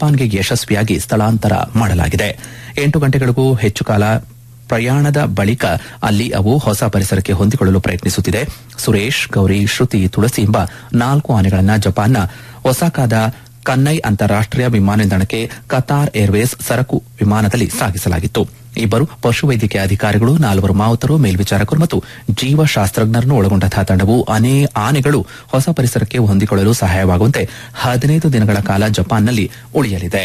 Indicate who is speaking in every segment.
Speaker 1: ಜಪಾನ್ಗೆ ಯಶಸ್ವಿಯಾಗಿ ಸ್ಥಳಾಂತರ ಮಾಡಲಾಗಿದೆ ಎಂಟು ಗಂಟೆಗಳಿಗೂ ಹೆಚ್ಚು ಕಾಲ ಪ್ರಯಾಣದ ಬಳಿಕ ಅಲ್ಲಿ ಅವು ಹೊಸ ಪರಿಸರಕ್ಕೆ ಹೊಂದಿಕೊಳ್ಳಲು ಪ್ರಯತ್ನಿಸುತ್ತಿದೆ ಸುರೇಶ್ ಗೌರಿ ಶ್ರುತಿ ತುಳಸಿ ಎಂಬ ನಾಲ್ಕು ಆನೆಗಳನ್ನ ಜಪಾನ್ನ ಒಸಾಕಾದ ಕನ್ನೈ ಅಂತಾರಾಷ್ಟೀಯ ವಿಮಾನ ನಿಲ್ದಾಣಕ್ಕೆ ಕತಾರ್ ಏರ್ವೇಸ್ ಸರಕು ವಿಮಾನದಲ್ಲಿ ಸಾಗಿಸಲಾಗಿತ್ತು ಇಬ್ಬರು ಪಶುವೈದ್ಯಕೀಯ ಅಧಿಕಾರಿಗಳು ನಾಲ್ವರು ಮಾವುತರು ಮೇಲ್ವಿಚಾರಕರು ಮತ್ತು ಜೀವಶಾಸ್ತ್ರಜ್ಞರನ್ನು ಒಳಗೊಂಡಂತಹ ತಂಡವು ಅನೇ ಆನೆಗಳು ಹೊಸ ಪರಿಸರಕ್ಕೆ ಹೊಂದಿಕೊಳ್ಳಲು ಸಹಾಯವಾಗುವಂತೆ ಹದಿನೈದು ದಿನಗಳ ಕಾಲ ಜಪಾನ್ನಲ್ಲಿ ಉಳಿಯಲಿದೆ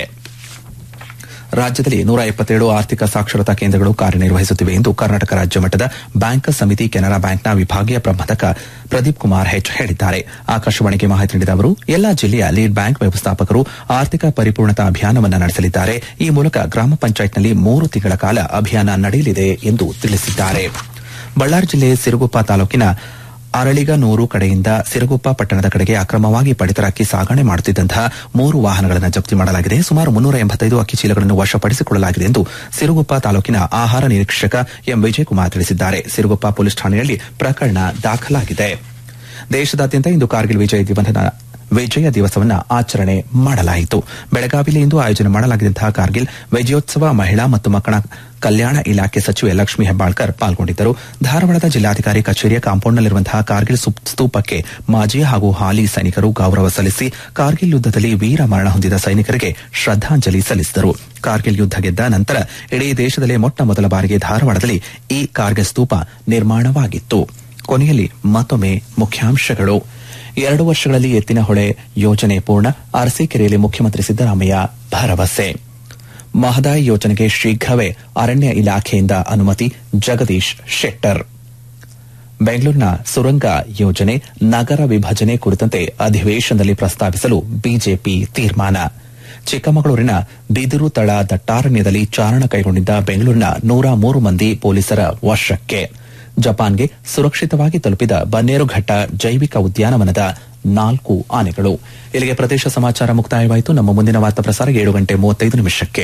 Speaker 1: ರಾಜ್ಯದಲ್ಲಿ ನೂರ ಎಪ್ಪತ್ತೇಳು ಆರ್ಥಿಕ ಸಾಕ್ಷರತಾ ಕೇಂದ್ರಗಳು ಕಾರ್ಯನಿರ್ವಹಿಸುತ್ತಿವೆ ಎಂದು ಕರ್ನಾಟಕ ರಾಜ್ಯ ಮಟ್ಟದ ಬ್ಯಾಂಕರ್ಸ್ ಸಮಿತಿ ಕೆನರಾ ಬ್ಯಾಂಕ್ನ ವಿಭಾಗೀಯ ಪ್ರಬಂಧಕ ಪ್ರದೀಪ್ ಕುಮಾರ್ ಹೆಚ್ ಹೇಳಿದ್ದಾರೆ ಆಕಾಶವಾಣಿಗೆ ಮಾಹಿತಿ ನೀಡಿದ ಅವರು ಎಲ್ಲಾ ಜಿಲ್ಲೆಯ ಲೀಡ್ ಬ್ಯಾಂಕ್ ವ್ಯವಸ್ಥಾಪಕರು ಆರ್ಥಿಕ ಪರಿಪೂರ್ಣತಾ ಅಭಿಯಾನವನ್ನು ನಡೆಸಲಿದ್ದಾರೆ ಈ ಮೂಲಕ ಗ್ರಾಮ ಪಂಚಾಯತ್ನಲ್ಲಿ ಮೂರು ತಿಂಗಳ ಕಾಲ ಅಭಿಯಾನ ನಡೆಯಲಿದೆ ಎಂದು ತಿಳಿಸಿದ್ದಾರೆ ಬಳ್ಳಾರಿ ಜಿಲ್ಲೆ ಸಿರುಗುಪ್ಪ ತಾಲೂಕಿನ ಅರಳಿಗನೂರು ಕಡೆಯಿಂದ ಸಿರುಗುಪ್ಪ ಪಟ್ಟಣದ ಕಡೆಗೆ ಅಕ್ರಮವಾಗಿ ಪಡಿತರ ಅಕ್ಕಿ ಸಾಗಣೆ ಮಾಡುತ್ತಿದ್ದಂತಹ ಮೂರು ವಾಹನಗಳನ್ನು ಜಪ್ತಿ ಮಾಡಲಾಗಿದೆ ಸುಮಾರು ಮುನ್ನೂರ ಎಂಬತ್ತೈದು ಅಕ್ಕಿ ಚೀಲಗಳನ್ನು ವಶಪಡಿಸಿಕೊಳ್ಳಲಾಗಿದೆ ಎಂದು ಸಿರುಗುಪ್ಪ ತಾಲೂಕಿನ ಆಹಾರ ನಿರೀಕ್ಷಕ ಎಂ ವಿಜಯಕುಮಾರ್ ತಿಳಿಸಿದ್ದಾರೆ ಸಿರುಗುಪ್ಪ ಪೊಲೀಸ್ ಠಾಣೆಯಲ್ಲಿ ಪ್ರಕರಣ ದಾಖಲಾಗಿದೆ ದೇಶದಾದ್ಯಂತ ಇಂದು ಕಾರ್ಗಿಲ್ ವಿಜಯ ದಿವಸನ ವಿಜಯ ದಿವಸವನ್ನು ಆಚರಣೆ ಮಾಡಲಾಯಿತು ಬೆಳಗಾವಿಯಲ್ಲಿ ಇಂದು ಆಯೋಜನೆ ಮಾಡಲಾಗಿದ್ದಂತಹ ಕಾರ್ಗಿಲ್ ವಿಜಯೋತ್ಸವ ಮಹಿಳಾ ಮತ್ತು ಮಕ್ಕಳ ಕಲ್ಯಾಣ ಇಲಾಖೆ ಸಚಿವೆ ಲಕ್ಷ್ಮೀ ಹೆಬ್ಬಾಳ್ಕರ್ ಪಾಲ್ಗೊಂಡಿದ್ದರು ಧಾರವಾಡದ ಜಿಲ್ಲಾಧಿಕಾರಿ ಕಚೇರಿಯ ಕಾಂಪೌಂಡ್ನಲ್ಲಿರುವಂತಹ ಕಾರ್ಗಿಲ್ ಸ್ತೂಪಕ್ಕೆ ಮಾಜಿ ಹಾಗೂ ಹಾಲಿ ಸೈನಿಕರು ಗೌರವ ಸಲ್ಲಿಸಿ ಕಾರ್ಗಿಲ್ ಯುದ್ದದಲ್ಲಿ ವೀರ ಮರಣ ಹೊಂದಿದ ಸೈನಿಕರಿಗೆ ಶ್ರದ್ದಾಂಜಲಿ ಸಲ್ಲಿಸಿದರು ಕಾರ್ಗಿಲ್ ಯುದ್ದ ಗೆದ್ದ ನಂತರ ಇಡೀ ದೇಶದಲ್ಲೇ ಮೊಟ್ಟ ಮೊದಲ ಬಾರಿಗೆ ಧಾರವಾಡದಲ್ಲಿ ಈ ಕಾರ್ಗಿಲ್ ಸ್ತೂಪ ನಿರ್ಮಾಣವಾಗಿತ್ತು ಕೊನೆಯಲ್ಲಿ ಮತ್ತೊಮ್ಮೆ ಮುಖ್ಯಾಂಶಗಳು ಎರಡು ವರ್ಷಗಳಲ್ಲಿ ಎತ್ತಿನ ಹೊಳೆ ಯೋಜನೆ ಪೂರ್ಣ ಅರಸೀಕೆರೆಯಲ್ಲಿ ಮುಖ್ಯಮಂತ್ರಿ ಸಿದ್ದರಾಮಯ್ಯ ಭರವಸೆ ಮಹದಾಯಿ ಯೋಜನೆಗೆ ಶೀಘ್ರವೇ ಅರಣ್ಯ ಇಲಾಖೆಯಿಂದ ಅನುಮತಿ ಜಗದೀಶ್ ಶೆಟ್ಟರ್ ಬೆಂಗಳೂರಿನ ಸುರಂಗ ಯೋಜನೆ ನಗರ ವಿಭಜನೆ ಕುರಿತಂತೆ ಅಧಿವೇಶನದಲ್ಲಿ ಪ್ರಸ್ತಾವಿಸಲು ಬಿಜೆಪಿ ತೀರ್ಮಾನ ಚಿಕ್ಕಮಗಳೂರಿನ ಬಿದಿರು ತಳ ದಟ್ಟಾರಣ್ಯದಲ್ಲಿ ಚಾರಣ ಕೈಗೊಂಡಿದ್ದ ಬೆಂಗಳೂರಿನ ನೂರ ಮೂರು ಮಂದಿ ಪೊಲೀಸರ ವಶಕ್ಕೆ ಜಪಾನ್ಗೆ ಸುರಕ್ಷಿತವಾಗಿ ತಲುಪಿದ ಬನ್ನೇರುಘಟ್ಟ ಜೈವಿಕ ಉದ್ಯಾನವನದ ನಾಲ್ಕು ಆನೆಗಳು ಇಲ್ಲಿಗೆ ಪ್ರದೇಶ ಸಮಾಚಾರ ಮುಕ್ತಾಯವಾಯಿತು ನಮ್ಮ ಮುಂದಿನ ವಾರ್ತಾ ಪ್ರಸಾರ ಏಳು ಗಂಟೆ ಮೂವತ್ತೈದು ನಿಮಿಷಕ್ಕೆ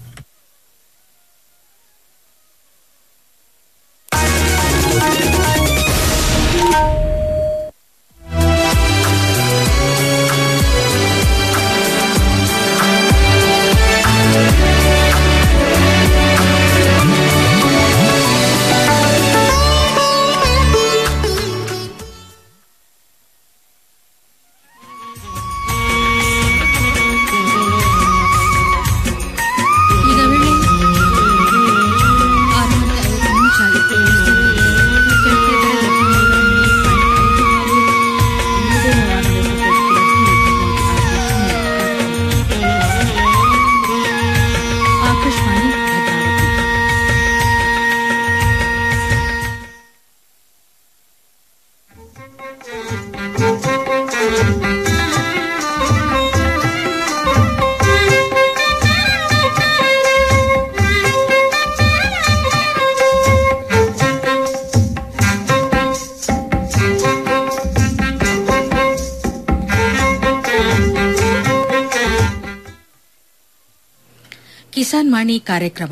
Speaker 2: ಈಗ ವೇಳೆ ಆರು ಗಂಟೆ ಐವತ್ತು ನಿಮಿಷ ಆಗಿತ್ತು ಕೇಳ್ತಾ ಇದ್ದಾರೆ ಆಕಾಶವಾಣಿ ಭದ್ರಾವತಿ ಕಿಸಾನ್ ವಾಣಿ ಕಾರ್ಯಕ್ರಮ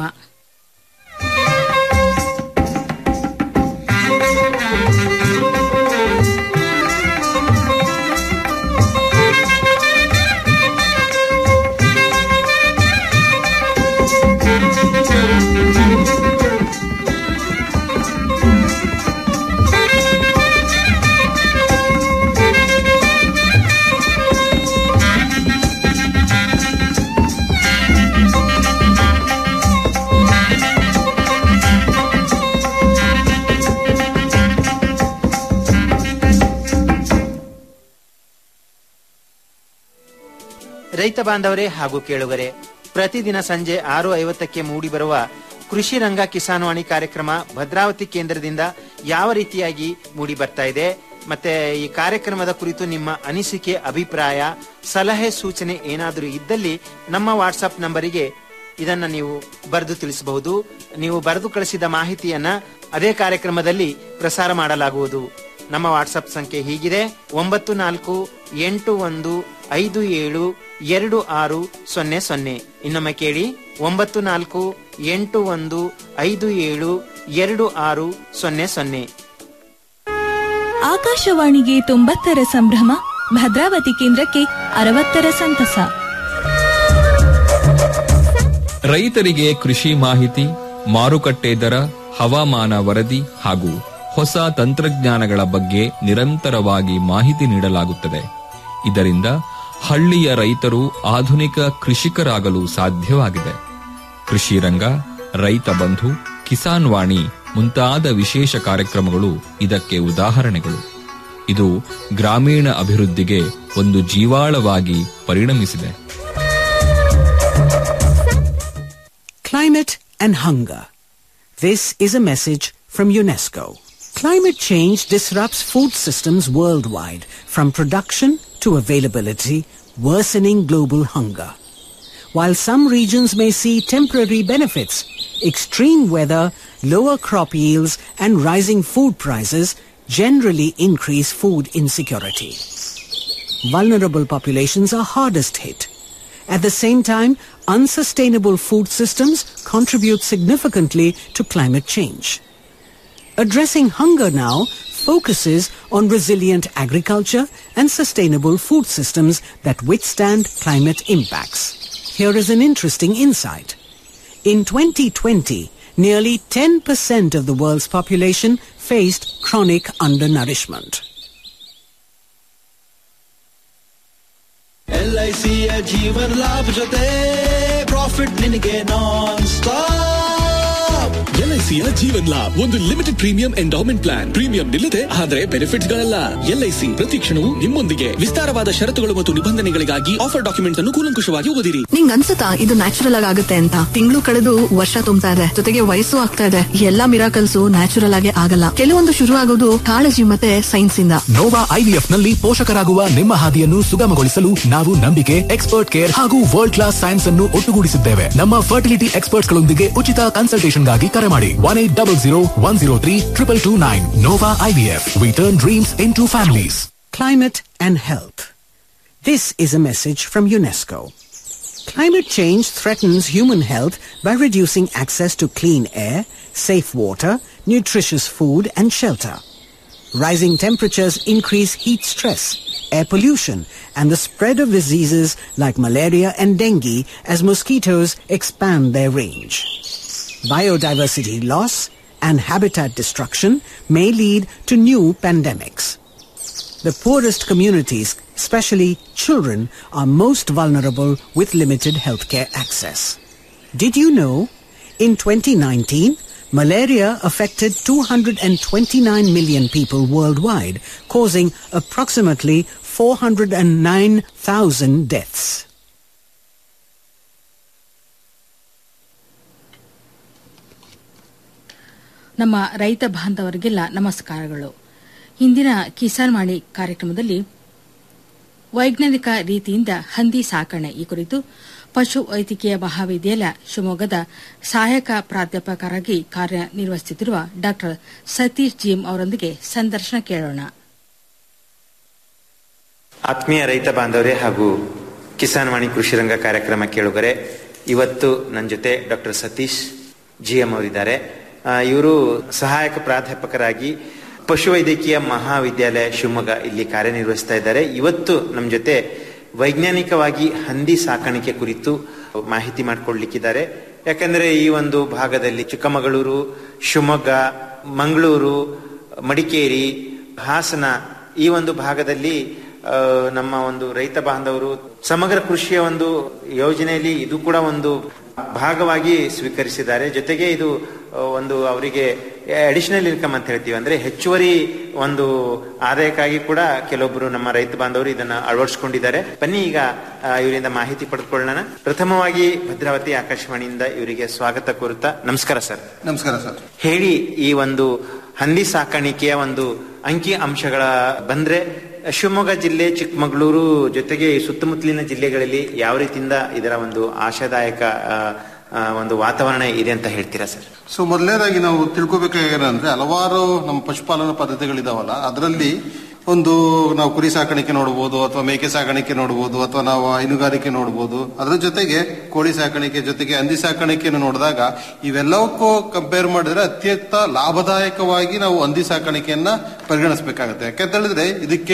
Speaker 3: ರೈತ ಬಾಂಧವರೇ ಹಾಗೂ ಕೇಳುಗರೆ ಪ್ರತಿದಿನ ಸಂಜೆ ಆರು ಐವತ್ತಕ್ಕೆ ಮೂಡಿಬರುವ ಕೃಷಿ ರಂಗ ಕಿಸಾನ್ವಾಣಿ ಕಾರ್ಯಕ್ರಮ ಭದ್ರಾವತಿ ಕೇಂದ್ರದಿಂದ ಯಾವ ರೀತಿಯಾಗಿ ಮೂಡಿ ಬರ್ತಾ ಇದೆ ಮತ್ತೆ ಈ ಕಾರ್ಯಕ್ರಮದ ಕುರಿತು ನಿಮ್ಮ ಅನಿಸಿಕೆ ಅಭಿಪ್ರಾಯ ಸಲಹೆ ಸೂಚನೆ ಏನಾದರೂ ಇದ್ದಲ್ಲಿ ನಮ್ಮ ವಾಟ್ಸಪ್ ನಂಬರಿಗೆ ಇದನ್ನ ನೀವು ಬರೆದು ತಿಳಿಸಬಹುದು ನೀವು ಬರೆದು ಕಳಿಸಿದ ಮಾಹಿತಿಯನ್ನ ಅದೇ ಕಾರ್ಯಕ್ರಮದಲ್ಲಿ ಪ್ರಸಾರ ಮಾಡಲಾಗುವುದು ನಮ್ಮ ವಾಟ್ಸಪ್ ಸಂಖ್ಯೆ ಹೀಗಿದೆ ಒಂಬತ್ತು ನಾಲ್ಕು ಎಂಟು ಒಂದು ಐದು ಏಳು ಎರಡು ಆರು ಸೊನ್ನೆ ಸೊನ್ನೆ ಇನ್ನೊಮ್ಮೆ ಕೇಳಿ ಒಂಬತ್ತು ನಾಲ್ಕು ಎಂಟು ಒಂದು ಐದು ಏಳು ಎರಡು ಆರು ಸೊನ್ನೆ ಸೊನ್ನೆ
Speaker 4: ಆಕಾಶವಾಣಿಗೆ ತೊಂಬತ್ತರ ಸಂಭ್ರಮ ಭದ್ರಾವತಿ ಕೇಂದ್ರಕ್ಕೆ ಅರವತ್ತರ ಸಂತಸ ರೈತರಿಗೆ ಕೃಷಿ ಮಾಹಿತಿ ಮಾರುಕಟ್ಟೆ ದರ ಹವಾಮಾನ ವರದಿ ಹಾಗೂ ಹೊಸ ತಂತ್ರಜ್ಞಾನಗಳ ಬಗ್ಗೆ ನಿರಂತರವಾಗಿ ಮಾಹಿತಿ ನೀಡಲಾಗುತ್ತದೆ ಇದರಿಂದ ಹಳ್ಳಿಯ ರೈತರು ಆಧುನಿಕ ಕೃಷಿಕರಾಗಲು ಸಾಧ್ಯವಾಗಿದೆ ಕೃಷಿ ರಂಗ ರೈತ ಬಂಧು ಕಿಸಾನ್ ವಾಣಿ ಮುಂತಾದ ವಿಶೇಷ ಕಾರ್ಯಕ್ರಮಗಳು ಇದಕ್ಕೆ ಉದಾಹರಣೆಗಳು ಇದು ಗ್ರಾಮೀಣ ಅಭಿವೃದ್ಧಿಗೆ ಒಂದು ಜೀವಾಳವಾಗಿ ಪರಿಣಮಿಸಿದೆ
Speaker 5: Climate and hunger. This is a message from UNESCO. Climate change disrupts food systems worldwide, from production to availability, worsening global hunger. While some regions may see temporary benefits, extreme weather, lower crop yields, and rising food prices generally increase food insecurity. Vulnerable populations are hardest hit. At the same time, unsustainable food systems contribute significantly to climate change. Addressing hunger now focuses on resilient agriculture and sustainable food systems that withstand climate impacts. Here is an interesting insight. In 2020, nearly 10% of the world's population faced chronic undernourishment.
Speaker 6: ಎಲ್ಐಸಿಯ ಜೀವನ ಲಾಭ ಜೊತೆ profit ನಿನಗೆ non stop
Speaker 7: ಎಲ್ಐಸಿಯ ಜೀವನ್ ಲಾಭ್ ಒಂದು limited premium endowment plan premium ನಿಲ್ಲದೆ ಆದರೆ benefits ಗಳಲ್ಲ LIC ಪ್ರತಿ ಕ್ಷಣವೂ ನಿಮ್ಮೊಂದಿಗೆ ವಿಸ್ತಾರವಾದ ಷರತ್ತುಗಳು ಮತ್ತು ನಿಬಂಧನೆಗಳಿಗಾಗಿ ಆಫರ್ ಡಾಕ್ಯುಮೆಂಟ್ಸ್ ಅನ್ನು ಕೂಲಂಕುಷವಾಗಿ ಓದಿರಿ
Speaker 8: ನಿಂಗ್ ಅನ್ಸುತ್ತಾ ಇದು ನ್ಯಾಚುರಲ್ ಆಗಿ ಆಗುತ್ತೆ ಅಂತ ತಿಂಗಳು ಕಳೆದು ವರ್ಷ ತುಂಬ್ತಾ ಇದೆ ಜೊತೆಗೆ ವಯಸ್ಸು ಆಗ್ತಾ ಇದೆ ಎಲ್ಲಾ ಮಿರಾಕಲ್ಸ್ ನ್ಯಾಚುರಲ್ ಆಗಿ ಆಗಲ್ಲ ಕೆಲವೊಂದು ಶುರು ಆಗೋದು ಕಾಳಜಿ ಮತ್ತೆ ಸೈನ್ಸ್ ಇಂದ
Speaker 9: ನೋವಾ ಐವಿಎಫ್ ನಲ್ಲಿ ಪೋಷಕರಾಗುವ ನಿಮ್ಮ ಹಾದಿಯನ್ನು ಸುಗಮಗೊಳಿಸಲು ನಾವು ನಂಬಿಕೆ ಎಕ್ಸ್ಪರ್ಟ್ ಕೇರ್ ಹಾಗೂ ವರ್ಲ್ಡ್ ಕ್ಲಾಸ್ ಸೈನ್ಸ್ ಅನ್ನು ಒಟ್ಟುಗೂಡಿಸಿದ್ದೇವೆ ನಮ್ಮ ಫರ್ಟಿಲಿಟಿ ಎಕ್ಸ್ಪರ್ಟ್ಸ್ ಗಳೊಂದಿಗೆ ಉಚಿತ ಕನ್ಸಲ್ಟೇಷನ್ಗಾಗಿ ಕರೆ ಮಾಡಿ one eight double zero one zero three triple two nine Nova IVF we turn dreams into families
Speaker 5: Climate and health. This is a message from UNESCO. Climate change threatens human health by reducing access to clean air, safe water, nutritious food and shelter. Rising temperatures increase heat stress, air pollution, and the spread of diseases like malaria and dengue as mosquitoes expand their range. Biodiversity loss and habitat destruction may lead to new pandemics. The poorest communities, especially children, are most vulnerable with limited healthcare access. Did you know? In 2019, malaria affected 229 million people worldwide, causing approximately 409,000 deaths.
Speaker 2: ನಮ್ಮ ರೈತ ಬಾಂಧವರಿಗೆಲ್ಲ ನಮಸ್ಕಾರಗಳು ಇಂದಿನ ಕಿಸಾನ್ ವಾಣಿ ಕಾರ್ಯಕ್ರಮದಲ್ಲಿ ವೈಜ್ಞಾನಿಕ ರೀತಿಯಿಂದ ಹಂದಿ ಸಾಕಣೆ ಈ ಕುರಿತು ಪಶು ವೈದ್ಯಕೀಯ ಮಹಾವಿದ್ಯಾಲಯ ಶಿವಮೊಗ್ಗದ ಸಹಾಯಕ ಪ್ರಾಧ್ಯಾಪಕರಾಗಿ ಕಾರ್ಯನಿರ್ವಹಿಸುತ್ತಿರುವ ಡಾ ಸತೀಶ್ ಜಿಎಂ ಅವರೊಂದಿಗೆ ಸಂದರ್ಶನ ಕೇಳೋಣ
Speaker 3: ಆತ್ಮೀಯ ರೈತ ಬಾಂಧವರೇ ಹಾಗೂ ಕಿಸಾನ್ ವಾಣಿ ಕೃಷಿ ರಂಗ ಕಾರ್ಯಕ್ರಮ ಕೇಳುಗರೆ ಇವತ್ತು ನನ್ನ ಜೊತೆ ಡಾಕ್ಟರ್ ಸತೀಶ್ ಜಿ ಎಂ ಅವರಿದ್ದಾರೆ ಇವರು ಸಹಾಯಕ ಪ್ರಾಧ್ಯಾಪಕರಾಗಿ ಪಶುವೈದ್ಯಕೀಯ ಮಹಾವಿದ್ಯಾಲಯ ಶಿವಮೊಗ್ಗ ಇಲ್ಲಿ ಕಾರ್ಯನಿರ್ವಹಿಸ್ತಾ ಇದ್ದಾರೆ ಇವತ್ತು ನಮ್ಮ ಜೊತೆ ವೈಜ್ಞಾನಿಕವಾಗಿ ಹಂದಿ ಸಾಕಾಣಿಕೆ ಕುರಿತು ಮಾಹಿತಿ ಮಾಡಿಕೊಡ್ಲಿಕ್ಕಿದ್ದಾರೆ ಯಾಕಂದ್ರೆ ಈ ಒಂದು ಭಾಗದಲ್ಲಿ ಚಿಕ್ಕಮಗಳೂರು ಶಿವಮೊಗ್ಗ ಮಂಗಳೂರು ಮಡಿಕೇರಿ ಹಾಸನ ಈ ಒಂದು ಭಾಗದಲ್ಲಿ ಆ, ನಮ್ಮ ಒಂದು ರೈತ ಬಾಂಧವರು ಸಮಗ್ರ ಕೃಷಿಯ ಒಂದು ಯೋಜನೆಯಲ್ಲಿ ಇದು ಕೂಡ ಒಂದು ಭಾಗವಾಗಿ ಸ್ವೀಕರಿಸಿದ್ದಾರೆ ಜೊತೆಗೆ ಇದು ಆ, ಒಂದು ಅವರಿಗೆ ಅಡಿಷನಲ್ ಇನ್ಕಮ್ ಅಂತ ಹೇಳ್ತೀವಿ ಅಂದ್ರೆ ಹೆಚ್ಚುವರಿ ಒಂದು ಆದಾಯಕ್ಕಾಗಿ ಕೂಡ ಕೆಲವೊಬ್ಬರು ನಮ್ಮ ರೈತ ಬಾಂಧವರು ಇದನ್ನ ಅಳವಡಿಸಿಕೊಂಡಿದ್ದಾರೆ ಬನ್ನಿ ಈಗ ಆ, ಇವರಿಂದ ಮಾಹಿತಿ ಪಡೆದುಕೊಳ್ಳೋಣ ಪ್ರಥಮವಾಗಿ ಭದ್ರಾವತಿ ಆಕಾಶವಾಣಿಯಿಂದ ಇವರಿಗೆ ಸ್ವಾಗತ ಕೋರುತ್ತಾ ನಮಸ್ಕಾರ ಸರ್
Speaker 10: ನಮಸ್ಕಾರ ಸರ್
Speaker 3: ಹೇಳಿ ಈ ಒಂದು ಹಂದಿ ಸಾಕಾಣಿಕೆಯ ಒಂದು ಅಂಕಿ ಅಂಶಗಳ ಬಂದ್ರೆ ಶಿವಮೊಗ್ಗ ಜಿಲ್ಲೆ ಚಿಕ್ಕಮಗಳೂರು ಜೊತೆಗೆ ಈ ಸುತ್ತಮುತ್ತಲಿನ ಜಿಲ್ಲೆಗಳಲ್ಲಿ ಯಾವ ರೀತಿಯಿಂದ ಇದರ ಒಂದು ಆಶಾದಾಯಕ ಆ, ಆ, ಒಂದು ವಾತಾವರಣ ಇದೆ ಅಂತ ಹೇಳ್ತೀರಾ ಸರ್
Speaker 10: ಸೊ ಮೊದಲನೇದಾಗಿ ನಾವು ತಿಳ್ಕೊಬೇಕಾಗಿರೋದಂದ್ರೆ ಹಲವಾರು ನಮ್ಮ ಪಶುಪಾಲನಾ ಪದ್ಧತಿಗಳಿದಾವಲ್ಲ ಅದರಲ್ಲಿ ಒಂದು ನಾವು ಕುರಿ ಸಾಕಾಣಿಕೆ ನೋಡಬಹುದು ಅಥವಾ ಮೇಕೆ ಸಾಕಾಣಿಕೆ ನೋಡಬಹುದು ಅಥವಾ ನಾವು ಹೈನುಗಾರಿಕೆ ನೋಡಬಹುದು ಅದರ ಜೊತೆಗೆ ಕೋಳಿ ಸಾಕಾಣಿಕೆ ಜೊತೆಗೆ ಹಂದಿ ಸಾಕಾಣಿಕೆಯನ್ನು ನೋಡಿದಾಗ ಇವೆಲ್ಲವಕ್ಕೂ ಕಂಪೇರ್ ಮಾಡಿದ್ರೆ ಅತ್ಯಂತ ಲಾಭದಾಯಕವಾಗಿ ನಾವು ಹಂದಿ ಸಾಕಾಣಿಕೆಯನ್ನ ಪರಿಗಣಿಸಬೇಕಾಗುತ್ತೆ ಯಾಕಂತ ಹೇಳಿದ್ರೆ ಇದಕ್ಕೆ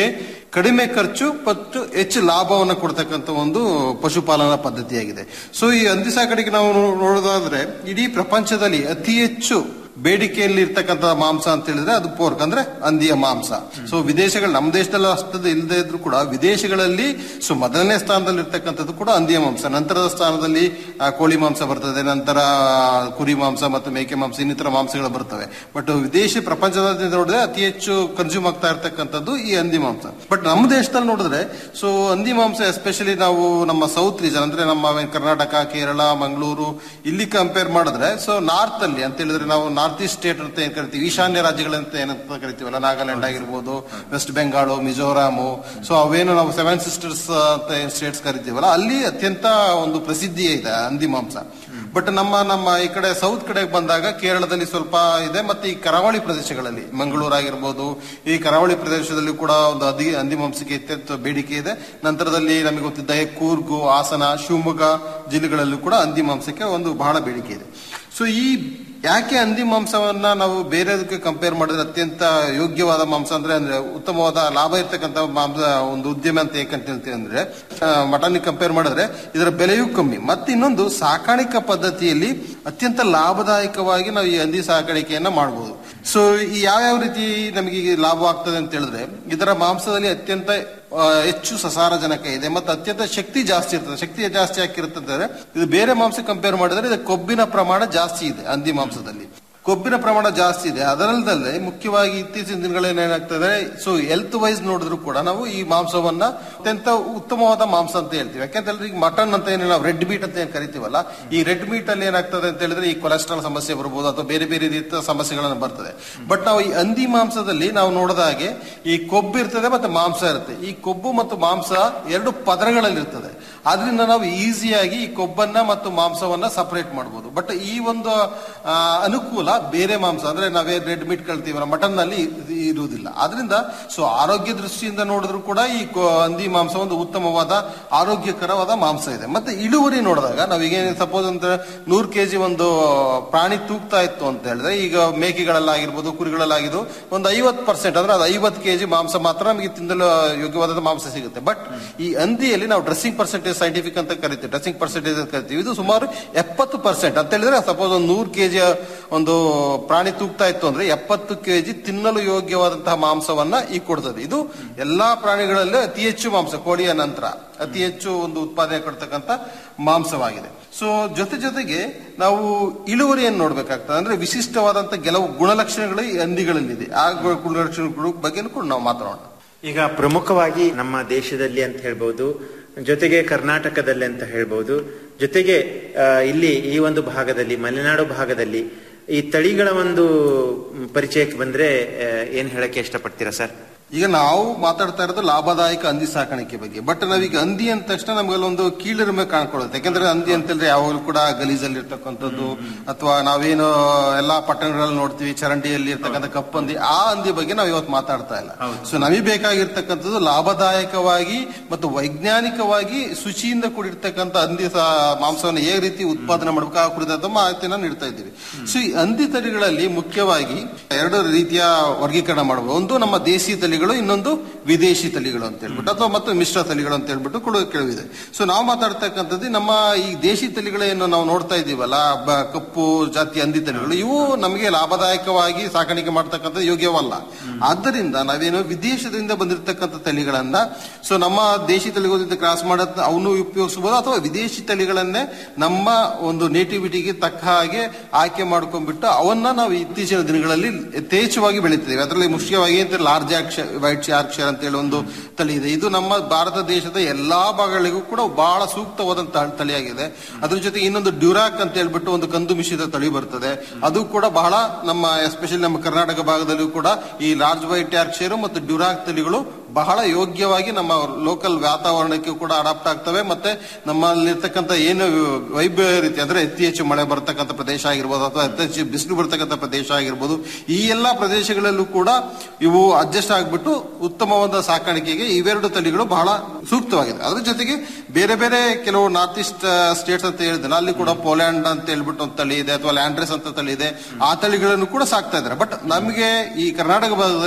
Speaker 10: ಕಡಿಮೆ ಖರ್ಚು ಮತ್ತು ಹೆಚ್ಚು ಲಾಭವನ್ನು ಕೊಡ್ತಕ್ಕಂಥ ಒಂದು ಪಶುಪಾಲನಾ ಪದ್ಧತಿಯಾಗಿದೆ ಸೊ ಈ ಹಂದಿ ಸಾಕಾಣಿಕೆ ನಾವು ನೋ- ನೋಡೋದಾದ್ರೆ ಇಡೀ ಪ್ರಪಂಚದಲ್ಲಿ ಅತಿ ಹೆಚ್ಚು ಬೇಡಿಕೆಯಲ್ಲಿ ಇರ್ತಕ್ಕಂಥ ಮಾಂಸ ಅಂತ ಹೇಳಿದ್ರೆ ಅದು ಪೋರ್ಕ್ ಅಂದ್ರೆ ಹಂದಿಯ ಮಾಂಸ ಸೊ ವಿದೇಶಗಳು ನಮ್ಮ ದೇಶದಲ್ಲಿ ಅಷ್ಟದ ಇಲ್ಲದೆ ಇದ್ರು ಕೂಡ ವಿದೇಶಗಳಲ್ಲಿ ಸೊ ಮೊದಲನೇ ಸ್ಥಾನದಲ್ಲಿ ಇರ್ತಕ್ಕಂಥದ್ದು ಕೂಡ ಹಂದಿಯ ಮಾಂಸ ನಂತರದ ಸ್ಥಾನದಲ್ಲಿ ಆ, ಕೋಳಿ ಮಾಂಸ ಬರ್ತದೆ ನಂತರ ಕುರಿ ಮಾಂಸ ಮತ್ತು ಮೇಕೆ ಮಾಂಸ ಇನ್ನಿತರ ಮಾಂಸಗಳು ಬರ್ತವೆ ಬಟ್ ವಿದೇಶಿ ಪ್ರಪಂಚದಲ್ಲಿ ನೋಡಿದ್ರೆ ಅತಿ ಹೆಚ್ಚು ಕನ್ಸ್ಯೂಮ್ ಆಗ್ತಾ ಇರ್ತಕ್ಕಂಥದ್ದು ಈ ಹಂದಿ ಮಾಂಸ ಬಟ್ ನಮ್ಮ ದೇಶದಲ್ಲಿ ನೋಡಿದ್ರೆ ಸೊ ಹಂದಿ ಮಾಂಸ ಎಸ್ಪೆಷಲಿ ನಾವು ನಮ್ಮ ಸೌತ್ ರೀಜನ್ ಅಂದ್ರೆ ನಮ್ಮ ಕರ್ನಾಟಕ ಕೇರಳ ಮಂಗಳೂರು ಇಲ್ಲಿ ಕಂಪೇರ್ ಮಾಡಿದ್ರೆ ಸೊ ನಾರ್ತ್ ಅಲ್ಲಿ ಅಂತ ಹೇಳಿದ್ರೆ ನಾವು ನಾರ್ತ್ ಈಸ್ಟ್ ಸ್ಟೇಟ್ ಅಂತ ಏನ್ ಕರಿತೀವಿ ಈಶಾನ್ಯ ರಾಜ್ಯಗಳಂತ ಏನಂತ ಕರಿತೀವಲ್ಲ ನಾಗಾಲ್ಯಾಂಡ್ ಆಗಿರ್ಬೋದು ವೆಸ್ಟ್ ಬೆಂಗಾಳು ಮಿಜೋರಾಮು ಸೊ ಅವೇನು ನಾವು ಸೆವೆನ್ ಸಿಸ್ಟರ್ಸ್ ಅಂತ ಸ್ಟೇಟ್ಸ್ ಕರಿತೀವಲ್ಲ ಅಲ್ಲಿ ಅತ್ಯಂತ ಒಂದು ಪ್ರಸಿದ್ಧಿ ಇದೆ ಹಂದಿ ಮಾಂಸ ಬಟ್ ನಮ್ಮ ನಮ್ಮ ಈ ಕಡೆ ಸೌತ್ ಕಡೆ ಬಂದಾಗ ಕೇರಳದಲ್ಲಿ ಸ್ವಲ್ಪ ಇದೆ ಮತ್ತೆ ಈ ಕರಾವಳಿ ಪ್ರದೇಶಗಳಲ್ಲಿ ಮಂಗಳೂರು ಆಗಿರ್ಬೋದು ಈ ಕರಾವಳಿ ಪ್ರದೇಶದಲ್ಲಿ ಕೂಡ ಒಂದು ಹಂದಿ ಹಂದಿ ಮಾಂಸಕ್ಕೆ ಅತ್ಯಂತ ಬೇಡಿಕೆ ಇದೆ ನಂತರದಲ್ಲಿ ನಮಗೆ ಗೊತ್ತಿದ್ದ ಹಾಗೆ ಕೂರ್ಗು ಹಾಸನ ಶಿವಮೊಗ್ಗ ಜಿಲ್ಲೆಗಳಲ್ಲೂ ಕೂಡ ಹಂದಿ ಮಾಂಸಕ್ಕೆ ಒಂದು ಬಹಳ ಬೇಡಿಕೆ ಇದೆ ಸೊ ಈ ಯಾಕೆ ಹಂದಿ ಮಾಂಸವನ್ನ ನಾವು ಬೇರೆದಕ್ಕೆ ಕಂಪೇರ್ ಮಾಡಿದ್ರೆ ಅತ್ಯಂತ ಯೋಗ್ಯವಾದ ಮಾಂಸ ಅಂದ್ರೆ ಅಂದ್ರೆ ಉತ್ತಮವಾದ ಲಾಭ ಇರ್ತಕ್ಕಂಥ ಮಾಂಸ ಒಂದು ಉದ್ಯಮ ಅಂತ ಏಕಂತ ಹೇಳ್ತೀವಿ ಅಂದ್ರೆ ಮಟನ್ ಕಂಪೇರ್ ಮಾಡಿದ್ರೆ ಇದರ ಬೆಲೆಯೂ ಕಮ್ಮಿ ಮತ್ತೆ ಇನ್ನೊಂದು ಸಾಕಾಣಿಕಾ ಪದ್ಧತಿಯಲ್ಲಿ ಅತ್ಯಂತ ಲಾಭದಾಯಕವಾಗಿ ನಾವು ಈ ಹಂದಿ ಸಾಕಾಣಿಕೆಯನ್ನ ಮಾಡಬಹುದು ಸೊ ಈ ಯಾವ್ಯಾವ ರೀತಿ ನಮಗೆ ಈ ಲಾಭ ಆಗ್ತದೆ ಅಂತ ಹೇಳಿದ್ರೆ ಇದರ ಮಾಂಸದಲ್ಲಿ ಅತ್ಯಂತ ಆ, ಹೆಚ್ಚು ಸಸಾರಜನಕ ಇದೆ ಮತ್ತು ಅತ್ಯಂತ ಶಕ್ತಿ ಜಾಸ್ತಿ ಇರ್ತದೆ ಶಕ್ತಿ ಜಾಸ್ತಿ ಆಗಿರುತ್ತೆ ಅಂತಂದ್ರೆ ಇದು ಬೇರೆ ಮಾಂಸ ಕಂಪೇರ್ ಮಾಡಿದ್ರೆ ಇದು ಕೊಬ್ಬಿನ ಪ್ರಮಾಣ ಜಾಸ್ತಿ ಇದೆ ಹಂದಿ ಮಾಂಸದಲ್ಲಿ ಕೊಬ್ಬಿನ ಪ್ರಮಾಣ ಜಾಸ್ತಿ ಇದೆ ಅದರಲ್ಲದೆ ಮುಖ್ಯವಾಗಿ ಇತ್ತೀಚಿನ ದಿನಗಳಲ್ಲಿ ಏನಾಗ್ತದೆ ಸೊ ಹೆಲ್ತ್ ವೈಸ್ ನೋಡಿದ್ರು ಕೂಡ ನಾವು ಈ ಮಾಂಸವನ್ನ ಅತ್ಯಂತ ಉತ್ತಮವಾದ ಮಾಂಸ ಅಂತ ಹೇಳ್ತೀವಿ ಯಾಕೆಂತ ಹೇಳಿದ್ರೆ ಈಗ ಮಟನ್ ಅಂತ ಏನು ನಾವು ರೆಡ್ ಮೀಟ್ ಅಂತ ಏನ್ ಕರಿತೀವಲ್ಲ ಈ ರೆಡ್ ಮೀಟ್ ಅಲ್ಲಿ ಏನಾಗ್ತದೆ ಅಂತ ಹೇಳಿದ್ರೆ ಈ ಕೊಲೆಸ್ಟ್ರಾಲ್ ಸಮಸ್ಯೆ ಬರ್ಬೋದು ಅಥವಾ ಬೇರೆ ಬೇರೆ ರೀತಿಯ ಸಮಸ್ಯೆಗಳನ್ನು ಬರ್ತದೆ ಬಟ್ ನಾವು ಈ ಹಂದಿ ಮಾಂಸದಲ್ಲಿ ನಾವು ನೋಡಿದ ಹಾಗೆ ಈ ಕೊಬ್ಬು ಇರ್ತದೆ ಮತ್ತೆ ಮಾಂಸ ಇರುತ್ತೆ ಈ ಕೊಬ್ಬು ಮತ್ತು ಮಾಂಸ ಎರಡು ಪದರಗಳಲ್ಲಿ ಇರ್ತದೆ ಆದ್ರಿಂದ ನಾವು ಈಸಿಯಾಗಿ ಈ ಕೊಬ್ಬನ್ನ ಮತ್ತು ಮಾಂಸವನ್ನ ಸಪರೇಟ್ ಮಾಡಬಹುದು ಬಟ್ ಈ ಒಂದು ಆ, ಅನುಕೂಲ ಬೇರೆ ಮಾಂಸ ಅಂದ್ರೆ ನಾವೇ ರೆಡ್ ಮೀಟ್ ಕಳ್ತೀವಲ್ಲ ಮಟನ್ ನಲ್ಲಿ ಇದು ಇರುವುದಿಲ್ಲ ಆದ್ರಿಂದ ಸೊ ಆರೋಗ್ಯ ದೃಷ್ಟಿಯಿಂದ ನೋಡಿದ್ರು ಕೂಡ ಈ ಕೊ- ಹಂದಿ ಮಾಂಸ ಒಂದು ಉತ್ತಮವಾದ ಆರೋಗ್ಯಕರವಾದ ಮಾಂಸ ಇದೆ ಮತ್ತೆ ಇಳುವರಿ ನೋಡಿದಾಗ ನಾವೀಗ ಸಪೋಸ್ ಅಂದ್ರೆ ನೂರ್ ಕೆಜಿ ಒಂದು ಪ್ರಾಣಿ ತೂಗ್ತಾ ಇತ್ತು ಅಂತ ಹೇಳಿದ್ರೆ ಈಗ ಮೇಕೆಗಳಲ್ಲಾಗಿರ್ಬೋದು ಕುರಿಗಳಲ್ಲಾಗಿದ್ದು ಒಂದು ಐವತ್ ಪರ್ಸೆಂಟ್ ಅಂದ್ರೆ ಅದು ಐವತ್ ಕೆಜಿ ಮಾಂಸ ಮಾತ್ರ ನಮಗೆ ತಿನ್ನಲು ಯೋಗ್ಯವಾದ ಮಾಂಸ ಸಿಗುತ್ತೆ ಬಟ್ ಈ ಹಂದಿಯಲ್ಲಿ ನಾವು ಡ್ರೆಸ್ಸಿಂಗ್ ಪರ್ಸೆಂಟೇಜ್ ಸೈಂಟಿಫಿಕ್ ಅಂತ ಕರಿತೀವಿ ಡ್ರೆಸ್ಸಿಂಗ್ ಪರ್ಸೆಂಟೇಜ್ ಅಂತ ಕರಿತೀವಿ ಇದು ಸುಮಾರು ಎಪ್ಪತ್ತು ಪರ್ಸೆಂಟ್ ಅಂತ ಹೇಳಿದ್ರೆ ಸಪೋಸ್ ಒಂದು ನೂರು ಕೆಜಿ ಒಂದು ಪ್ರಾಣಿ ತೂಗ್ತಾ ಇತ್ತು ಅಂದ್ರೆ ಎಪ್ಪತ್ತು ಕೆಜಿ ತಿನ್ನಲು ಯೋಗ್ಯವಾದಂತಹ ಮಾಂಸವನ್ನ ಈ ಕೊಡ್ತದೆ ಇದು ಎಲ್ಲಾ ಪ್ರಾಣಿಗಳಲ್ಲೂ ಅತಿ ಹೆಚ್ಚು ಮಾಂಸ ಕೋಳಿಯ ನಂತರ ಅತಿ ಹೆಚ್ಚು ಒಂದು ಉತ್ಪಾದನೆ ಕೊಡ್ತಕ್ಕಂತ ಮಾಂಸವಾಗಿದೆ ಸೊ ಜೊತೆ ಜೊತೆಗೆ ನಾವು ಇಳುವರಿಯನ್ನು ನೋಡ್ಬೇಕಾಗ್ತದೆ ಅಂದ್ರೆ ವಿಶಿಷ್ಟವಾದಂತ ಕೆಲವು ಗುಣಲಕ್ಷಣಗಳು ಈ ಹಂದಿಗಳಲ್ಲಿದೆ ಆ ಗು- ಗುಣಲಕ್ಷಣಗಳ ಬಗ್ಗೆನೂ ಕೂಡ ನಾವು ಮಾತಾಡೋಣ
Speaker 3: ಈಗ ಪ್ರಮುಖವಾಗಿ ನಮ್ಮ ದೇಶದಲ್ಲಿ ಅಂತ ಹೇಳ್ಬೋದು ಜೊತೆಗೆ ಕರ್ನಾಟಕದಲ್ಲಿ ಅಂತ ಹೇಳ್ಬೋದು ಜೊತೆಗೆ ಆ, ಇಲ್ಲಿ ಈ ಒಂದು ಭಾಗದಲ್ಲಿ ಮಲೆನಾಡು ಭಾಗದಲ್ಲಿ ಈ ತಳಿಗಳ ಒಂದು ಮ್, ಪರಿಚಯಕ್ಕೆ ಬಂದ್ರೆ ಆ, ಏನ್ ಹೇಳಕ್ಕೆ ಇಷ್ಟಪಡ್ತೀರಾ ಸರ್
Speaker 10: ಈಗ ನಾವು ಮಾತಾಡ್ತಾ ಇರೋದು ಲಾಭದಾಯಕ ಹಂದಿ ಸಾಕಾಣಿಕೆ ಬಗ್ಗೆ ಬಟ್ ನಾವೀಗ ಹಂದಿ ಅಂದ ತಕ್ಷಣ ನಮ್ಗೆಲ್ಲ ಒಂದು ಕೀಳಿರಿಮೆ ಕಾಣ್ಕೊಳ್ಳುತ್ತೆ ಯಾಕಂದ್ರೆ ಹಂದಿ ಅಂತ ಹೇಳಿದ್ರೆ ಯಾವಾಗಲೂ ಕೂಡ ಗಲೀಜಲ್ಲಿ ಇರ್ತಕ್ಕಂಥದ್ದು ಅಥವಾ ನಾವೇನು ಎಲ್ಲಾ ಪಟ್ಟಣಗಳಲ್ಲಿ ನೋಡ್ತೀವಿ ಚರಂಡಿಯಲ್ಲಿ ಇರ್ತಕ್ಕಂಥ ಕಪ್ಪು ಹಂದಿ ಆ ಹಂದಿ ಬಗ್ಗೆ ನಾವು ಇವತ್ತು ಮಾತಾಡ್ತಾ ಇಲ್ಲ ಸೊ ನಮಗೆ ಬೇಕಾಗಿರ್ತಕ್ಕಂಥದ್ದು ಲಾಭದಾಯಕವಾಗಿ ಮತ್ತು ವೈಜ್ಞಾನಿಕವಾಗಿ ಶುಚಿಯಿಂದ ಕೂಡಿರ್ತಕ್ಕಂಥ ಹಂದಿ ಸಾ- ಮಾಂಸವನ್ನು ಹೇಗೆ ರೀತಿ ಉತ್ಪಾದನೆ ಮಾಡಬೇಕು ಆ ಕುರಿತಾದ ಮಾಹಿತಿಯನ್ನು ನೀಡ್ತಾ ಇದ್ದೀವಿ ಸೊ ಈ ಹಂದಿ ತಳಿಗಳಲ್ಲಿ ಮುಖ್ಯವಾಗಿ ಎರಡು ರೀತಿಯ ವರ್ಗೀಕರಣ ಮಾಡಬಹುದು ಒಂದು ನಮ್ಮ ದೇಸಿ ತಳಿಗಳು ಇನ್ನೊಂದು ವಿದೇಶಿ ತಳಿಗಳು ಅಂತ ಹೇಳ್ಬಿಟ್ಟು ಅಥವಾ ಮತ್ತು ಮಿಶ್ರ ತಳಿಗಳು ಅಂತ ಹೇಳ್ಬಿಟ್ಟು ಕೂಡ ಕೆಲವಿದೆ ಸೊ ನಾವು ಮಾತಾಡ್ತಕ್ಕಂಥದ್ದು ನಮ್ಮ ಈ ದೇಶಿ ತಳಿಗಳೇನು ನಾವು ನೋಡ್ತಾ ಇದ್ದೀವಲ್ಲ ಬ- ಕಪ್ಪು ಜಾತಿ ಹಂದಿ ತಳಿಗಳು ಇವು ನಮಗೆ ಲಾಭದಾಯಕವಾಗಿ ಸಾಕಾಣಿಕೆ ಮಾಡ್ತಕ್ಕಂಥ ಯೋಗ್ಯವಲ್ಲ ಆದ್ದರಿಂದ ನಾವೇನು ವಿದೇಶದಿಂದ ಬಂದಿರತಕ್ಕಂಥ ತಳಿಗಳನ್ನ ಸೊ ನಮ್ಮ ದೇಶಿ ತಳಿಗಳಿಂದ ಕ್ರಾಸ್ ಮಾಡೋದ್ ಅವನು ಉಪಯೋಗಿಸಬಹುದು ಅಥವಾ ವಿದೇಶಿ ತಳಿಗಳನ್ನೇ ನಮ್ಮ ಒಂದು ನೇಟಿವಿಟಿಗೆ ತಕ್ಕ ಹಾಗೆ ಆಯ್ಕೆ ಮಾಡ್ಕೊಂಡ್ಬಿಟ್ಟು ಅವನ್ನ ನಾವು ಇತ್ತೀಚಿನ ದಿನಗಳಲ್ಲಿ ಯಥೇಚ್ಛವಾಗಿ ಬೆಳೀತಿದ್ದೇವೆ ಅದರಲ್ಲಿ ಮುಖ್ಯವಾಗಿ ಅಂತ ಲಾರ್ಜ್ ಆಕ್ಷರ್ ವೈಟ್ ಶಾರ್ಕ್ಷರ್ ಅಂತ ಹೇಳಿ ಒಂದು ತಳಿ ಇದೆ ಇದು ನಮ್ಮ ಭಾರತ ದೇಶದ ಎಲ್ಲಾ ಭಾಗಗಳಿಗೂ ಕೂಡ ಬಹಳ ಸೂಕ್ತವಾದಂತಹ ತಳಿಯಾಗಿದೆ ಅದ್ರ ಜೊತೆ ಇನ್ನೊಂದು ಡ್ಯೂರಾಕ್ ಅಂತ ಹೇಳ್ಬಿಟ್ಟು ಒಂದು ಕಂದು ಮಿಶ್ರಿತ ತಳಿ ಬರ್ತದೆ ಅದು ಕೂಡ ಬಹಳ ನಮ್ಮ ಎಸ್ಪೆಷಲಿ ನಮ್ಮ ಕರ್ನಾಟಕ ಭಾಗದಲ್ಲೂ ಕೂಡ ಈ ಲಾರ್ಜ್ ವೈಟ್ ಯಾರ್ಕ್ಷೇರು ಮತ್ತು ಡ್ಯೂರಾಕ್ ತಳಿಗಳು ಬಹಳ ಯೋಗ್ಯವಾಗಿ ನಮ್ಮ ಲೋಕಲ್ ವಾತಾವರಣಕ್ಕೆ ಕೂಡ ಅಡಾಪ್ಟ್ ಆಗ್ತವೆ ಮತ್ತೆ ನಮ್ಮಲ್ಲಿರ್ತಕ್ಕಂಥ ಏನು ವೈಭವೀಯತೆ ಅಂದ್ರೆ ಅತಿ ಹೆಚ್ಚು ಮಳೆ ಬರ್ತಕ್ಕಂಥ ಪ್ರದೇಶ ಆಗಿರ್ಬೋದು ಅಥವಾ ಅತಿ ಹೆಚ್ಚು ಬಿಸಿಲು ಬರ್ತಕ್ಕಂಥ ಪ್ರದೇಶ ಆಗಿರ್ಬೋದು ಈ ಎಲ್ಲಾ ಪ್ರದೇಶಗಳಲ್ಲೂ ಕೂಡ ಇವು ಅಡ್ಜಸ್ಟ್ ಆಗ್ಬಿಟ್ಟು ಉತ್ತಮವಾದ ಸಾಕಾಣಿಕೆಗೆ ಇವೆರಡು ತಳಿಗಳು ಬಹಳ ಸೂಕ್ತವಾಗಿದೆ ಅದ್ರ ಜೊತೆಗೆ ಬೇರೆ ಬೇರೆ ಕೆಲವು ನಾರ್ತ್ ಈಸ್ಟ್ ಸ್ಟೇಟ್ಸ್ ಅಂತ ಹೇಳಿದ್ರೆ ಅಲ್ಲಿ ಕೂಡ ಪೋಲ್ಯಾಂಡ್ ಅಂತ ಹೇಳ್ಬಿಟ್ಟು ಒಂದು ತಳಿ ಇದೆ ಅಥವಾ ಲ್ಯಾಂಡ್ರೆಸ್ ಅಂತ ತಳಿ ಇದೆ ಆ ತಳಿಗಳನ್ನು ಕೂಡ ಸಾಕ್ತಾ ಇದ್ದಾರೆ ಬಟ್ ನಮಗೆ ಈ ಕರ್ನಾಟಕ ಭಾಗದಲ್ಲಿ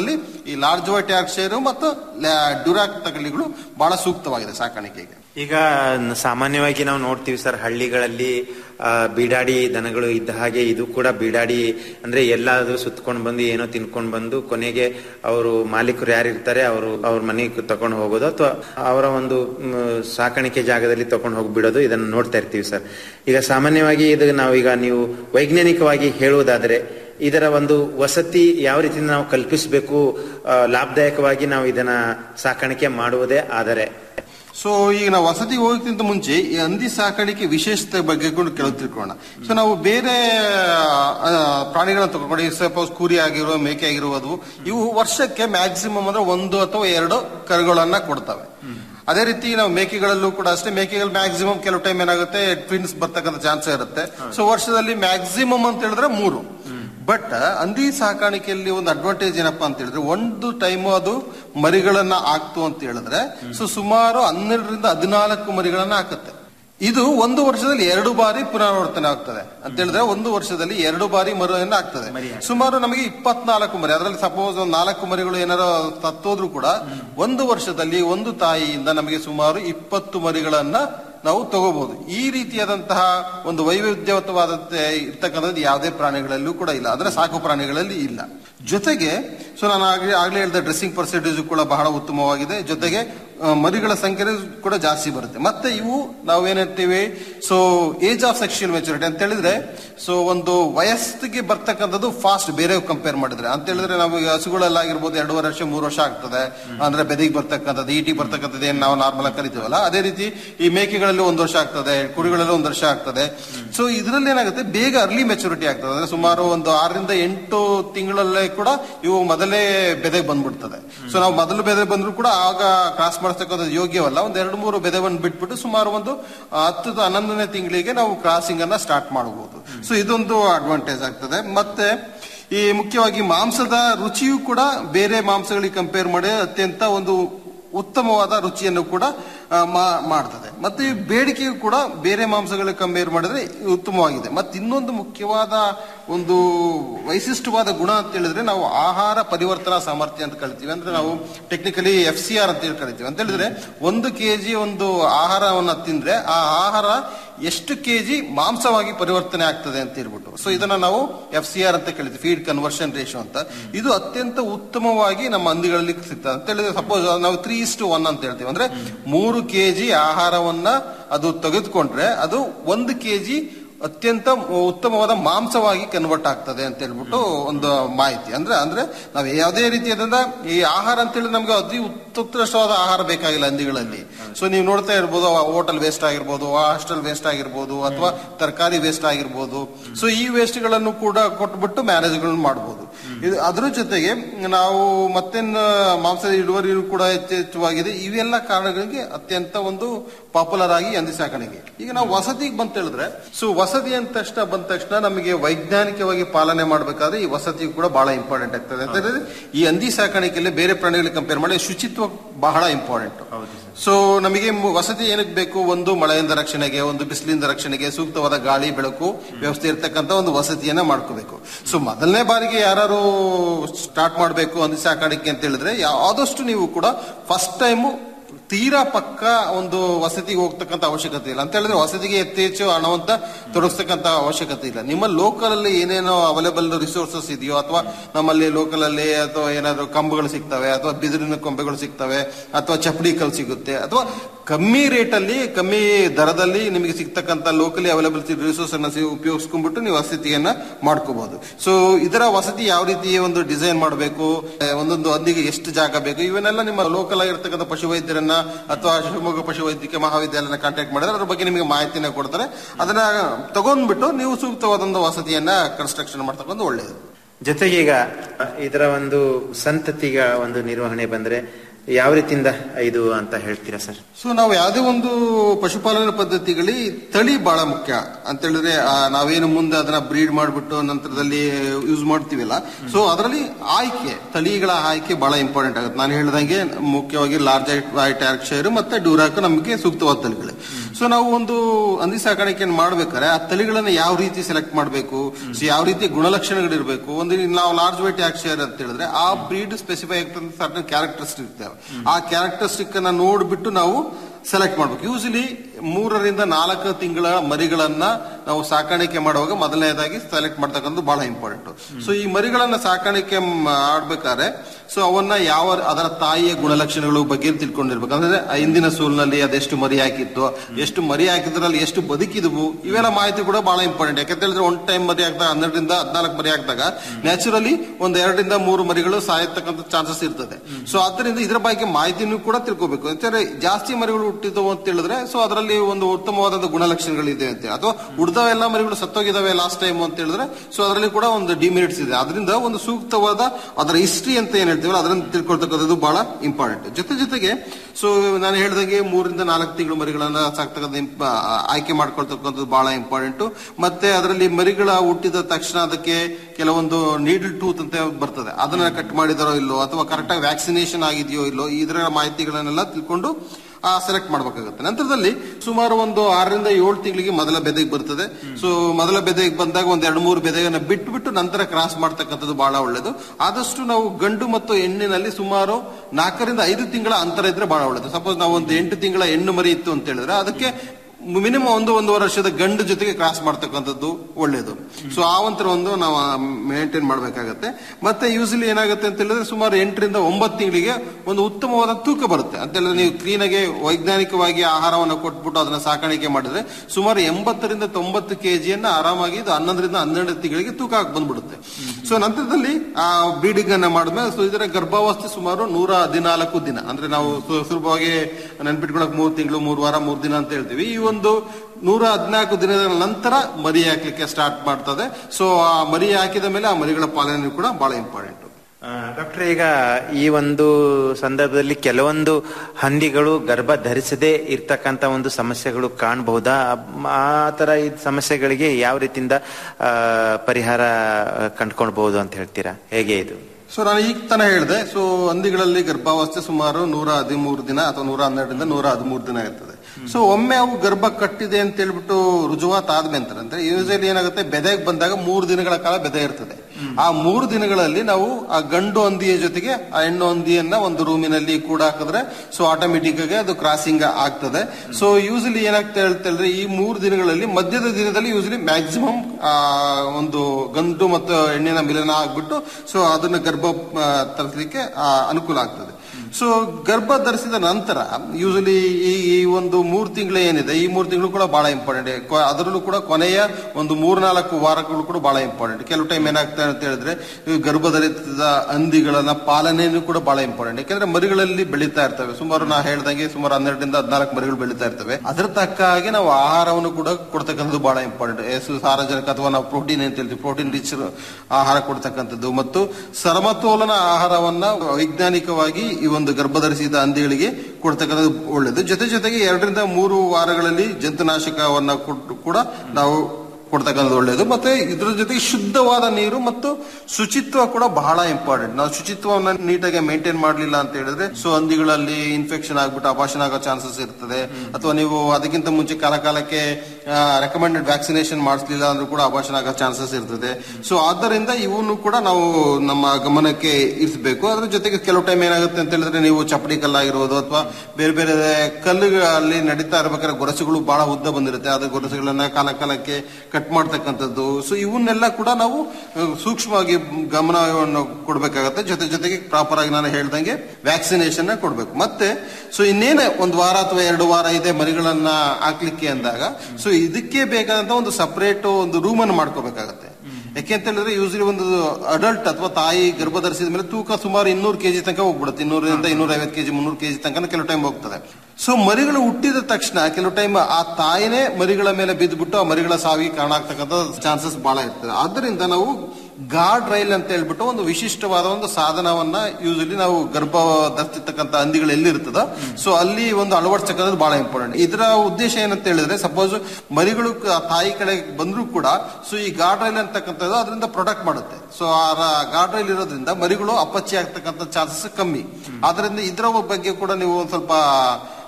Speaker 10: ಈ ಲಾರ್ಜ್ ವೈಟ್ ಶೇರು ಮತ್ತು ಡ್ಯೂರಾಕ್ ತಗಲಿಗಳು ಬಹಳ ಸೂಕ್ತವಾಗಿದೆ ಸಾಕಾಣಿಕೆಗೆ
Speaker 3: ಈಗ ನ- ಸಾಮಾನ್ಯವಾಗಿ ನಾವು ನೋಡ್ತೀವಿ ಸರ್ ಹಳ್ಳಿಗಳಲ್ಲಿ ಆ, ಬೀಡಾಡಿ ದನಗಳು ಇದ್ದ ಹಾಗೆ ಇದು ಕೂಡ ಬೀಡಾಡಿ ಅಂದ್ರೆ ಎಲ್ಲಾದ್ರೂ ಸುತ್ಕೊಂಡು ಬಂದು ಏನೋ ತಿನ್ಕೊಂಡು ಬಂದು ಕೊನೆಗೆ ಅವರು ಮಾಲೀಕರು ಯಾರು ಇರ್ತಾರೆ ಅವರು ಅವ್ರ ಮನೆಗೆ ತಕೊಂಡು ಹೋಗೋದು ಅಥವಾ ಅವರ ಒಂದು ಮ್, ಸಾಕಾಣಿಕೆ ಜಾಗದಲ್ಲಿ ತಕೊಂಡು ಹೋಗ್ಬಿಡೋದು ಇದನ್ನು ನೋಡ್ತಾ ಇರ್ತೀವಿ ಸರ್ ಈಗ ಸಾಮಾನ್ಯವಾಗಿ ಇದು ನಾವೀಗ ನೀವು ವೈಜ್ಞಾನಿಕವಾಗಿ ಹೇಳುವುದಾದ್ರೆ ಇದರ ಒಂದು ವಸತಿ ಯಾವ ರೀತಿ ನಾವು ಕಲ್ಪಿಸಬೇಕು ಆ, ಲಾಭದಾಯಕವಾಗಿ ನಾವು ಇದನ್ನ ಸಾಕಾಣಿಕೆ ಮಾಡುವುದೇ ಆದರೆ
Speaker 10: ಸೊ ಈಗ ನಾವು ವಸತಿ ಹೋಗೋಕ್ಕಿಂತ ಮುಂಚೆ ಈ ಹಂದಿ ಸಾಕಾಣಿಕೆ ವಿಶೇಷತೆ ಬಗ್ಗೆ ಕೂಡ ಕೆಲವು ತಿಳ್ಕೊಳ್ಳೋಣ ಸೊ ನಾವು ಬೇರೆ ಆ, ಪ್ರಾಣಿಗಳನ್ನ ತಗೊಂಡು ಸಪೋಸ್ ಕುರಿ ಆಗಿರೋ ಮೇಕೆ ಆಗಿರುವುದು ಇವು ವರ್ಷಕ್ಕೆ ಮ್ಯಾಕ್ಸಿಮಮ್ ಅಂದ್ರೆ ಒಂದು ಅಥವಾ ಎರಡು ಕರುಗಳನ್ನ ಕೊಡ್ತವೆ ಅದೇ ರೀತಿ ನಾವು ಮೇಕೆಗಳಲ್ಲೂ ಕೂಡ ಅಷ್ಟೇ ಮೇಕೆಗಳು ಮ್ಯಾಕ್ಸಿಮಮ್ ಕೆಲವು ಟೈಮ್ ಏನಾಗುತ್ತೆ ಟ್ವಿನ್ಸ್ ಬರ್ತಕ್ಕಂಥ ಚಾನ್ಸ್ ಇರುತ್ತೆ ಸೊ ವರ್ಷದಲ್ಲಿ ಮ್ಯಾಕ್ಸಿಮಮ್ ಅಂತ ಹೇಳಿದ್ರೆ ಮೂರು ಬಟ್ ಹಂದಿ ಸಾಕಾಣಿಕೆಯಲ್ಲಿ ಒಂದು ಅಡ್ವಾಂಟೇಜ್ ಏನಪ್ಪಾ ಅಂತ ಹೇಳಿದ್ರೆ ಒಂದು ಟೈಮ್ ಅದು ಮರಿಗಳನ್ನ ಹಾಕ್ತು ಅಂತ ಹೇಳಿದ್ರೆ ಸೊ ಸುಮಾರು ಹನ್ನೆರಡರಿಂದ ಹದಿನಾಲ್ಕು ಮರಿಗಳನ್ನ ಹಾಕುತ್ತೆ ಇದು ಒಂದು ವರ್ಷದಲ್ಲಿ ಎರಡು ಬಾರಿ ಪುನರಾವರ್ತನೆ ಆಗ್ತದೆ ಅಂತ ಹೇಳಿದ್ರೆ ಒಂದು ವರ್ಷದಲ್ಲಿ ಎರಡು ಬಾರಿ ಮರಿಯನ್ನು ಆಗ್ತದೆ ಸುಮಾರು ನಮಗೆ ಇಪ್ಪತ್ನಾಲ್ಕು ಮರಿ ಅದರಲ್ಲಿ ಸಪೋಸ್ ಒಂದು ನಾಲ್ಕು ಮರಿಗಳು ಏನಾರು ತತ್ತೋದ್ರು ಕೂಡ ಒಂದು ವರ್ಷದಲ್ಲಿ ಒಂದು ತಾಯಿಯಿಂದ ನಮಗೆ ಸುಮಾರು ಇಪ್ಪತ್ತು ಮರಿಗಳನ್ನ ನಾವು ತಗೋಬಹುದು ಈ ರೀತಿಯಾದಂತಹ ಒಂದು ವೈವಿಧ್ಯಯುತವಾದಂತೆ ಇರ್ತಕ್ಕಂಥದ್ದು ಯಾವುದೇ ಪ್ರಾಣಿಗಳಲ್ಲೂ ಕೂಡ ಇಲ್ಲ ಅಂದ್ರೆ ಸಾಕು ಪ್ರಾಣಿಗಳಲ್ಲಿ ಇಲ್ಲ ಜೊತೆಗೆ ಸೊ ನಾನು ಆಗ್ಲೇ ಆಗ್ಲೇ ಹೇಳಿದ ಡ್ರೆಸ್ಸಿಂಗ್ ಪರ್ಸೆಂಟೇಜ್ ಕೂಡ ಬಹಳ ಉತ್ತಮವಾಗಿದೆ ಜೊತೆಗೆ ಆ, ಮರಿಗಳ ಸಂಖ್ಯೆ ಕೂಡ ಜಾಸ್ತಿ ಬರುತ್ತೆ ಮತ್ತೆ ಇವು ನಾವೇನ್ ಹೇಳ್ತೀವಿ so age of sexual maturity ಅಂತ ಹೇಳಿದ್ರೆ ಸೊ ಒಂದು ವಯಸ್ಸಿಗೆ ಬರ್ತಕ್ಕಂಥದ್ದು ಫಾಸ್ಟ್ ಬೇರೆ ಕಂಪೇರ್ ಮಾಡಿದ್ರೆ ಅಂತ ಹೇಳಿದ್ರೆ ನಾವು ಈಗ ಹಸುಗಳಲ್ಲಾಗಿರ್ಬೋದು ಎರಡೂವರೆ ವರ್ಷ ಮೂರು ವರ್ಷ ಆಗ್ತದೆ ಅಂದ್ರೆ ಬೆದಿಗೆ ಬರ್ತಕ್ಕಂಥದ್ದು ಈಟಿ ಬರ್ತಕ್ಕಂಥದ್ದು ಏನ್ ನಾವು ನಾರ್ಮಲ್ ಆಗಿ ಕರಿತೀವಲ್ಲ ಅದೇ ರೀತಿ ಈ ಮೇಕೆಗಳಲ್ಲಿ ಒಂದು ವರ್ಷ ಆಗ್ತದೆ ಕುರಿಗಳಲ್ಲಿ ಒಂದು ವರ್ಷ ಆಗ್ತದೆ ಸೊ ಇದರಲ್ಲಿ ಏನಾಗುತ್ತೆ ಬೇಗ ಅರ್ಲಿ ಮೆಚುರಿಟಿ ಆಗ್ತದೆ ಅಂದ್ರೆ ಸುಮಾರು ಒಂದು ಆರರಿಂದ ಎಂಟು ತಿಂಗಳಲ್ಲೇ ಕೂಡ ಇವು ಮೊದಲೇ ಬೆದೆ ಬಂದ್ಬಿಡ್ತದೆ ಸೊ ನಾವು ಮೊದಲು ಬೆದೆ ಬಂದ್ರು ಕೂಡ ಆಗ ಕ್ರಾಸ್ ಮಾಡಿಸ್ತಕ್ಕಂಥದ್ದು ಯೋಗ್ಯವಲ್ಲ ಒಂದ್ ಎರಡು ಮೂರು ಬೆದೆ ಬಂದು ಬಿಟ್ಬಿಟ್ಟು ಸುಮಾರು ಒಂದು ಆ, ಹತ್ತು ಹನ್ನೊಂದನೇ ತಿಂಗಳಿಗೆ ನಾವು ಕ್ರಾಸಿಂಗ್ ಅನ್ನ ಸ್ಟಾರ್ಟ್ ಮಾಡಬಹುದು ಸೊ ಇದೊಂದು ಅಡ್ವಾಂಟೇಜ್ ಆಗ್ತದೆ ಮತ್ತೆ ಈ ಮುಖ್ಯವಾಗಿ ಮಾಂಸದ ರುಚಿಯು ಕೂಡ ಬೇರೆ ಮಾಂಸಗಳಿಗೆ ಕಂಪೇರ್ ಮಾಡಿ ಅತ್ಯಂತ ಒಂದು ಉತ್ತಮವಾದ ರುಚಿಯನ್ನು ಕೂಡ ಆ, ಮಾ- ಮಾಡ್ತದೆ ಮತ್ತೆ ಈ ಬೇಡಿಕೆಯು ಕೂಡ ಬೇರೆ ಮಾಂಸಗಳಿಗೆ ಕಂಪೇರ್ ಮಾಡಿದ್ರೆ ಉತ್ತಮವಾಗಿದೆ ಮತ್ತೆ ಇನ್ನೊಂದು ಮುಖ್ಯವಾದ ಒಂದು ವೈಶಿಷ್ಟ್ಯವಾದ ಗುಣ ಅಂತ ಹೇಳಿದ್ರೆ ನಾವು ಆಹಾರ ಪರಿವರ್ತನಾ ಸಾಮರ್ಥ್ಯ ಅಂತ ಕರಿತೀವಿ ಅಂದ್ರೆ ನಾವು ಟೆಕ್ನಿಕಲಿ ಎಫ್ ಸಿ ಆರ್ ಅಂತ ಹೇಳಿ ಕರಿತೀವಿ ಅಂತ ಹೇಳಿದ್ರೆ ಒಂದು ಕೆಜಿ ಒಂದು ಆಹಾರವನ್ನ ತಿಂದ್ರೆ ಆ ಆಹಾರ ಎಷ್ಟು ಕೆಜಿ ಮಾಂಸವಾಗಿ ಪರಿವರ್ತನೆ ಆಗ್ತದೆ ಅಂತ ಹೇಳ್ಬಿಟ್ಟು ಸೊ ಇದನ್ನ ನಾವು ಎಫ್ ಸಿ ಆರ್ ಅಂತ ಕರಿತೀವಿ ಫೀಡ್ ಕನ್ವರ್ಷನ್ ರೇಷಿಯೋ ಅಂತ ಇದು ಅತ್ಯಂತ ಉತ್ತಮವಾಗಿ ನಮ್ಮ ಹಂದಿಗಳಲ್ಲಿ ಸಿಗ್ತದೆ ಅಂತ ಹೇಳಿದ್ರೆ ಸಪೋಸ್ ನಾವು ತ್ರೀ ಇಷ್ಟು ಒನ್ ಅಂತ ಹೇಳ್ತೀವಿ ಅಂದ್ರೆ ಮೂರು ಕೆಜಿ ಆಹಾರವನ್ನ ಅದು ತೆಗೆದುಕೊಂಡ್ರೆ ಅದು ಒಂದು ಕೆಜಿ ಅತ್ಯಂತ ಉತ್ತಮವಾದ ಮಾಂಸವಾಗಿ ಕನ್ವರ್ಟ್ ಆಗ್ತದೆ ಅಂತ ಹೇಳ್ಬಿಟ್ಟು ಒಂದು ಮಾಹಿತಿ ಅಂದ್ರೆ ಅಂದ್ರೆ ನಾವು ಯಾವುದೇ ರೀತಿಯಾದಂತ ಈ ಆಹಾರ ಅಂತ ಹೇಳಿದ್ರೆ ನಮ್ಗೆ ಅತಿ ಉತ್ಕೃಷ್ಟವಾದ ಆಹಾರ ಬೇಕಾಗಿಲ್ಲ ಹಂದಿಗಳಲ್ಲಿ ಸೊ ನೀವು ನೋಡ್ತಾ ಇರ್ಬೋದು ಹೋಟೆಲ್ ವೇಸ್ಟ್ ಆಗಿರ್ಬೋದು ಹಾಸ್ಟೆಲ್ ವೇಸ್ಟ್ ಆಗಿರ್ಬೋದು ಅಥವಾ ತರಕಾರಿ ವೇಸ್ಟ್ ಆಗಿರ್ಬೋದು ಸೊ ಈ ವೇಸ್ಟ್ಗಳನ್ನು ಕೂಡ ಕೊಟ್ಬಿಟ್ಟು ಮ್ಯಾನೇಜ್ಗಳನ್ನ ಮಾಡಬಹುದು ಇದು ಅದ್ರ ಜೊತೆಗೆ ನಾವು ಮತ್ತೇನು ಮಾಂಸದ ಇಳುವರಿಯೂ ಕೂಡ ಹೆಚ್ಚೆಚ್ಚುವಾಗಿದೆ ಇವೆಲ್ಲ ಕಾರಣಗಳಿಗೆ ಅತ್ಯಂತ ಒಂದು ಪಾಪ್ಯುಲರ್ ಆಗಿ ಹಂದಿ ಸಾಕಾಣಿಕೆ ಈಗ ನಾವು ವಸತಿಗೆ ಬಂತ ಹೇಳಿದ್ರೆ ಸೊ ವಸತಿ ಅಂದ ತಕ್ಷಣ ಬಂದ ತಕ್ಷಣ ನಮಗೆ ವೈಜ್ಞಾನಿಕವಾಗಿ ಪಾಲನೆ ಮಾಡಬೇಕಾದ್ರೆ ಈ ವಸತಿ ಕೂಡ ಬಹಳ ಇಂಪಾರ್ಟೆಂಟ್ ಆಗ್ತದೆ ಅಂತ ಹೇಳಿದ್ರೆ ಈ ಹಂದಿ ಸಾಕಾಣಿಕೆಯಲ್ಲಿ ಬೇರೆ ಪ್ರಾಣಿಗಳಿಗೆ ಕಂಪೇರ್ ಮಾಡಿ ಶುಚಿತ್ವ ಬಹಳ ಇಂಪಾರ್ಟೆಂಟ್ ಸೊ ನಮಗೆ ಮು- ವಸತಿ ಏನಕ್ಕೆ ಬೇಕು ಒಂದು ಮಳೆಯಿಂದ ರಕ್ಷಣೆಗೆ ಒಂದು ಬಿಸಿಲಿಂದ ರಕ್ಷಣೆಗೆ ಸೂಕ್ತವಾದ ಗಾಳಿ ಬೆಳಕು ವ್ಯವಸ್ಥೆ ಇರ್ತಕ್ಕಂಥ ಒಂದು ವಸತಿಯನ್ನ ಮಾಡ್ಕೋಬೇಕು ಸೊ ಮೊದಲನೇ ಬಾರಿಗೆ ಯಾರು ಸ್ಟಾರ್ಟ್ ಮಾಡಬೇಕು ಹಂದಿ ಸಾಕಾಣಿಕೆ ಅಂತ ಹೇಳಿದ್ರೆ ಆದಷ್ಟು ನೀವು ಕೂಡ ಫಸ್ಟ್ ಟೈಮು ತೀರಾ ಪಕ್ಕ ಒಂದು ವಸತಿಗೆ ಹೋಗ್ತಕ್ಕಂಥ ಅವಶ್ಯಕತೆ ಇಲ್ಲ ಅಂತ ಹೇಳಿದ್ರೆ ವಸತಿಗೆ ಹೆಚ್ಚು ಹಣವಂತ ತೊಡಗಿಸ್ತಕ್ಕಂಥ ಅವಶ್ಯಕತೆ ಇಲ್ಲ ನಿಮ್ಮ ಲೋಕಲ್ ಅಲ್ಲಿ ಏನೇನೋ ಅವೈಲೇಬಲ್ ರಿಸೋರ್ಸಸ್ ಇದೆಯೋ ಅಥವಾ ನಮ್ಮಲ್ಲಿ ಲೋಕಲ್ ಅಲ್ಲಿ ಅಥವಾ ಏನಾದ್ರು ಕಂಬಗಳು ಸಿಗ್ತವೆ ಅಥವಾ ಬಿದಿರಿನ ಕೊಂಬೆಗಳು ಸಿಗ್ತವೆ ಅಥವಾ ಚಪ್ಪಡಿ ಕಲ್ ಸಿಗುತ್ತೆ ಅಥವಾ ಕಮ್ಮಿ ರೇಟ್ ಅಲ್ಲಿ ಕಮ್ಮಿ ದರದಲ್ಲಿ ನಿಮಗೆ ಸಿಗ್ತಕ್ಕಂಥ ಲೋಕಲಿ ಅವೈಲೇಬಲ್ ರಿಸೋರ್ಸ್ ಅನ್ನ ಸಿ- ಉಪಯೋಗಿಸ್ಕೊಂಡ್ಬಿಟ್ಟು ನೀವು ವಸತಿಯನ್ನ ಮಾಡ್ಕೋಬಹುದು ಸೊ ಇದರ ವಸತಿ ಯಾವ ರೀತಿ ಒಂದು ಡಿಸೈನ್ ಮಾಡಬೇಕು ಒಂದೊಂದು ಹಂದಿಗೆ ಎಷ್ಟು ಜಾಗ ಬೇಕು ಇವನ್ನೆಲ್ಲ ನಿಮ್ಮ ಲೋಕಲ್ ಆಗಿರ್ತಕ್ಕಂಥ ಪಶುವೈದ್ಯರನ್ನ ಅಥವಾ ಶಿವಮೊಗ್ಗ ಪಶುವೈದ್ಯಕೀಯ ಮಹಾವಿದ್ಯಾಲಯನ ಕಾಂಟ್ಯಾಕ್ಟ್ ಮಾಡಿದ್ರೆ ಅದ್ರ ಬಗ್ಗೆ ನಿಮಗೆ ಮಾಹಿತಿನ ಕೊಡ್ತಾರೆ ಅದನ್ನ ತಗೊಂಡ್ಬಿಟ್ಟು ನೀವು ಸೂಕ್ತವಾದ ವಸತಿಯನ್ನ ಕನ್ಸ್ಟ್ರಕ್ಷನ್ ಮಾಡ್ತಕ್ಕಂಥ ಒಳ್ಳೆಯದು
Speaker 3: ಜೊತೆಗೆ ಈಗ ಇದರ ಒಂದು ಸಂತತಿಗ ಒಂದು ನಿರ್ವಹಣೆ ಬಂದ್ರೆ ಯಾವ ರೀತಿಯಿಂದ ಇದು ಅಂತ ಹೇಳ್ತೀರಾ ಸರ್
Speaker 10: ಸೊ ನಾವು ಯಾವುದೇ ಒಂದು ಪಶುಪಾಲನಾ ಪದ್ಧತಿಗಳಿ ತಳಿ ಬಹಳ ಮುಖ್ಯ ಅಂತ ಹೇಳಿದ್ರೆ ಆ, ನಾವೇನು ಮುಂದೆ ಅದನ್ನ ಬ್ರೀಡ್ ಮಾಡಿಬಿಟ್ಟು ನಂತರದಲ್ಲಿ ಯೂಸ್ ಮಾಡ್ತೀವಲ್ಲ ಸೊ ಅದರಲ್ಲಿ ಆಯ್ಕೆ ತಳಿಗಳ ಆಯ್ಕೆ ಬಹಳ ಇಂಪಾರ್ಟೆಂಟ್ ಆಗುತ್ತೆ ನಾನು ಹೇಳ್ದಂಗೆ ಮುಖ್ಯವಾಗಿ ಲಾರ್ಜ್ ವೈಟ್ ಶೇರು ಮತ್ತೆ ಡ್ಯೂರಾಕ್ ನಮಗೆ ಸೂಕ್ತವಾದ ತಳಿಗಳು ಸೊ ನಾವು ಒಂದು ಹಂದಿ ಸಾಕಾಣಿಕೆಯನ್ನು ಮಾಡ್ಬೇಕಾದ್ರೆ ಆ ತಳಿಗಳನ್ನ ಯಾವ ರೀತಿ ಸೆಲೆಕ್ಟ್ ಮಾಡಬೇಕು ಸೊ ಯಾವ ರೀತಿ ಗುಣಲಕ್ಷಣಗಳಿರ್ಬೇಕು ಒಂದು ನಾವು ಲಾರ್ಜ್ ವೈಟ್ ಯಾಕ್ಷಿಯರ್ ಅಂತ ಹೇಳಿದ್ರೆ ಆ ಬ್ರೀಡ್ ಸ್ಪೆಸಿಫೈ ಆಗ್ತಂತ ಸರ್ಟನ್ ಕ್ಯಾರೆಕ್ಟರಿಸ್ಟಿಕ್ ಇರ್ತವೆ ಆ ಕ್ಯಾರೆಕ್ಟರಿಸ್ಟಿಕ್ ಅನ್ನ ನೋಡ್ಬಿಟ್ಟು ನಾವು ಸೆಲೆಕ್ಟ್ ಮಾಡ್ಬೇಕು ಯೂಶಲಿ ಮೂರರಿಂದ ನಾಲ್ಕು ತಿಂಗಳ ಮರಿಗಳನ್ನ ನಾವು ಸಾಕಾಣಿಕೆ ಮಾಡುವಾಗ ಮೊದಲನೇದಾಗಿ ಸೆಲೆಕ್ಟ್ ಮಾಡ್ತಕ್ಕಂಥದ್ದು ಬಹಳ ಇಂಪಾರ್ಟೆಂಟ್ ಸೊ ಈ ಮರಿಗಳನ್ನ ಸಾಕಾಣಿಕೆ ಮಾಡ್ಬೇಕಾದ್ರೆ ಸೊ ಅವನ್ನ ಯಾವ ಅದರ ತಾಯಿಯ ಗುಣಲಕ್ಷಣಗಳು ಬಗ್ಗೆ ತಿಳ್ಕೊಂಡಿರ್ಬೇಕು ಅಂದ್ರೆ ಆ ಹಿಂದಿನ ಸೂಲ್ನಲ್ಲಿ ಅದೆಷ್ಟು ಮರಿ ಹಾಕಿತ್ತು ಎಷ್ಟು ಮರಿ ಹಾಕಿದ್ರಲ್ಲಿ ಎಷ್ಟು ಬದುಕಿದ್ವು ಇವೆಲ್ಲ ಮಾಹಿತಿ ಕೂಡ ಬಹಳ ಇಂಪಾರ್ಟೆಂಟ್ ಯಾಕಂತ ಹೇಳಿದ್ರೆ ಒನ್ ಟೈಮ್ ಮರಿ ಹಾಕಿದಾಗ ಹನ್ನೆರಡರಿಂದ ಹದಿನಾಲ್ಕು ಮರಿ ಹಾಕಿದಾಗ ನ್ಯಾಚುರಲಿ ಒಂದ್ ಎರಡರಿಂದ ಮೂರು ಮರಿಗಳು ಸಾಯತಕ್ಕಂಥ ಚಾನ್ಸಸ್ ಇರ್ತದೆ ಸೊ ಆದ್ದರಿಂದ ಇದರ ಬಗ್ಗೆ ಮಾಹಿತಿನೂ ಕೂಡ ತಿಳ್ಕೋಬೇಕು ಯಾಕಂದ್ರೆ ಜಾಸ್ತಿ ಮರಿಗಳು ಹುಟ್ಟಿದವು ಅಂತ ಹೇಳಿದ್ರೆ ಸೊ ಅದರಲ್ಲಿ ಒಂದು ಉತ್ತಮವಾದ ಗುಣಲಕ್ಷಣಗಳಿದೆ ಅಂತ ಹೇಳಿ ಅಥವಾ ಉಳಿದವೆಲ್ಲ ಮರಿಗಳು ಸತ್ತೋಗಿದಾವೆ ಲಾಸ್ಟ್ ಟೈಮ್ ಅಂತ ಹೇಳಿದ್ರೆ ಸೊ ಅದರಲ್ಲಿ ಕೂಡ ಒಂದು ಡಿಮೆರಿಟ್ಸ್ ಇದೆ ಅದರಿಂದ ಒಂದು ಸೂಕ್ತವಾದ ಅದರ ಹಿಸ್ಟ್ರಿ ಅಂತ ಏನ್ ಹೇಳ್ತೀವಲ್ಲ ಅದನ್ನ ತಿಳ್ಕೊಳ್ತಕ್ಕಂಥದ್ದು ಬಹಳ ಇಂಪಾರ್ಟೆಂಟ್ ಜೊತೆ ಜೊತೆಗೆ ಸೊ ನಾನು ಹೇಳ್ದಂಗೆ ಮೂರಿಂದ ನಾಲ್ಕು ತಿಂಗಳು ಮರಿಗಳನ್ನ ಸಾಕ್ತಕ್ಕಂಥ ಇಂಪ- ಆಯ್ಕೆ ಮಾಡ್ಕೊಳ್ತಕ್ಕಂಥದ್ದು ಬಹಳ ಇಂಪಾರ್ಟೆಂಟ್ ಮತ್ತೆ ಅದರಲ್ಲಿ ಮರಿಗಳ ಹುಟ್ಟಿದ ತಕ್ಷಣ ಅದಕ್ಕೆ ಕೆಲವೊಂದು ನೀಡಲ್ ಟೂತ್ ಅಂತ ಬರ್ತದೆ ಅದನ್ನ ಕಟ್ ಮಾಡಿದಾರೋ ಇಲ್ಲೋ ಅಥವಾ ಕರೆಕ್ಟ್ ಆಗಿ ವ್ಯಾಕ್ಸಿನೇಷನ್ ಆಗಿದೆಯೋ ಇಲ್ಲೋ ಇದರ ಮಾಹಿತಿಗಳನ್ನೆಲ್ಲ ತಿಳ್ಕೊಂಡು ಸೆಲೆಕ್ಟ್ ಮಾಡ್ಬೇಕಾಗುತ್ತೆ ನಂತರದಲ್ಲಿ ಸುಮಾರು ಒಂದು ಆರರಿಂದ ಏಳು ತಿಂಗಳಿಗೆ ಮೊದಲ ಬೆದೆಗೆ ಬರ್ತದೆ ಸೊ ಮೊದಲ ಬೆದೆಗೆ ಬಂದಾಗ ಒಂದ್ ಎರಡು ಮೂರು ಬೆದೆಗನ್ನ ಬಿಟ್ಟು ಬಿಟ್ಟು ನಂತರ ಕ್ರಾಸ್ ಮಾಡ್ತಕ್ಕಂಥದ್ದು ಬಹಳ ಒಳ್ಳೇದು ಆದಷ್ಟು ನಾವು ಗಂಡು ಮತ್ತು ಹೆಣ್ಣಿನಲ್ಲಿ ಸುಮಾರು ನಾಲ್ಕರಿಂದ ಐದು ತಿಂಗಳ ಅಂತರ ಇದ್ರೆ ಬಹಳ ಒಳ್ಳೇದು ಸಪೋಸ್ ನಾವು ಒಂದು ಎಂಟು ತಿಂಗಳ ಹೆಣ್ಣು ಮರಿ ಇತ್ತು ಅಂತ ಹೇಳಿದ್ರೆ ಅದಕ್ಕೆ ಮಿನಿಮಮ್ ಒಂದು ಒಂದೂವರೆ ವರ್ಷದ ಗಂಡು ಜೊತೆಗೆ ಕ್ರಾಸ್ ಮಾಡ್ತಕ್ಕಂಥದ್ದು ಒಳ್ಳೇದು ಸೊ ಆ ಒಂಥರ ಒಂದು ನಾವು ಮೇಂಟೈನ್ ಮಾಡಬೇಕಾಗತ್ತೆ ಮತ್ತೆ ಯೂಸಲಿ ಏನಾಗುತ್ತೆ ಅಂತ ಹೇಳಿದ್ರೆ ಸುಮಾರು ಎಂಟರಿಂದ ಒಂಬತ್ತು ತಿಂಗಳಿಗೆ ಒಂದು ಉತ್ತಮವಾದ ತೂಕ ಬರುತ್ತೆ ಅಂತ ಹೇಳಿದ್ರೆ ನೀವು ಕ್ಲೀನಾಗಿ ವೈಜ್ಞಾನಿಕವಾಗಿ ಆಹಾರವನ್ನು ಕೊಟ್ಬಿಟ್ಟು ಅದನ್ನ ಸಾಕಾಣಿಕೆ ಮಾಡಿದ್ರೆ ಸುಮಾರು ಎಂಬತ್ತರಿಂದ ತೊಂಬತ್ತು ಕೆಜಿಯನ್ನ ಆರಾಮಾಗಿ ಇದು ಹನ್ನೊಂದರಿಂದ ಹನ್ನೆರಡು ತಿಂಗಳಿಗೆ ತೂಕ ಆಗಿ ಬಂದ್ಬಿಡುತ್ತೆ ಸೊ ನಂತರದಲ್ಲಿ ಆ ಬ್ರೀಡಿಂಗ್ ಅನ್ನ ಮಾಡಿದ್ಮೇಲೆ ಸೊ ಇದರ ಗರ್ಭಾವಸ್ಥೆ ಸುಮಾರು ನೂರ ಹದಿನಾಲ್ಕು ದಿನ ಅಂದ್ರೆ ನಾವು ಸು- ಸುಲಭವಾಗಿ ನೆನ್ಪಿಟ್ಕೊಳಕ್ ಮೂರು ತಿಂಗಳು ಮೂರು ವಾರ ಮೂರು ದಿನ ಅಂತ ಹೇಳ್ತೀವಿ ಈ ಒಂದು ನೂರ ಹದಿನಾಲ್ಕು ದಿನದ ನಂತರ ಮರಿ ಹಾಕ್ಲಿಕ್ಕೆ ಸ್ಟಾರ್ಟ್ ಮಾಡ್ತದೆ ಸೊ ಆ ಮರಿ ಹಾಕಿದ ಮೇಲೆ ಆ ಮರಿಗಳ ಪಾಲನೆ ಕೂಡ ಬಹಳ ಇಂಪಾರ್ಟೆಂಟ್
Speaker 3: ಡಾಕ್ಟರ್ ಈಗ ಈ ಒಂದು ಸಂದರ್ಭದಲ್ಲಿ ಕೆಲವೊಂದು ಹಂದಿಗಳು ಗರ್ಭ ಧರಿಸದೇ ಇರ್ತಕ್ಕಂತ ಒಂದು ಸಮಸ್ಯೆಗಳು ಕಾಣಬಹುದಾ ಆ ತರ ಈ ಸಮಸ್ಯೆಗಳಿಗೆ ಯಾವ ರೀತಿಯಿಂದ ಆ, ಪರಿಹಾರ ಕಂಡುಕೊಳ್ಬಹುದು ಅಂತ ಹೇಳ್ತೀರಾ ಹೇಗೆ ಇದು
Speaker 10: ಸೊ ನಾನು ಈಗ ತನ ಹೇಳಿದೆ ಸೊ ಹಂದಿಗಳಲ್ಲಿ ಗರ್ಭಾವಸ್ಥೆ ಸುಮಾರು ನೂರ ಹದಿಮೂರು ದಿನ ಅಥವಾ ನೂರ ಹನ್ನೆರಡರಿಂದ ನೂರ ಹದಿಮೂರು ದಿನ ಇರ್ತದೆ ಸೊ ಒಮ್ಮೆ ಅವು ಗರ್ಭ ಕಟ್ಟಿದೆ ಅಂತ ಹೇಳ್ಬಿಟ್ಟು ರುಜುವಾತ್ ಆದ್ಮೇಲೆ ಅಂದ್ರೆ ಯೂಸಲಿ ಏನಾಗುತ್ತೆ ಬೆದೆಗೆ ಬಂದಾಗ ಮೂರು ದಿನಗಳ ಕಾಲ ಬೆದೆ ಇರ್ತದೆ ಆ ಮೂರು ದಿನಗಳಲ್ಲಿ ನಾವು ಆ ಗಂಡು ಹಂದಿಯ ಜೊತೆಗೆ ಆ ಹೆಣ್ಣು ಹಂದಿಯನ್ನ ಒಂದು ರೂಮಿನಲ್ಲಿ ಕೂಡ ಹಾಕಿದ್ರೆ ಸೊ ಆಟೋಮೆಟಿಕ್ ಆಗಿ ಅದು ಕ್ರಾಸಿಂಗ್ ಆಗ್ತದೆ ಸೊ ಯೂಸಲಿ ಏನಾಗ್ತಾ ಹೇಳ್ತಾರೆ ಈ ಮೂರು ದಿನಗಳಲ್ಲಿ ಮಧ್ಯದ ದಿನದಲ್ಲಿ ಯೂಸಲಿ ಮ್ಯಾಕ್ಸಿಮಮ್ ಒಂದು ಗಂಡು ಮತ್ತು ಹೆಣ್ಣಿನ ಮಿಲನ ಆಗ್ಬಿಟ್ಟು ಸೊ ಅದನ್ನ ಗರ್ಭ ಆ, ತರಿಸಲಿಕ್ಕೆ ಆ, ಅನುಕೂಲ ಆಗ್ತದೆ ಸೊ ಗರ್ಭ ಧರಿಸಿದ ನಂತರ ಯೂಸಲಿ ಈ ಈ ಒಂದು ಮೂರು ತಿಂಗಳು ಏನಿದೆ ಈ ಮೂರು ತಿಂಗಳು ಕೂಡ ಬಹಳ ಇಂಪಾರ್ಟೆಂಟ್ ಅದರಲ್ಲೂ ಕೂಡ ಕೊನೆಯ ಒಂದು ಮೂರ್ನಾಲ್ಕು ವಾರಗಳು ಕೂಡ ಬಹಳ ಇಂಪಾರ್ಟೆಂಟ್ ಕೆಲವು ಟೈಮ್ ಏನಾಗ್ತದೆ ಅಂತ ಹೇಳಿದ್ರೆ ಈ ಗರ್ಭಧರಿಸಿದ ಹಂದಿಗಳನ್ನ ಪಾಲನೆಯೂ ಕೂಡ ಬಹಳ ಇಂಪಾರ್ಟೆಂಟ್ ಯಾಕಂದ್ರೆ ಮರಿಗಳಲ್ಲಿ ಬೆಳೀತಾ ಇರ್ತವೆ ಸುಮಾರು ನಾ ಹೇಳ್ದಂಗೆ ಸುಮಾರು ಹನ್ನೆರಡರಿಂದ ಹದಿನಾಲ್ಕು ಮರಿಗಳು ಬೆಳೀತಾ ಇರ್ತವೆ ಅದ್ರ ತಕ್ಕ ಹಾಗೆ ನಾವು ಆಹಾರವನ್ನು ಕೂಡ ಕೊಡ್ತಕ್ಕಂಥದ್ದು ಬಹಳ ಇಂಪಾರ್ಟೆಂಟ್ ಎಷ್ಟು ಸಾರಜನಕ ಅಥವಾ ನಾವು ಪ್ರೋಟೀನ್ ಅಂತ ಹೇಳ್ತೀವಿ ಪ್ರೋಟೀನ್ ರಿಚ್ ಆಹಾರ ಕೊಡ್ತಕ್ಕಂಥದ್ದು ಮತ್ತು ಸಮತೋಲನ ಆಹಾರವನ್ನ ವೈಜ್ಞಾನಿಕವಾಗಿ ಈ ಒಂದು ಗರ್ಭಧರಿಸಿದ ಹಂದಿಗಳಿಗೆ ಕೊಡ್ತಕ್ಕಂಥದ್ದು ಒಳ್ಳೆಯದು ಜೊತೆ ಜೊತೆಗೆ ಎರಡರಿಂದ ಮೂರು ವಾರಗಳಲ್ಲಿ ಜಂತುನಾಶಕವನ್ನ ಕೊಟ್ಟು ಕೂಡ ನಾವು ಕೊಡ್ತಕ್ಕಂಥದ್ದು ಒಳ್ಳೆಯದು ಮತ್ತೆ ಇದ್ರ ಜೊತೆಗೆ ಶುದ್ಧವಾದ ನೀರು ಮತ್ತು ಶುಚಿತ್ವ ಕೂಡ ಬಹಳ ಇಂಪಾರ್ಟೆಂಟ್ ನಾವು ಶುಚಿತ್ವವನ್ನ ನೀಟಾಗಿ ಮೇಂಟೈನ್ ಮಾಡಲಿಲ್ಲ ಅಂತ ಹೇಳಿದ್ರೆ ಸೊ ಹಂದಿಗಳಲ್ಲಿ ಇನ್ಫೆಕ್ಷನ್ ಆಗ್ಬಿಟ್ಟು ಅಪಾಶನ ಆಗೋ ಚಾನ್ಸಸ್ ಇರ್ತದೆ ಅಥವಾ ನೀವು ಅದಕ್ಕಿಂತ ಮುಂಚೆ ಕಾಲ ಕಾಲಕ್ಕೆ ರೆಕಮೆಂಡೆಡ್ ವ್ಯಾಕ್ಸಿನೇಷನ್ ಮಾಡಿಸ್ಲಿಲ್ಲ ಅಂದ್ರೂ ಕೂಡ ಅಪಾಶನ ಆಗೋ ಚಾನ್ಸಸ್ ಇರ್ತದೆ ಸೊ ಆದ್ದರಿಂದ ಇವನ್ನು ಕೂಡ ನಾವು ನಮ್ಮ ಗಮನಕ್ಕೆ ಇರಿಸಬೇಕು ಅದ್ರ ಜೊತೆಗೆ ಕೆಲವು ಟೈಮ್ ಏನಾಗುತ್ತೆ ಅಂತ ಹೇಳಿದ್ರೆ ನೀವು ಚಪ್ಪಡಿ ಕಲ್ಲಾಗಿರೋದು ಅಥವಾ ಬೇರೆ ಬೇರೆ ಕಲ್ಲುಗಳಲ್ಲಿ ನಡೀತಾ ಇರ್ಬೇಕಾದ್ರೆ ಗೊರಸುಗಳು ಬಹಳ ಉದ್ದ ಬಂದಿರುತ್ತೆ ಅದ ಗೊರಸುಗಳನ್ನ ಕಾಲ ಕಾಲಕ್ಕೆ ಕಟ್ ಮಾಡ್ತಕ್ಕಂಥದ್ದು ಸೊ ಇವನ್ನೆಲ್ಲ ಕೂಡ ನಾವು ಆ, ಸೂಕ್ಷ್ಮವಾಗಿ ಗಮನವನ್ನು ಕೊಡ್ಬೇಕಾಗತ್ತೆ ಜೊತೆ ಜೊತೆಗೆ ಪ್ರಾಪರ್ ಆಗಿ ನಾನು ಹೇಳ್ದಂಗೆ ವ್ಯಾಕ್ಸಿನೇಷನ್ ಕೊಡ್ಬೇಕು ಮತ್ತೆ ಸೊ ಇನ್ನೇನೆ ಒಂದು ವಾರ ಅಥವಾ ಎರಡು ವಾರ ಇದೆ ಮರಿಗಳನ್ನ ಹಾಕ್ಲಿಕ್ಕೆ ಅಂದಾಗ ಸೊ ಇದಕ್ಕೆ ಬೇಕಾದಂತ ಒಂದು ಸಪರೇಟ್ ಒಂದು ರೂಮ್ ಅನ್ನು ಮಾಡ್ಕೋಬೇಕಾಗತ್ತೆ ಯಾಕೆ ಅಂತ ಹೇಳಿದ್ರೆ ಯೂಸಲಿ ಒಂದು ಅಡಲ್ಟ್ ಅಥವಾ ತಾಯಿ ಗರ್ಭ ಧರಿಸಿದ ಮೇಲೆ ತೂಕ ಸುಮಾರು ಇನ್ನೂರು ಕೆಜಿ ತನಕ ಹೋಗ್ಬಿಡುತ್ತೆ ಇನ್ನೂರರಿಂದ ಇನ್ನೂರ ಐವತ್ತು ಕೆಜಿ ಮುನ್ನೂರು ಕೆಜಿ ತನಕ ಕೆಲವು ಟೈಮ್ ಹೋಗ್ತದೆ ಸೊ ಮರಿಗಳು ಹುಟ್ಟಿದ ತಕ್ಷಣ ಕೆಲವು ಟೈಮ್ ಆ ತಾಯಿನೇ ಮರಿಗಳ ಮೇಲೆ ಬಿದ್ದುಬಿಟ್ಟು ಆ ಮರಿಗಳ ಸಾವಿಗೆ ಕಾರಣ ಆಗ್ತಕ್ಕಂಥ ಚಾನ್ಸಸ್ ಬಹಳ ಇರ್ತದೆ ಆದ್ದರಿಂದ ನಾವು ಗಾರ್ಡ್ ರೈಲ್ ಅಂತ ಹೇಳ್ಬಿಟ್ಟು ಒಂದು ವಿಶಿಷ್ಟವಾದ ಒಂದು ಸಾಧನವನ್ನ ಯೂಸಲಿ ನಾವು ಗರ್ಭ ಧರಿಸಿರ್ತಕ್ಕಂಥ ಹಂದಿಗಳು ಎಲ್ಲಿರ್ತದ ಸೊ ಅಲ್ಲಿ ಒಂದು ಅಳವಡಿಸ್ತಕ್ಕಂಥದ್ದು ಬಹಳ ಇಂಪಾರ್ಟೆಂಟ್ ಇದರ ಉದ್ದೇಶ ಏನಂತ ಹೇಳಿದ್ರೆ ಸಪೋಸ್ ಮರಿಗಳು ಕ- ತಾಯಿ ಕಡೆ ಬಂದ್ರೂ ಕೂಡ ಸೊ ಈ ಗಾರ್ಡ್ ರೈಲ್ ಅಂತಕ್ಕಂಥದ್ದು ಅದರಿಂದ ಪ್ರೊಟೆಕ್ಟ್ ಮಾಡುತ್ತೆ ಸೊ ಆ ಗಾರ್ಡ್ ರೈಲ್ ಇರೋದ್ರಿಂದ ಮರಿಗಳು ಅಪಚ್ಚಿ ಆಗ್ತಕ್ಕಂಥ ಚಾನ್ಸಸ್ ಕಮ್ಮಿ ಆದ್ರಿಂದ ಇದರ ಬಗ್ಗೆ ಕೂಡ ನೀವು ಒಂದ್ ಸ್ವಲ್ಪ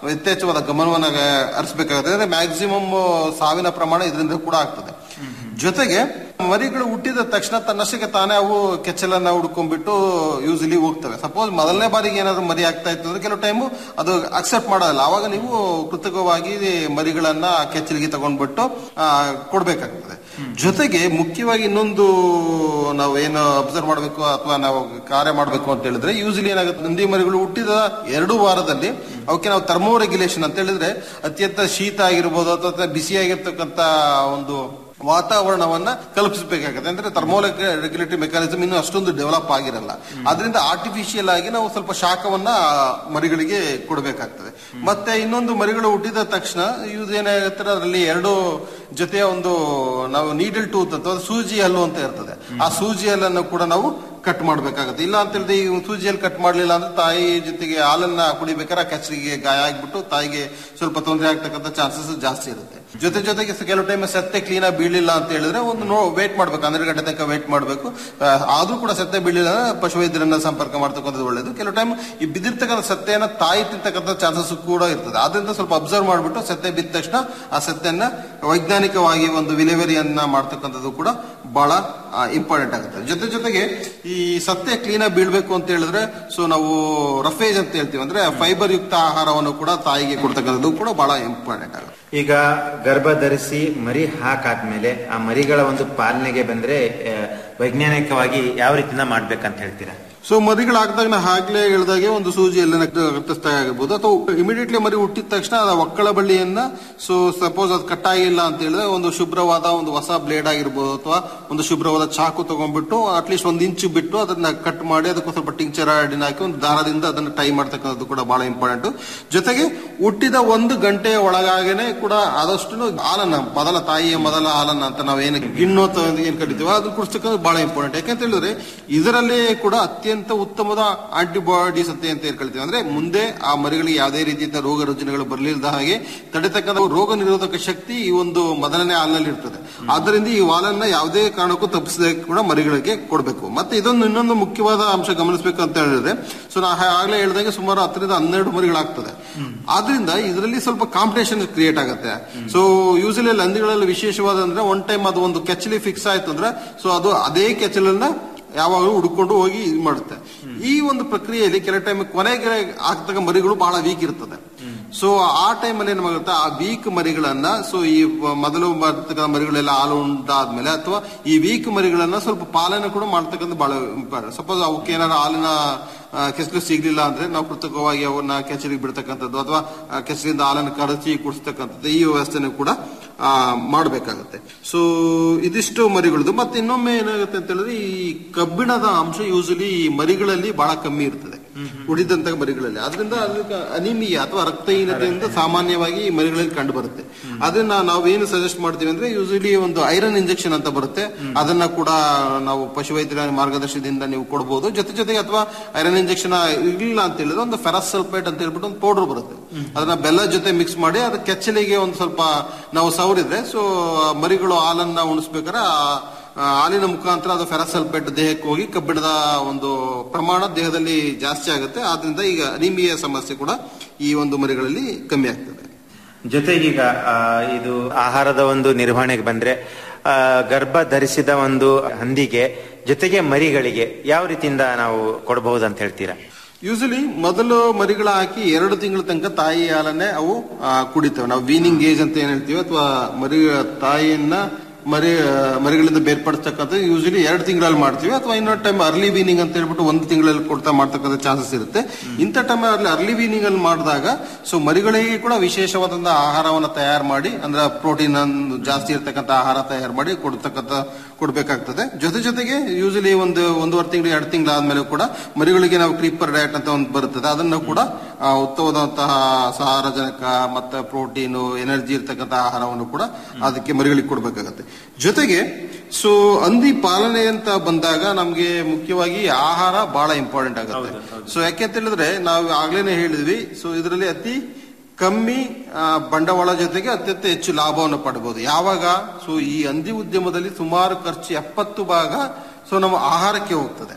Speaker 10: ಯಥೇಚ್ಛವಾದ ಗಮನವನ್ನ ಹರಿಸಬೇಕಾಗುತ್ತೆ ಅಂದ್ರೆ ಮ್ಯಾಕ್ಸಿಮಮ್ ಸಾವಿನ ಪ್ರಮಾಣ ಇದರಿಂದ ಕೂಡ ಆಗ್ತದೆ ಜೊತೆಗೆ ಮರಿಗಳು ಹುಟ್ಟಿದ ತಕ್ಷಣ ತನ್ನಷ್ಟಕ್ಕೆ ತಾನೇ ಅವು ಕೆಚ್ಚಲನ್ನ ಹುಡ್ಕೊಂಡ್ಬಿಟ್ಟು ಯೂಸಲಿ ಹೋಗ್ತವೆ ಸಪೋಸ್ ಮೊದಲನೇ ಬಾರಿಗೆ ಏನಾದ್ರು ಮರಿ ಆಗ್ತಾ ಇತ್ತು ಅಂದ್ರೆ ಕೆಲವು ಟೈಮು ಅದು ಅಕ್ಸೆಪ್ಟ್ ಮಾಡೋದಿಲ್ಲ ಅವಾಗ ನೀವು ಕೃತಕವಾಗಿ ಮರಿಗಳನ್ನ ಆ ಕೆಚ್ಚಲಿಗೆ ತಗೊಂಡ್ಬಿಟ್ಟು ಆ, ಕೊಡ್ಬೇಕಾಗ್ತದೆ ಜೊತೆಗೆ ಮುಖ್ಯವಾಗಿ ಇನ್ನೊಂದು ನಾವು ಏನು ಅಬ್ಸರ್ವ್ ಮಾಡಬೇಕು ಅಥವಾ ನಾವು ಕಾರ್ಯ ಮಾಡಬೇಕು ಅಂತ ಹೇಳಿದ್ರೆ ಯೂಸಲಿ ಏನಾಗುತ್ತೆ ನಂದಿ ಮರಿಗಳು ಹುಟ್ಟಿದ ಎರಡು ವಾರದಲ್ಲಿ ಅವಕ್ಕೆ ನಾವು ಥರ್ಮೋ ರೆಗ್ಯುಲೇಷನ್ ಅಂತ ಹೇಳಿದ್ರೆ ಅತ್ಯಂತ ಶೀತ ಆಗಿರ್ಬೋದು ಅಥವಾ ಬಿಸಿಯಾಗಿರ್ತಕ್ಕಂಥ ಒಂದು ವಾತಾವರಣವನ್ನ ಕಲ್ಪಿಸಬೇಕಾಗುತ್ತೆ ಅಂದ್ರೆ ಥರ್ಮೋಲೆಕ್ ರೆಗ್ಯುಲೇಟರಿ ಮೆಕ್ಯಾನಿಸಮ್ ಇನ್ನೂ ಅಷ್ಟೊಂದು ಡೆವಲಪ್ ಆಗಿರಲ್ಲ ಅದರಿಂದ ಆರ್ಟಿಫಿಷಿಯಲ್ ಆಗಿ ನಾವು ಸ್ವಲ್ಪ ಶಾಖವನ್ನ ಮರಿಗಳಿಗೆ ಕೊಡಬೇಕಾಗ್ತದೆ ಮತ್ತೆ ಇನ್ನೊಂದು ಮರಿಗಳು ಹುಟ್ಟಿದ ತಕ್ಷಣ ಯೂಸ್ ಏನಾಗುತ್ತೆ ಅದರಲ್ಲಿ ಎರಡು ಜೊತೆಯ ಒಂದು ನಾವು ನೀಡಲ್ ಟೂತ್ ಅಂತ ಒಂದು ಸೂಜಿ ಹಲ್ಲು ಅಂತ ಇರ್ತದೆ ಆ ಸೂಜಿ ಹಲ್ಲನ್ನು ಕೂಡ ನಾವು ಕಟ್ ಮಾಡ್ಬೇಕಾಗುತ್ತೆ ಇಲ್ಲ ಅಂತ ಹೇಳಿದ್ರೆ ಈ ಸೂಜಿಯಲ್ಲಿ ಕಟ್ ಮಾಡ್ಲಿಲ್ಲ ಅಂದ್ರೆ ತಾಯಿ ಜೊತೆಗೆ ಹಾಲನ್ನ ಕುಡಿಬೇಕಾದ್ರೆ ಆ ಕೆಚ್ಚಲಿಗೆ ಗಾಯ ಆಗ್ಬಿಟ್ಟು ತಾಯಿಗೆ ಸ್ವಲ್ಪ ತೊಂದರೆ ಆಗ್ತಕ್ಕಂಥ ಚಾನ್ಸಸ್ ಜಾಸ್ತಿ ಇರುತ್ತೆ ಜೊತೆ ಜೊತೆಗೆ ಸ- ಕೆಲವು ಟೈಮ್ ಸತ್ತೆ ಕ್ಲೀನ್ ಆಗಿ ಬೀಳಿಲ್ಲ ಅಂತ ಹೇಳಿದ್ರೆ ಒಂದು ನೋ ವೇಟ್ ಮಾಡ್ಬೇಕು ಹನ್ನೆರಡು ಗಂಟೆ ತನಕ ವೇಟ್ ಮಾಡಬೇಕು ಆದ್ರೂ ಕೂಡ ಸತ್ತೆ ಬೀಳಿಲ್ಲ ಅಂದ್ರೆ ಪಶುವೈದ್ಯರನ್ನ ಸಂಪರ್ಕ ಮಾಡ್ತಕ್ಕಂಥದ್ದು ಒಳ್ಳೇದು ಕೆಲವು ಟೈಮ್ ಈ ಬಿದ್ದಿರ್ತಕ್ಕಂಥ ಸತ್ತೆಯನ್ನ ತಾಯಿ ತಿಂತಕ್ಕಂಥ ಚಾನ್ಸಸ್ ಕೂಡ ಇರ್ತದೆ ಆದ್ರಿಂದ ಸ್ವಲ್ಪ ಅಬ್ಸರ್ವ್ ಮಾಡ್ಬಿಟ್ಟು ಸತ್ತೆ ಬಿದ್ದ ತಕ್ಷಣ ಆ ಸತ್ತೆಯನ್ನ ವೈಜ್ಞಾನಿಕವಾಗಿ ಒಂದು ವಿಲೇವರಿಯನ್ನ ಮಾಡ್ತಕ್ಕಂಥದ್ದು ಕೂಡ ಬಹಳ ಇಂಪಾರ್ಟೆಂಟ್ ಆಗುತ್ತೆ ಜೊತೆ ಜೊತೆಗೆ ಈ ಸತ್ಯ ಕ್ಲೀನ್ ಆಗಿ ಬೀಳ್ಬೇಕು ಅಂತ ಹೇಳಿದ್ರೆ ಸೊ ನಾವು ರಫೇಜ್ ಅಂತ ಹೇಳ್ತೀವಿ ಅಂದ್ರೆ ಫೈಬರ್ ಯುಕ್ತ ಆಹಾರವನ್ನು ಕೂಡ ತಾಯಿಗೆ ಕೊಡ್ತಕ್ಕಂಥದ್ದು ಕೂಡ ಬಹಳ ಇಂಪಾರ್ಟೆಂಟ್ ಆಗುತ್ತೆ
Speaker 3: ಈಗ ಗರ್ಭ ಧರಿಸಿ ಮರಿ ಹಾಕಾದ್ಮೇಲೆ ಆ ಮರಿಗಳ ಒಂದು ಪಾಲನೆಗೆ ಬಂದ್ರೆ ಆ, ವೈಜ್ಞಾನಿಕವಾಗಿ ಯಾವ ರೀತಿಯಿಂದ ಮಾಡ್ಬೇಕಂತ ಹೇಳ್ತೀರಾ
Speaker 10: ಸೊ ಮರಿಗಳಾಗದಾಗ ನಾ ಆಗ್ಲೇ ಹೇಳ್ದಾಗೆ ಒಂದು ಸೂಜಿಯಲ್ಲಿ ಆಗಿರ್ಬೋದು ಅಥವಾ ಇಮಿಡಿಯೇಟ್ಲಿ ಮರಿ ಹುಟ್ಟಿದ ತಕ್ಷಣ ಅದ ಒಕ್ಕಳ ಬಳ್ಳಿಯನ್ನ ಸೊ ಸಪೋಸ್ ಅದು ಕಟ್ಟಾಗಿಲ್ಲ ಅಂತ ಹೇಳಿದ್ರೆ ಒಂದು ಶುಭ್ರವಾದ ಒಂದು ಹೊಸ ಬ್ಲೇಡ್ ಆಗಿರ್ಬೋದು ಅಥವಾ ಒಂದು ಶುಭ್ರವಾದ ಚಾಕು ತಗೊಂಡ್ಬಿಟ್ಟು ಅಟ್ಲೀಸ್ಟ್ ಒಂದು ಇಂಚು ಬಿಟ್ಟು ಅದನ್ನ ಕಟ್ ಮಾಡಿ ಅದಕ್ಕೆ ಸ್ವಲ್ಪ ಟಿಂಕ್ಚರ್ ಅಡಿನ ಹಾಕಿ ಒಂದು ದಾರದಿಂದ ಅದನ್ನ ಟೈ ಮಾಡ್ತಕ್ಕಂಥದ್ದು ಕೂಡ ಬಹಳ ಇಂಪಾರ್ಟೆಂಟ್ ಜೊತೆಗೆ ಹುಟ್ಟಿದ ಒಂದು ಗಂಟೆಯ ಒಳಗಾಗನೆ ಕೂಡ ಆದಷ್ಟು ಹಾಲನ್ನ ಮೊದಲ ತಾಯಿಯ ಮೊದಲ ಹಾಲನ್ನ ಅಂತ ನಾವೇನು ಗಿಣ್ಣು ಅಂತ ಏನ್ ಕರಿತೀವೋ ಅದು ಕುಡಿಸ್ತಕ್ಕಂಥ ಬಹಳ ಇಂಪಾರ್ಟೆಂಟ್ ಯಾಕಂತ ಹೇಳಿದ್ರೆ ಇದರಲ್ಲಿ ಕೂಡ ಅತ್ಯಂತ ಉತ್ತಮದ ಆಂಟಿಬಾಡೀಸ್ ಅಂತ ಅಂತ ಏನ್ ಕರಿತೀವಿ ಅಂದ್ರೆ ಮುಂದೆ ಆ ಮರಿಗಳಿಗೆ ಯಾವುದೇ ರೀತಿಯ ರೋಗ ರುಜಿನಗಳು ಬರಲಿಲ್ಲದ ಹಾಗೆ ತಡೆತಕ್ಕಂಥ ರೋಗ ನಿರೋಧಕ ಶಕ್ತಿ ಈ ಒಂದು ಮೊದಲನೇ ಹಾಲಿನಲ್ಲಿ ಇರ್ತದೆ ಆದ್ದರಿಂದ ಈ ಹಾಲನ್ನ ಯಾವುದೇ ಕಾರಣಕ್ಕೂ ತಪ್ಪಿಸದೆ ಕೂಡ ಮರಿಗಳಿಗೆ ಕೊಡಬೇಕು ಮತ್ತೆ ಇದೊಂದು ಇನ್ನೊಂದು ಮುಖ್ಯವಾದ ಅಂಶ ಗಮನಿಸಬೇಕು ಅಂತ ಹೇಳಿದ್ರೆ ಸೊ ನಾ ಆಗ್ಲೇ ಹೇಳ್ದಂಗೆ ಸುಮಾರು ಹತ್ತರಿಂದ ಹನ್ನೆರಡು ಮರಿಗಳಾಗ್ತದೆ ಆದ್ರಿಂದ ಇದರಲ್ಲಿ ಸ್ವಲ್ಪ ಕಾಂಪಿಟೇಷನ್ ಕ್ರಿಯೇಟ್ ಆಗುತ್ತೆ ಸೊ ಯೂಸಲಿ ಲಂದಿಗಳಲ್ಲಿ ವಿಶೇಷವಾದ ಅಂದ್ರೆ ಒನ್ ಟೈಮ್ ಅದು ಒಂದು ಕೆಚ್ಚಲಿ ಫಿಕ್ಸ್ ಆಯ್ತು ಅಂದ್ರೆ ಸೊ ಅದು ಅದೇ ಕೆಚ್ಚಲನ್ನ ಯಾವಾಗಲೂ ಹುಡುಕೊಂಡು ಹೋಗಿ ಇದು ಮಾಡುತ್ತೆ ಈ ಒಂದು ಪ್ರಕ್ರಿಯೆಯಲ್ಲಿ ಕೆಲ ಟೈಮ್ ಕೊನೆಗೆ ಆಗ್ತಕ್ಕ ಮರಿಗಳು ಬಹಳ ವೀಕ್ ಇರ್ತದೆ ಸೊ ಆ ಟೈಮಲ್ಲಿ ಏನಾಗುತ್ತೆ ಆ ವೀಕ್ ಮರಿಗಳನ್ನ ಸೊ ಈ ಮೊದಲು ಬರ್ತಕ್ಕಂಥ ಮರಿಗಳೆಲ್ಲ ಹಾಲು ಉಂಟಾದ್ಮೇಲೆ ಅಥವಾ ಈ ವೀಕ್ ಮರಿಗಳನ್ನ ಸ್ವಲ್ಪ ಪಾಲನೆ ಕೂಡ ಮಾಡ್ತಕ್ಕಂಥ ಬಹಳ ಇಂಪಾರ್ಟೆಂಟ್ ಸಪೋಸ್ ಅವಕ್ಕೆ ಏನಾದ್ರು ಹಾಲಿನ ಕೆಸಲು ಸಿಗ್ಲಿಲ್ಲ ಅಂದ್ರೆ ನಾವು ಕೃತಕವಾಗಿ ಅವನ್ನ ಕೆಸರಿಗೆ ಬಿಡ್ತಕ್ಕಂಥದ್ದು ಅಥವಾ ಆ, ಕೆಸರಿಂದ ಹಾಲನ್ನು ಕರಚಿ ಕುಡಿಸ್ತಕ್ಕಂಥದ್ದು ಈ ವ್ಯವಸ್ಥೆನೂ ಕೂಡ ಆ, ಮಾಡ್ಬೇಕಾಗತ್ತೆ ಸೊ ಇದಿಷ್ಟು ಮರಿಗಳದ್ದು ಮತ್ತೆ ಇನ್ನೊಮ್ಮೆ ಏನಾಗುತ್ತೆ ಅಂತ ಹೇಳಿದ್ರೆ ಈ ಕಬ್ಬಿಣದ ಅಂಶ ಯೂಸಲಿ ಈ ಮರಿಗಳಲ್ಲಿ ಬಹಳ ಕಮ್ಮಿ ಇರ್ತದೆ ಉಳಿದಂತ ಮರಿಗಳಲ್ಲಿ ಅದರಿಂದ ಅದಕ್ಕೆ ಅನಿಮಿಯಾ ಅಥವಾ ರಕ್ತಹೀನತೆಯಿಂದ ಸಾಮಾನ್ಯವಾಗಿ ಈ ಮರಿಗಳಲ್ಲಿ ಕಂಡು ಬರುತ್ತೆ ಅದನ್ನ ನಾವೇನು ಸಜೆಸ್ಟ್ ಮಾಡ್ತೀವಿ ಅಂದ್ರೆ ಯೂಸಲಿ ಒಂದು ಐರನ್ ಇಂಜೆಕ್ಷನ್ ಅಂತ ಬರುತ್ತೆ ಅದನ್ನ ಕೂಡ ನಾವು ಪಶುವೈದ್ಯರ ಮಾರ್ಗದರ್ಶನದಿಂದ ನೀವು ಕೊಡಬಹುದು ಜೊತೆ ಜೊತೆಗೆ ಅಥವಾ ಐರನ್ ಇಂಜೆಕ್ಷನ್ ಇರ್ಲಿಲ್ಲ ಅಂತ ಹೇಳಿದ್ರೆ ಒಂದು ಫೆರಸ್ ಸಲ್ಫೇಟ್ ಅಂತ ಹೇಳ್ಬಿಟ್ಟು ಒಂದು ಪೌಡರ್ ಬರುತ್ತೆ ಅದನ್ನ ಬೆಲ್ಲ ಜೊತೆ ಮಿಕ್ಸ್ ಮಾಡಿ ಅದು ಕೆಚ್ಚಲಿಗೆ ಒಂದು ಸ್ವಲ್ಪ ನಾವು ಸವರಿದ್ರೆ ಸೊ ಮರಿಗಳು ಹಾಲನ್ನ ಉಣಿಸ್ಬೇಕಾದ್ರೆ ಆ ಆ, ಹಾಲಿನ ಮುಖಾಂತರ ಅದು ಫೆರಸಲ್ಪೇಟ್ ದೇಹಕ್ಕೆ ಹೋಗಿ ಕಬ್ಬಿಣದ ಒಂದು ಪ್ರಮಾಣ ದೇಹದಲ್ಲಿ ಜಾಸ್ತಿ ಆಗುತ್ತೆ ಆದ್ರಿಂದ ಈಗ ಅನಿಮಿಯ ಸಮಸ್ಯೆ ಕೂಡ ಈ ಒಂದು ಮರಿಗಳಲ್ಲಿ ಕಮ್ಮಿ ಆಗ್ತದೆ
Speaker 3: ಜೊತೆಗೀಗ ಆ, ಇದು ಆಹಾರದ ಒಂದು ನಿರ್ವಹಣೆಗೆ ಬಂದ್ರೆ ಆ, ಗರ್ಭ ಧರಿಸಿದ ಒಂದು ಹಂದಿಗೆ ಜೊತೆಗೆ ಮರಿಗಳಿಗೆ ಯಾವ ರೀತಿಯಿಂದ ನಾವು ಕೊಡಬಹುದು ಅಂತ ಹೇಳ್ತೀರಾ
Speaker 10: ಯೂಸಲಿ ಮೊದಲು ಮರಿಗಳ ಹಾಕಿ ಎರಡು ತಿಂಗಳ ತನಕ ತಾಯಿ ಹಾಲನ್ನೇ ಅವು ಆ, ಕುಡಿತವೆ ನಾವು ವೀನಿಂಗ್ ಏಜ್ ಅಂತ ಏನ್ ಹೇಳ್ತೀವಿ ಅಥವಾ ಮರಿ ತಾಯಿಯನ್ನ ಮರಿ ಮರಿಗಳಿಂದ ಬೇರ್ಪಡಿಸ್ತಕ್ಕಂಥ ಯೂಶಲಿ ಎರಡು ತಿಂಗಳಲ್ಲಿ ಮಾಡ್ತೀವಿ ಅಥವಾ ಇನ್ನೊಂದು ಟೈಮ್ ಅರ್ಲಿ ವೀನಿಂಗ್ ಅಂತ ಹೇಳ್ಬಿಟ್ಟು ಒಂದು ತಿಂಗಳಲ್ಲಿ ಕೊಡ್ತಾ ಮಾಡ್ತಕ್ಕಂಥ ಚಾನ್ಸಸ್ ಇರುತ್ತೆ ಇಂಥ ಟೈಮ್ ಅಲ್ಲಿ ಅರ್ಲಿ ವೀನಿಂಗ್ ಅಲ್ಲಿ ಮಾಡಿದಾಗ ಸೊ ಮರಿಗಳಿಗೆ ಕೂಡ ವಿಶೇಷವಾದಂತಹ ಆಹಾರವನ್ನು ತಯಾರು ಮಾಡಿ ಅಂದ್ರೆ ಪ್ರೋಟೀನ್ ಜಾಸ್ತಿ ಇರ್ತಕ್ಕಂಥ ಆಹಾರ ತಯಾರು ಮಾಡಿ ಕೊಡ್ತಕ್ಕಂಥ ಕೊಡ್ಬೇಕಾಗ್ತದೆ ಜೊತೆ ಜೊತೆಗೆ ಯೂಶಲಿ ಒಂದು ಒಂದೂವರೆ ತಿಂಗಳು ಎರಡು ತಿಂಗಳು ಆದ್ಮೇಲೆ ಕೂಡ ಮರಿಗಳಿಗೆ ನಾವು ಕ್ರೀಪರ್ ಡಯಟ್ ಅಂತ ಒಂದು ಬರುತ್ತದೆ ಅದನ್ನು ಕೂಡ ಆ, ಉತ್ತಮವಾದಂತಹ ಸಾರಜನಕ ಮತ್ತೆ ಪ್ರೋಟೀನು ಎನರ್ಜಿ ಇರ್ತಕ್ಕಂಥ ಆಹಾರವನ್ನು ಕೂಡ ಅದಕ್ಕೆ ಮರಿಗಳಿಗೆ ಕೊಡ್ಬೇಕಾಗತ್ತೆ ಜೊತೆಗೆ ಸೊ ಹಂದಿ ಪಾಲನೆ ಅಂತ ಬಂದಾಗ ನಮ್ಗೆ ಮುಖ್ಯವಾಗಿ ಆಹಾರ ಬಹಳ ಇಂಪಾರ್ಟೆಂಟ್ ಆಗುತ್ತೆ ಸೊ ಯಾಕೆ ಅಂತ ಹೇಳಿದ್ರೆ ನಾವು ಆಗ್ಲೇನೆ ಹೇಳಿದ್ವಿ ಸೊ ಇದರಲ್ಲಿ ಅತಿ ಕಮ್ಮಿ ಆ, ಬಂಡವಾಳ ಜೊತೆಗೆ ಅತ್ಯಂತ ಹೆಚ್ಚು ಲಾಭವನ್ನು ಪಡಬಹುದು ಯಾವಾಗ ಸೊ ಈ ಹಂದಿ ಉದ್ಯಮದಲ್ಲಿ ಸುಮಾರು ಖರ್ಚು ಎಪ್ಪತ್ತು ಭಾಗ ಸೊ ನಮ್ಮ ಆಹಾರಕ್ಕೆ ಹೋಗ್ತದೆ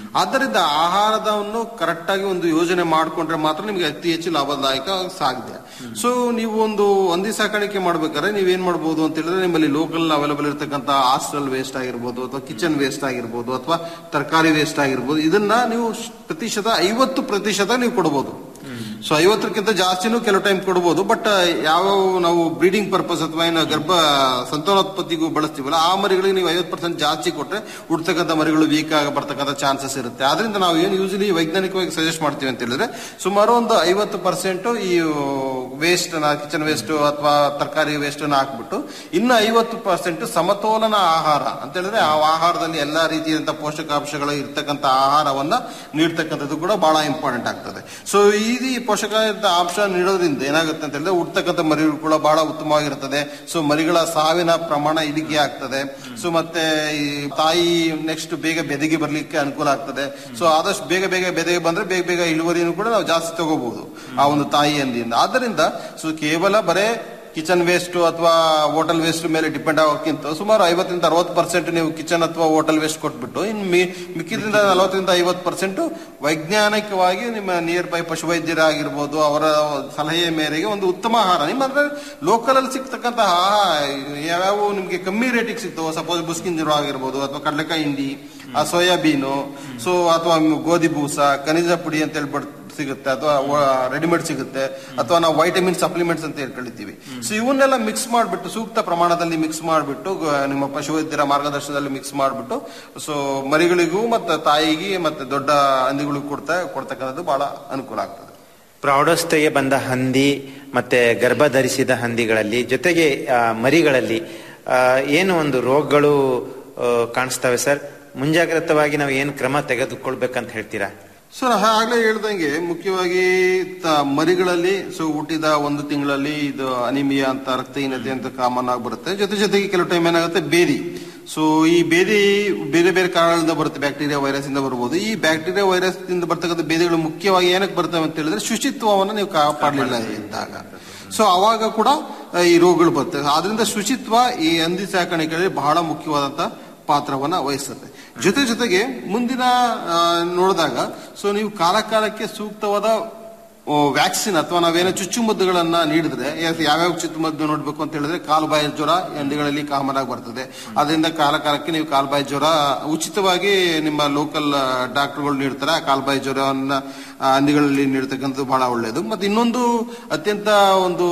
Speaker 10: ಆದ್ದರಿಂದ ಆಹಾರದವನ್ನು ಕರೆಕ್ಟ್ ಆಗಿ ಒಂದು ಯೋಜನೆ ಮಾಡಿಕೊಂಡ್ರೆ ಮಾತ್ರ ನಿಮಗೆ ಅತಿ ಹೆಚ್ಚು ಲಾಭದಾಯಕ ಸಾಧ್ಯ ಸೊ ನೀವು ಒಂದು ಹಂದಿ ಸಾಕಾಣಿಕೆ ಮಾಡ್ಬೇಕಾದ್ರೆ ನೀವೇನ್ ಮಾಡ್ಬೋದು ಅಂತ ಹೇಳಿದ್ರೆ ನಿಮ್ಮಲ್ಲಿ ಲೋಕಲ್ ಅವೈಲಬಲ್ ಇರತಕ್ಕಂತ ಹಾಸ್ಟೆಲ್ ವೇಸ್ಟ್ ಆಗಿರ್ಬೋದು ಅಥವಾ ಕಿಚನ್ ವೇಸ್ಟ್ ಆಗಿರ್ಬೋದು ಅಥವಾ ತರಕಾರಿ ವೇಸ್ಟ್ ಆಗಿರ್ಬೋದು ಇದನ್ನ ನೀವು ಪ್ರತಿಶತ ಐವತ್ತು ಪ್ರತಿಶತ ನೀವು ಕೊಡಬಹುದು ಸೊ ಐವತ್ತಕ್ಕಿಂತ ಜಾಸ್ತಿನೂ ಕೆಲವು ಟೈಮ್ ಕೊಡ್ಬೋದು ಬಟ್ ಯಾವ ನಾವು ಬ್ರೀಡಿಂಗ್ ಪರ್ಪಸ್ ಅಥವಾ ಏನು ಗರ್ಭ ಸಂತಾನೋತ್ಪತ್ತಿಗೂ ಬಳಸ್ತೀವಲ್ಲ ಆ ಮರಿಗಳಿಗೆ ನೀವು ಐವತ್ತು ಪರ್ಸೆಂಟ್ ಜಾಸ್ತಿ ಕೊಟ್ರೆ ಹುಡ್ತಕ್ಕಂಥ ಮರಿಗಳು ವೀಕ್ ಆಗಿ ಬರ್ತಕ್ಕಂಥ ಚಾನ್ಸಸ್ ಇರುತ್ತೆ ಆದ್ರಿಂದ ನಾವು ಏನು ಯೂಶಲಿ ವೈಜ್ಞಾನಿಕವಾಗಿ ಸಜೆಸ್ಟ್ ಮಾಡ್ತೀವಿ ಅಂತ ಹೇಳಿದ್ರೆ ಸುಮಾರು ಒಂದು ಐವತ್ತು ಪರ್ಸೆಂಟ್ ಈ ವೇಸ್ಟ್ ಕಿಚನ್ ವೇಸ್ಟ್ ಅಥವಾ ತರಕಾರಿ ವೇಸ್ಟ್ ಹಾಕ್ಬಿಟ್ಟು ಇನ್ನು ಐವತ್ತು ಪರ್ಸೆಂಟ್ ಸಮತೋಲನ ಆಹಾರ ಅಂತ ಹೇಳಿದ್ರೆ ಆ ಆಹಾರದಲ್ಲಿ ಎಲ್ಲಾ ರೀತಿಯಾದಂತಹ ಪೋಷಕಾಂಶಗಳು ಇರ್ತಕ್ಕಂಥ ಆಹಾರವನ್ನ ನೀಡ್ತಕ್ಕಂಥದ್ದು ಕೂಡ ಬಹಳ ಇಂಪಾರ್ಟೆಂಟ್ ಆಗ್ತದೆ ಸೊ ಈ ಪೋಷಕಾಂಶ ಅಂಶ ನೀಡೋದ್ರಿಂದ ಏನಾಗುತ್ತೆ ಅಂತ ಹೇಳಿದ್ರೆ ಹುಡ್ತಕ್ಕಂಥ ಮರಿಗಳು ಕೂಡ ಬಹಳ ಉತ್ತಮವಾಗಿರ್ತದೆ ಸೊ ಮರಿಗಳ ಸಾವಿನ ಪ್ರಮಾಣ ಇಳಿಕೆ ಆಗ್ತದೆ ಸೊ ಮತ್ತೆ ಈ ತಾಯಿ ನೆಕ್ಸ್ಟ್ ಬೇಗ ಬೆದಗಿ ಬರ್ಲಿಕ್ಕೆ ಅನುಕೂಲ ಆಗ್ತದೆ ಸೊ ಆದಷ್ಟು ಬೇಗ ಬೇಗ ಬೆದಗಿ ಬಂದ್ರೆ ಬೇಗ ಬೇಗ ಇಳುವರಿನೂ ಕೂಡ ನಾವು ಜಾಸ್ತಿ ತಗೋಬಹುದು ಆ ಒಂದು ತಾಯಿ ಹಂದಿಯಿಂದ ಆದ್ದರಿಂದ ಸೊ ಕೇವಲ ಬರೇ ಕಿಚನ್ ವೇಸ್ಟ್ ಅಥವಾ ಹೋಟೆಲ್ ವೇಸ್ಟ್ ಮೇಲೆ ಡಿಪೆಂಡ್ ಆಗೋಕ್ಕಿಂತ ಸುಮಾರು ಐವತ್ತರಿಂದ ಅರವತ್ತು ಪರ್ಸೆಂಟ್ ನೀವು ಕಿಚನ್ ಅಥವಾ ಹೋಟೆಲ್ ವೇಸ್ಟ್ ಕೊಟ್ಬಿಟ್ಟು ಇನ್ನು ಮಿ ಮಿಕ್ಕಿದ್ರಿಂದ ನಲವತ್ತರಿಂದ ಐವತ್ತು ಪರ್ಸೆಂಟ್ ವೈಜ್ಞಾನಿಕವಾಗಿ ನಿಮ್ಮ ನಿಯರ್ ಬೈ ಪಶುವೈದ್ಯರಾಗಿರ್ಬೋದು ಅವರ ಸಲಹೆಯ ಮೇರೆಗೆ ಒಂದು ಉತ್ತಮ ಆಹಾರ ನಿಮ್ಮ ಅಂದ್ರೆ ಲೋಕಲ್ ಅಲ್ಲಿ ಸಿಗ್ತಕ್ಕಂತ ಆಹಾರ ಯಾವ್ಯಾವ ನಿಮ್ಗೆ ಕಮ್ಮಿ ರೇಟಿಗೆ ಸಿಗ್ತಾವ ಸಪೋಸ್ ಬುಸ್ಕಿನ್ ಜೀರೋ ಆಗಿರ್ಬೋದು ಅಥವಾ ಕಡಲೆಕಾಯಿ ಹಿಂಡಿ ಆ ಸೋಯಾಬೀನು ಸೊ ಅಥವಾ ಗೋಧಿ ಬೂಸ ಖನಿಜ ಪುಡಿ ಅಂತ ಹೇಳ್ಬಿಟ್ಟು ಸಿಗುತ್ತೆ ಅಥವಾ ರೆಡಿಮೇಡ್ ಸಿಗುತ್ತೆ ಅಥವಾ ನಾವು ವೈಟಮಿನ್ ಸಪ್ಲಿಮೆಂಟ್ಸ್ ಅಂತ ಹೇಳ್ಕೊಳ್ತೀವಿ ಸೊ ಇವನ್ನೆಲ್ಲ ಮಿಕ್ಸ್ ಮಾಡಿಬಿಟ್ಟು ಸೂಕ್ತ ಪ್ರಮಾಣದಲ್ಲಿ ಮಿಕ್ಸ್ ಮಾಡಿಬಿಟ್ಟು ನಿಮ್ಮ ಪಶುವೈದ್ಯರ ಮಾರ್ಗದರ್ಶನದಲ್ಲಿ ಮಿಕ್ಸ್ ಮಾಡಿಬಿಟ್ಟು ಸೊ ಮರಿಗಳಿಗೂ ಮತ್ತೆ ತಾಯಿಗೆ ಮತ್ತೆ ದೊಡ್ಡ ಹಂದಿಗಳಿಗೂ ಕೊಡ್ತಾ ಕೊಡ್ತಕ್ಕಂಥದ್ದು ಬಹಳ ಅನುಕೂಲ ಆಗ್ತದೆ
Speaker 3: ಪ್ರೌಢಾವಸ್ಥೆಗೆ ಬಂದ ಹಂದಿ ಮತ್ತೆ ಗರ್ಭ ಧರಿಸಿದ ಹಂದಿಗಳಲ್ಲಿ ಜೊತೆಗೆ ಆ, ಮರಿಗಳಲ್ಲಿ ಆ, ಏನು ಒಂದು ರೋಗಗಳು ಆ, ಕಾಣಿಸ್ತವೆ ಸರ್ ಮುಂಜಾಗ್ರತವಾಗಿ ನಾವು ಏನು ಕ್ರಮ ತೆಗೆದುಕೊಳ್ಬೇಕಂತ ಹೇಳ್ತೀರಾ
Speaker 10: ಸರ್ ಆಗ್ಲೇ ಹೇಳ್ದಂಗೆ ಮುಖ್ಯವಾಗಿ ತ- ಮರಿಗಳಲ್ಲಿ ಸೊ ಹುಟ್ಟಿದ ಒಂದು ತಿಂಗಳಲ್ಲಿ ಇದು ಅನಿಮಿಯಾ ಅಂತ ರಕ್ತಹೀನತೆ ಅಂತ ಕಾಮನ್ ಆಗಿ ಬರುತ್ತೆ ಜೊತೆ ಜೊತೆಗೆ ಕೆಲವು ಟೈಮ್ ಏನಾಗುತ್ತೆ ಬೇದಿ ಸೊ ಈ ಬೇದಿ ಬೇರೆ ಬೇರೆ ಕಾರಣಗಳಿಂದ ಬರುತ್ತೆ ಬ್ಯಾಕ್ಟೀರಿಯಾ ವೈರಸ್ ಇಂದ ಬರ್ಬೋದು ಈ ಬ್ಯಾಕ್ಟೀರಿಯಾ ವೈರಸ್ ಇಂದ ಬರ್ತಕ್ಕಂಥ ಬೇದಿಗಳು ಮುಖ್ಯವಾಗಿ ಏನಕ್ಕೆ ಬರ್ತವೆ ಅಂತ ಹೇಳಿದ್ರೆ ಶುಚಿತ್ವವನ್ನು ನೀವು ಕಾಪಾಡಲಿಲ್ಲ ಇದ್ದಾಗ ಸೊ ಅವಾಗ ಕೂಡ ಆ, ಈ ರೋಗಗಳು ಬರ್ತವೆ ಆದ್ರಿಂದ ಶುಚಿತ್ವ ಈ ಹಂದಿ ಸಾಕಾಣಿಕೆಯಲ್ಲಿ ಬಹಳ ಮುಖ್ಯವಾದಂತ ಪಾತ್ರವನ್ನ ವಹಿಸುತ್ತೆ ಜೊತೆ ಜೊತೆಗೆ ಮುಂದಿನ ಆ, ನೋಡಿದಾಗ ಸೊ ನೀವು ಕಾಲ ಕಾಲಕ್ಕೆ ಸೂಕ್ತವಾದ ವ್ಯಾಕ್ಸಿನ್ ಅಥವಾ ನಾವೇನೋ ಚುಚ್ಚುಮದ್ದುಗಳನ್ನ ನೀಡಿದ್ರೆ ಯಾ- ಯಾವ್ಯಾವ ಚುಚ್ಚುಮದ್ದು ನೋಡ್ಬೇಕು ಅಂತ ಹೇಳಿದ್ರೆ ಕಾಲುಬಾಯಿ ಜ್ವರ ಹಂದಿಗಳಲ್ಲಿ ಕಾಮನ್ ಆಗಿ ಬರ್ತದೆ ಅದರಿಂದ ಕಾಲ ಕಾಲಕ್ಕೆ ನೀವು ಕಾಲುಬಾಯಿ ಜ್ವರ ಉಚಿತವಾಗಿ ನಿಮ್ಮ ಲೋಕಲ್ ಡಾಕ್ಟರ್ಗಳು ನೀಡ್ತಾರೆ ಆ ಕಾಲುಬಾಯಿ ಜ್ವರವನ್ನ ಆ, ಹಂದಿಗಳಲ್ಲಿ ನೀಡ್ತಕ್ಕಂಥದ್ದು ಬಹಳ ಒಳ್ಳೆಯದು ಮತ್ತೆ ಇನ್ನೊಂದು ಅತ್ಯಂತ ಒಂದು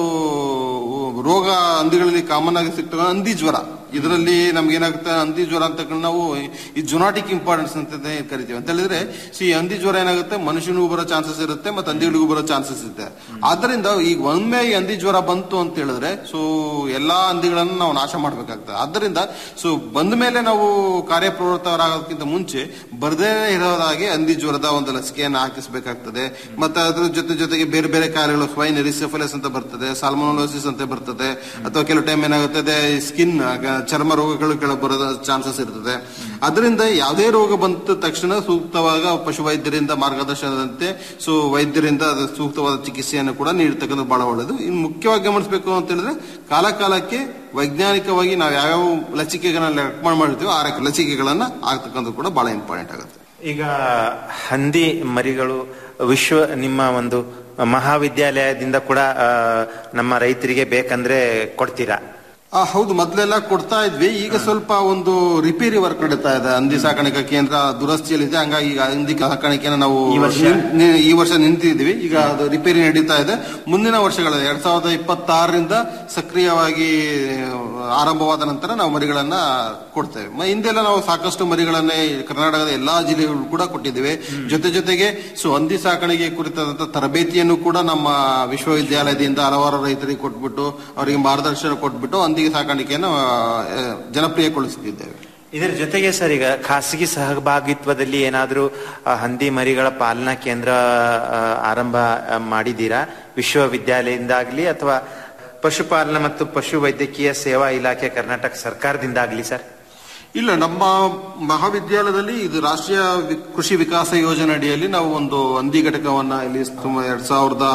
Speaker 10: ರೋಗ ಹಂದಿಗಳಲ್ಲಿ ಕಾಮನ್ ಆಗಿ ಸಿಗ್ತವೆ ಹಂದಿ ಜ್ವರ ಇದರಲ್ಲಿ ನಮ್ಗೆ ಏನಾಗುತ್ತೆ ಹಂದಿ ಜ್ವರ ಅಂತ ನಾವು ಈ ಜೊನಾಟಿಕ್ ಇಂಪಾರ್ಟೆನ್ಸ್ ಅಂತ ಕರಿತೀವಿ ಅಂತ ಹೇಳಿದ್ರೆ ಸಿ ಹಂದಿ ಜ್ವರ ಏನಾಗುತ್ತೆ ಮನುಷ್ಯನಿಗೂ ಬರೋ ಚಾನ್ಸಸ್ ಇರುತ್ತೆ ಮತ್ತೆ ಹಂದಿಗಳಿಗೂ ಬರೋ ಚಾನ್ಸಸ್ ಇರುತ್ತೆ ಆದ್ದರಿಂದ ಈಗ ಒಮ್ಮೆ ಈ ಹಂದಿ ಜ್ವರ ಬಂತು ಅಂತ ಹೇಳಿದ್ರೆ ಸೊ ಎಲ್ಲಾ ಹಂದಿಗಳನ್ನು ನಾವು ನಾಶ ಮಾಡ್ಬೇಕಾಗ್ತದೆ ಆದ್ದರಿಂದ ಸೊ ಬಂದ ಮೇಲೆ ನಾವು ಕಾರ್ಯಪ್ರವೃತ್ತರಾಗೋದಕ್ಕಿಂತ ಮುಂಚೆ ಬರದೇ ಇರೋದಾಗಿ ಹಂದಿ ಜ್ವರದ ಒಂದು ಲಸಿಕೆಯನ್ನು ಹಾಕಿಸ್ಬೇಕಾಗ್ತದೆ ಮತ್ತೆ ಅದ್ರ ಜೊತೆ ಜೊತೆಗೆ ಬೇರೆ ಬೇರೆ ಕಾಯಿಲೆಗಳು ಸ್ವೈನ್ ಎರಿಸೆಫಲಸ್ ಅಂತ ಬರ್ತದೆ ಸಾಲ್ಮೋನೋಸಿಸ್ ಅಂತ ಬರ್ತದೆ ಅಥವಾ ಕೆಲವು ಟೈಮ್ ಏನಾಗುತ್ತದೆ ಸ್ಕಿನ್ ಚರ್ಮ ರೋಗಗಳು ಕೆಳ ಬರೋ ಚಾನ್ಸಸ್ ಇರ್ತದೆ ಅದರಿಂದ ಯಾವುದೇ ರೋಗ ಬಂದ ತಕ್ಷಣ ಸೂಕ್ತವಾಗ ಪಶು ವೈದ್ಯರಿಂದ ಮಾರ್ಗದರ್ಶನದಂತೆ ಸೊ ವೈದ್ಯರಿಂದ ಅದು ಸೂಕ್ತವಾದ ಚಿಕಿತ್ಸೆಯನ್ನು ಕೂಡ ನೀಡತಕ್ಕಂಥ ಬಹಳ ಒಳ್ಳೆಯದು ಇನ್ನು ಮುಖ್ಯವಾಗಿ ಗಮನಿಸಬೇಕು ಅಂತ ಹೇಳಿದ್ರೆ ಕಾಲ ಕಾಲಕ್ಕೆ ವೈಜ್ಞಾನಿಕವಾಗಿ ನಾವು ಯಾವ್ಯಾವ ಲಸಿಕೆಗಳನ್ನ ರೆಕಮೆಂಡ್ ಮಾಡಿರ್ತೀವೋ ಆ ಲಸಿಕೆಗಳನ್ನ ಆಗ್ತಕ್ಕಂಥದ್ದು ಕೂಡ ಬಹಳ ಇಂಪಾರ್ಟೆಂಟ್ ಆಗುತ್ತೆ
Speaker 3: ಈಗ ಹಂದಿ ಮರಿಗಳು ವಿಶ್ವ ನಿಮ್ಮ ಒಂದು ಮಹಾವಿದ್ಯಾಲಯದಿಂದ ಕೂಡ ಆ, ನಮ್ಮ ರೈತರಿಗೆ ಬೇಕಂದ್ರೆ ಕೊಡ್ತೀರಾ
Speaker 10: ಆ, ಹೌದು ಮೊದಲೆಲ್ಲ ಕೊಡ್ತಾ ಇದ್ವಿ ಈಗ ಸ್ವಲ್ಪ ಒಂದು ರಿಪೇರಿ ವರ್ಕ್ ನಡೀತಾ ಇದೆ ಹಂದಿ ಸಾಕಾಣಿಕಾ ಕೇಂದ್ರ ದುರಸ್ತಿಯಲ್ಲಿದೆ ಹಂಗಾಗಿ ಈಗ ಹಂದಿ ಸಾಕಾಣಿಕೆನ ನಾವು
Speaker 3: ಈ ವರ್ಷ?
Speaker 10: ನಿನ್- ನಿ- ಈ ವರ್ಷ ನಿಂತಿದ್ದೀವಿ ಈಗ ಅದು ರಿಪೇರಿ ನಡೀತಾ ಇದೆ ಮುಂದಿನ ವರ್ಷಗಳಲ್ಲಿ ಎರಡ್ ಸಾವಿರದ ಇಪ್ಪತ್ತಾರರಿಂದ ಸಕ್ರಿಯವಾಗಿ ಆರಂಭವಾದ ನಂತರ ನಾವು ಮರಿಗಳನ್ನ ಕೊಡ್ತೇವೆ ಮ- ಹಿಂದೆಲ್ಲ ನಾವು ಸಾಕಷ್ಟು ಮರಿಗಳನ್ನ ಈ ಕರ್ನಾಟಕದ ಎಲ್ಲಾ ಜಿಲ್ಲೆಗಳು ಕೂಡ ಕೊಟ್ಟಿದ್ದೇವೆ ಜೊತೆ ಜೊತೆಗೆ ಸೊ ಹಂದಿ ಸಾಕಾಣಿಕೆ ಕುರಿತಾದಂತ ತರಬೇತಿಯನ್ನು ಕೂಡ ನಮ್ಮ ವಿಶ್ವವಿದ್ಯಾಲಯದಿಂದ ಹಲವಾರು ರೈತರಿಗೆ ಕೊಟ್ಬಿಟ್ಟು ಅವರಿಗೆ ಮಾರ್ಗದರ್ಶನ ಕೊಟ್ಬಿಟ್ಟು ಹಂದಿ ಸಾಕಾಣಿಕೆಯನ್ನು ಆ, ಜನಪ್ರಿಯಗೊಳಿಸುತ್ತಿದ್ದೇವೆ
Speaker 3: ಇದರ ಜೊತೆಗೆ ಸರ್ ಈಗ ಖಾಸಗಿ ಸಹಭಾಗಿತ್ವದಲ್ಲಿ ಏನಾದರೂ ಹಂದಿ ಮರಿಗಳ ಪಾಲನಾ ಕೇಂದ್ರ ಆ, ಆರಂಭ ಆ, ಮಾಡಿದ್ದೀರಾ ವಿಶ್ವವಿದ್ಯಾಲಯದಿಂದಾಗ್ಲಿ ಅಥವಾ ಪಶುಪಾಲನಾ ಮತ್ತು ಪಶು ವೈದ್ಯಕೀಯ ಸೇವಾ ಇಲಾಖೆ ಕರ್ನಾಟಕ ಸರ್ಕಾರದಿಂದಾಗ್ಲಿ ಸರ್
Speaker 10: ಇಲ್ಲ ನಮ್ಮ ಮಹಾವಿದ್ಯಾಲಯದಲ್ಲಿ ಇದು ರಾಷ್ಟ್ರೀಯ ವಿ- ಕೃಷಿ ವಿಕಾಸ ಯೋಜನೆ ಅಡಿಯಲ್ಲಿ ನಾವು ಒಂದು ಹಂದಿ ಘಟಕವನ್ನ ಇಲ್ಲಿ ಸುಮಾರು ಎರಡ್ ಸಾವಿರದ